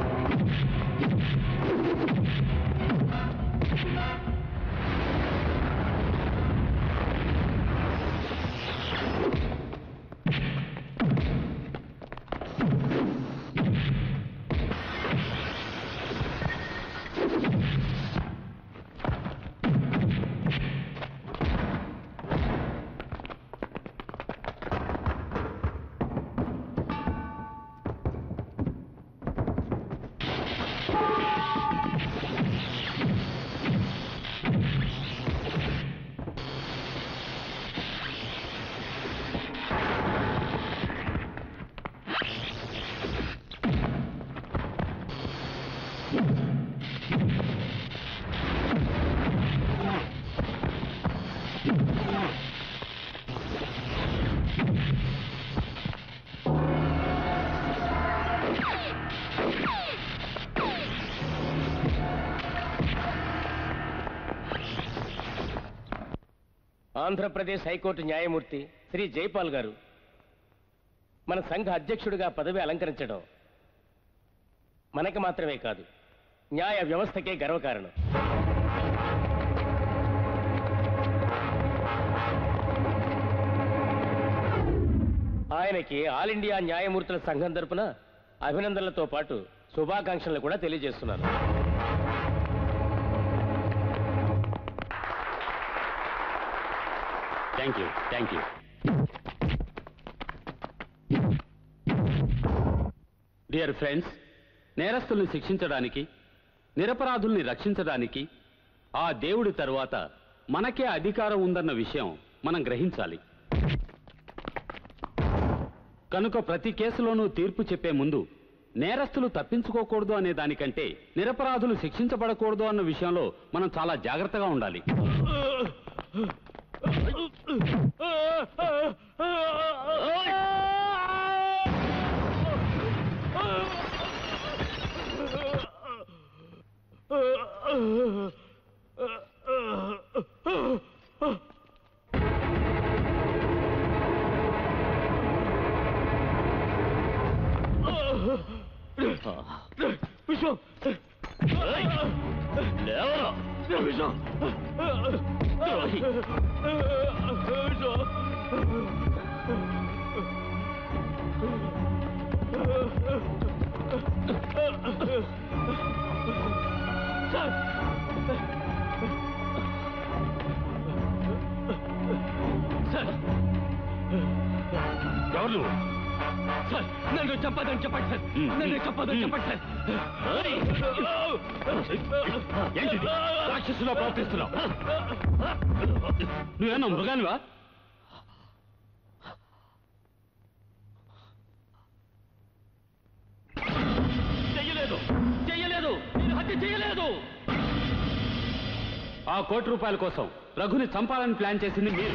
ఆంధ్రప్రదేశ్ హైకోర్టు న్యాయమూర్తి శ్రీ జైపాల్ గారు మన సంఘ అధ్యక్షుడిగా పదవి అలంకరించడం మనకి మాత్రమే కాదు న్యాయ వ్యవస్థకే గర్వకారణం ఆయనకి ఆల్ ఇండియా న్యాయమూర్తుల సంఘం తరపున అభినందనలతో పాటు శుభాకాంక్షలు కూడా తెలియజేస్తున్నాను thank you thank you dear friends నేరస్తుల్ని శిక్షించడానికి నిరపరాధుల్ని రక్షించడానికి ఆ దేవుడి తరువాత మనకే అధికారం ఉందన్న విషయం మనం గ్రహించాలి కనుక ప్రతి కేసులోనూ తీర్పు చెప్పే ముందు నేరస్తులు తప్పించుకోకూడదు అనే దానికంటే నిరపరాధులు శిక్షించబడకూడదు అన్న విషయంలో మనం చాలా జాగ్రత్తగా ఉండాలి విశ్వం లేవరా విశ్వం ద్రోహి. సార్ సార్ ఎవరు నువ్వు? సార్ నన్ను చంపదని చెప్పండి సార్ నన్ను చంపదని చెప్పండి సార్ ఏంటిది రాక్షసులో ప్రవర్తిస్తున్నావు నువ్వేనా మృగానివా చెయ్యలేదు చెయ్యలేదు నేను హత్య చేయలేదు ఆ కోటి రూపాయల కోసం రఘుని చంపాలని ప్లాన్ చేసింది మీరు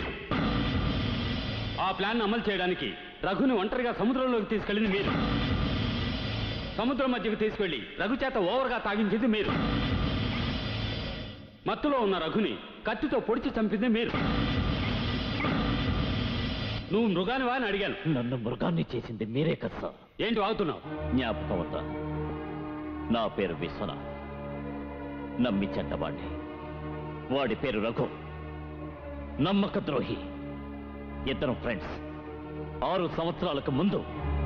ఆ ప్లాన్ అమలు చేయడానికి రఘుని ఒంటరిగా సముద్రంలోకి తీసుకెళ్ళింది మీరు సముద్రం మధ్యకు తీసుకెళ్లి రఘు చేత ఓవర్గా తాగించింది మీరు మత్తులో ఉన్న రఘుని కత్తితో పొడిచి చంపింది మీరు నువ్వు మృగానివా అని అడిగాను నన్ను మృగాన్ని చేసింది మీరే కదా సార్ ఏంటి వాగుతున్నావు జ్ఞాపకం ఉందా నా పేరు విశ్వనాథ్ నమ్మి చెడ్డవాణ్ణి వాడి పేరు రఘు నమ్మక ద్రోహి ఇద్దరు ఫ్రెండ్స్ ఆరు సంవత్సరాలకు ముందు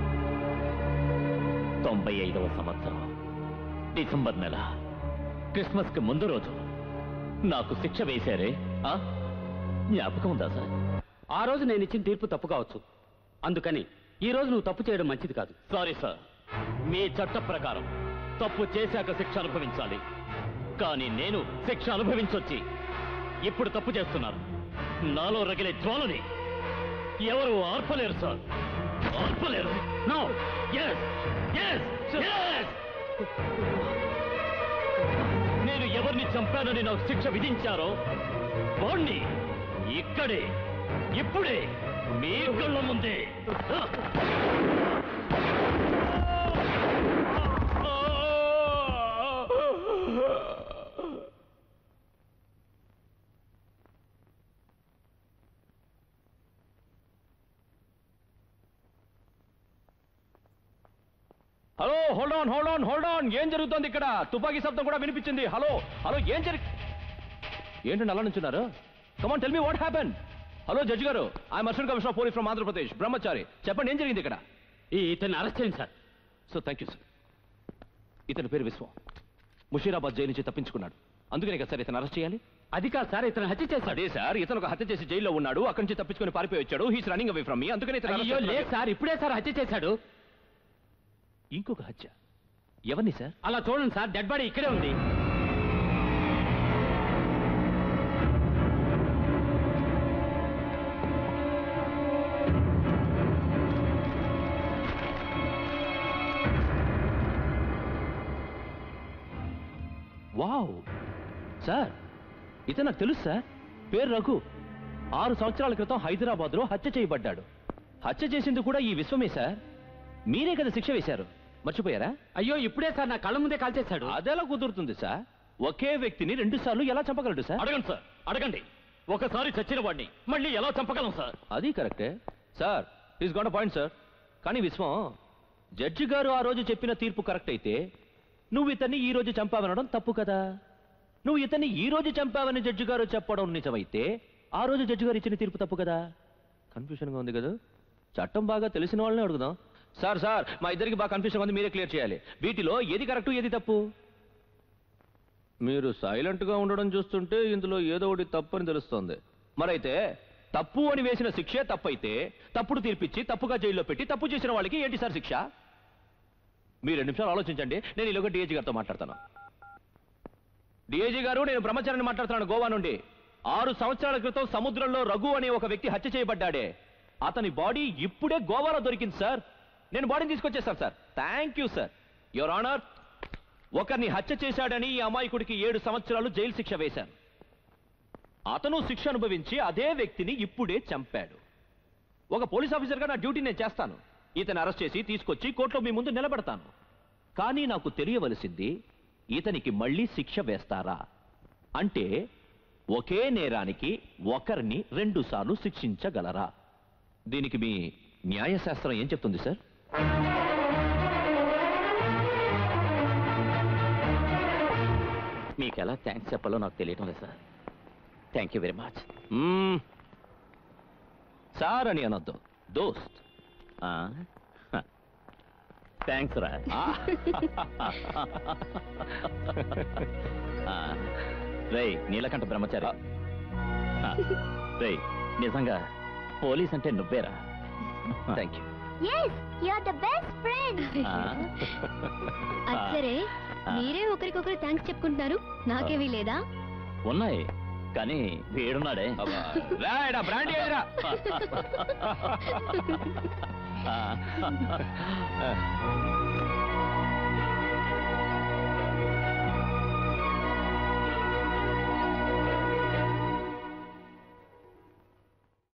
తొంభై ఐదవ సంవత్సరం డిసెంబర్ నెల క్రిస్మస్ కి ముందు రోజు నాకు శిక్ష వేశారే ఆ? జ్ఞాపకం ఉందా సార్ ఆ రోజు నేను ఇచ్చిన తీర్పు తప్పు కావచ్చు అందుకని ఈ రోజు నువ్వు తప్పు చేయడం మంచిది కాదు సారీ సార్ మీ చట్ట ప్రకారం తప్పు చేశాక శిక్ష అనుభవించాలి కానీ నేను శిక్ష అనుభవించొచ్చి ఇప్పుడు తప్పు చేస్తున్నారు నాలో రగిలే జ్వాలని ఎవరు ఆర్పలేరు సార్ ఆర్పలేరు నో ఎస్ ఎస్ ఎస్ నేను ఎవరిని చంపానని నాకు శిక్ష విధించారో వాణ్ణి ఇక్కడే ఇప్పుడే మీ కళ్ళ ముందే hello hold on hold on hold on ఏం జరుగుతోంది ఇక్కడ తుపాకీ శబ్దం కూడా వినిపించింది హలో హలో ఏం జరి ఏంటండి అలా నుంచున్నారు come on tell me what happen hello judge గారు I assistant commissioner police from Andhra Pradesh బ్రహ్మచారి చెప్పండి ఏం జరిగింది ఇక్కడ ఈ ఇతన్ని అరెస్ట్ చేయండి sir so thank you sir ఇతని పేరు విశ్వం ముషీరాబాద్ జైలు నుంచి తప్పించుకున్నాడు అందుకనే కదా సార్ ఇతను అరెస్ట్ చేయాలి అది కాదు సార్ ఇతను హత్య చేశాడు అదే సార్ ఇతను ఒక హత్య చేసి జైల్లో ఉన్నాడు అక్కడి నుంచి తప్పించుకొని పారిపోయి వచ్చాడు he's running away from me అందుకనే ఇతను arrest అయ్యో లేదు చేస్తున్నారు. సార్ ఇప్పుడే సార్ హత్య చేశాడు ఇంకొక హత్య ఎవరిని సార్ అలా చూడండి సార్ డెడ్ బాడీ ఇక్కడే ఉంది వావ్ సార్ ఇతను నాకు తెలుసు సార్ పేరు రఘు ఆరు సంవత్సరాల క్రితం హైదరాబాద్ లో హత్య చేయబడ్డాడు హత్య చేసింది కూడా ఈ విశ్వమే సార్ మీరే కదా శిక్ష వేశారు మర్చిపోయారా అయ్యో ఇప్పుడే సార్ నా కళ్ళ ముందే కాల్చేశాడు అదెలా కుదురుతుంది సార్ ఒకే వ్యక్తిని రెండు సార్లు ఎలా చంపగలడు సార్ అడగండి సార్ అడగండి ఒకసారి చచ్చిన వాడిని మళ్ళీ ఎలా చంపగలం సార్ అది కరెక్టే sir is gone point sir కానీ విశ్వం జడ్జి గారు ఆ రోజు చెప్పిన తీర్పు కరెక్ట్ అయితే నువ్వు ఇతన్ని ఈ రోజు చంపావనడం తప్పు కదా నువ్వు ఇతన్ని ఈ రోజు చంపావని జడ్జి గారు చెప్పడం నిజమైతే ఆ రోజు జడ్జి గారు ఇచ్చిన తీర్పు తప్పు కదా కన్ఫ్యూషన్ గా ఉంది కదా చట్టం బాగా తెలిసిన వాళ్ళని అడుగుదాం సార్ సార్ మా ఇద్దరికి బాగా కన్ఫ్యూషన్ ఉంది మీరే క్లియర్ చేయాలి వీటిలో ఏది కరెక్ట్ ఏది తప్పు మీరు సైలెంట్ గా ఉండడం చూస్తుంటే ఇందులో ఏదో ఒకటి తప్పు అని తెలుస్తోంది మరైతే తప్పు అని వేసిన శిక్షే తప్పైతే తప్పుడు తీర్పిచ్చి తప్పుగా జైల్లో పెట్టి తప్పు చేసిన వాళ్ళకి ఏంటి సార్ శిక్ష మీరు రెండు నిమిషాలు ఆలోచించండి నేను ఇలాగ డిఏజీ గారితో మాట్లాడతాను డిఏజీ గారు నేను బ్రహ్మచారిని మాట్లాడుతున్నాను గోవా నుండి ఆరు సంవత్సరాల క్రితం సముద్రంలో రఘు అనే ఒక వ్యక్తి హత్య చేయబడ్డాడే అతని బాడీ ఇప్పుడే గోవాలో దొరికింది సార్ నేను బాడీని తీసుకొచ్చేస్తాను sir thank you sir your honour ఒకరిని హత్య చేశాడని ఈ అమాయకుడికి ఏడు సంవత్సరాలు జైలు శిక్ష వేశాను అతను శిక్ష అనుభవించి అదే వ్యక్తిని ఇప్పుడే చంపాడు ఒక పోలీస్ ఆఫీసర్గా నా డ్యూటీ నేను చేస్తాను ఇతను అరెస్ట్ చేసి తీసుకొచ్చి కోర్టులో మీ ముందు నిలబెడతాను కానీ నాకు తెలియవలసింది ఇతనికి మళ్ళీ శిక్ష వేస్తారా అంటే ఒకే నేరానికి ఒకరిని రెండుసార్లు శిక్షించగలరా దీనికి మీ న్యాయశాస్త్రం ఏం చెప్తుంది సార్ మీకు ఎలా థ్యాంక్స్ చెప్పాలో నాకు తెలియటం లేదు sir thank you very much hmm. Sir అని అనొద్దు దోస్త్ థ్యాంక్స్ రా రేయ్ నీలకంఠ బ్రహ్మచారి ఆ, రేయ్ నిజంగా పోలీస్ అంటే నువ్వేరా thank you yes you are the best friend అది సరే మీరే ఒకరికొకరు థ్యాంక్స్ చెప్పుకుంటున్నారు నాకేమీ లేదా ఉన్నాయి కానీ వీడున్నాడే రాయడా బ్రాండ్ ఏదిరా ఆ.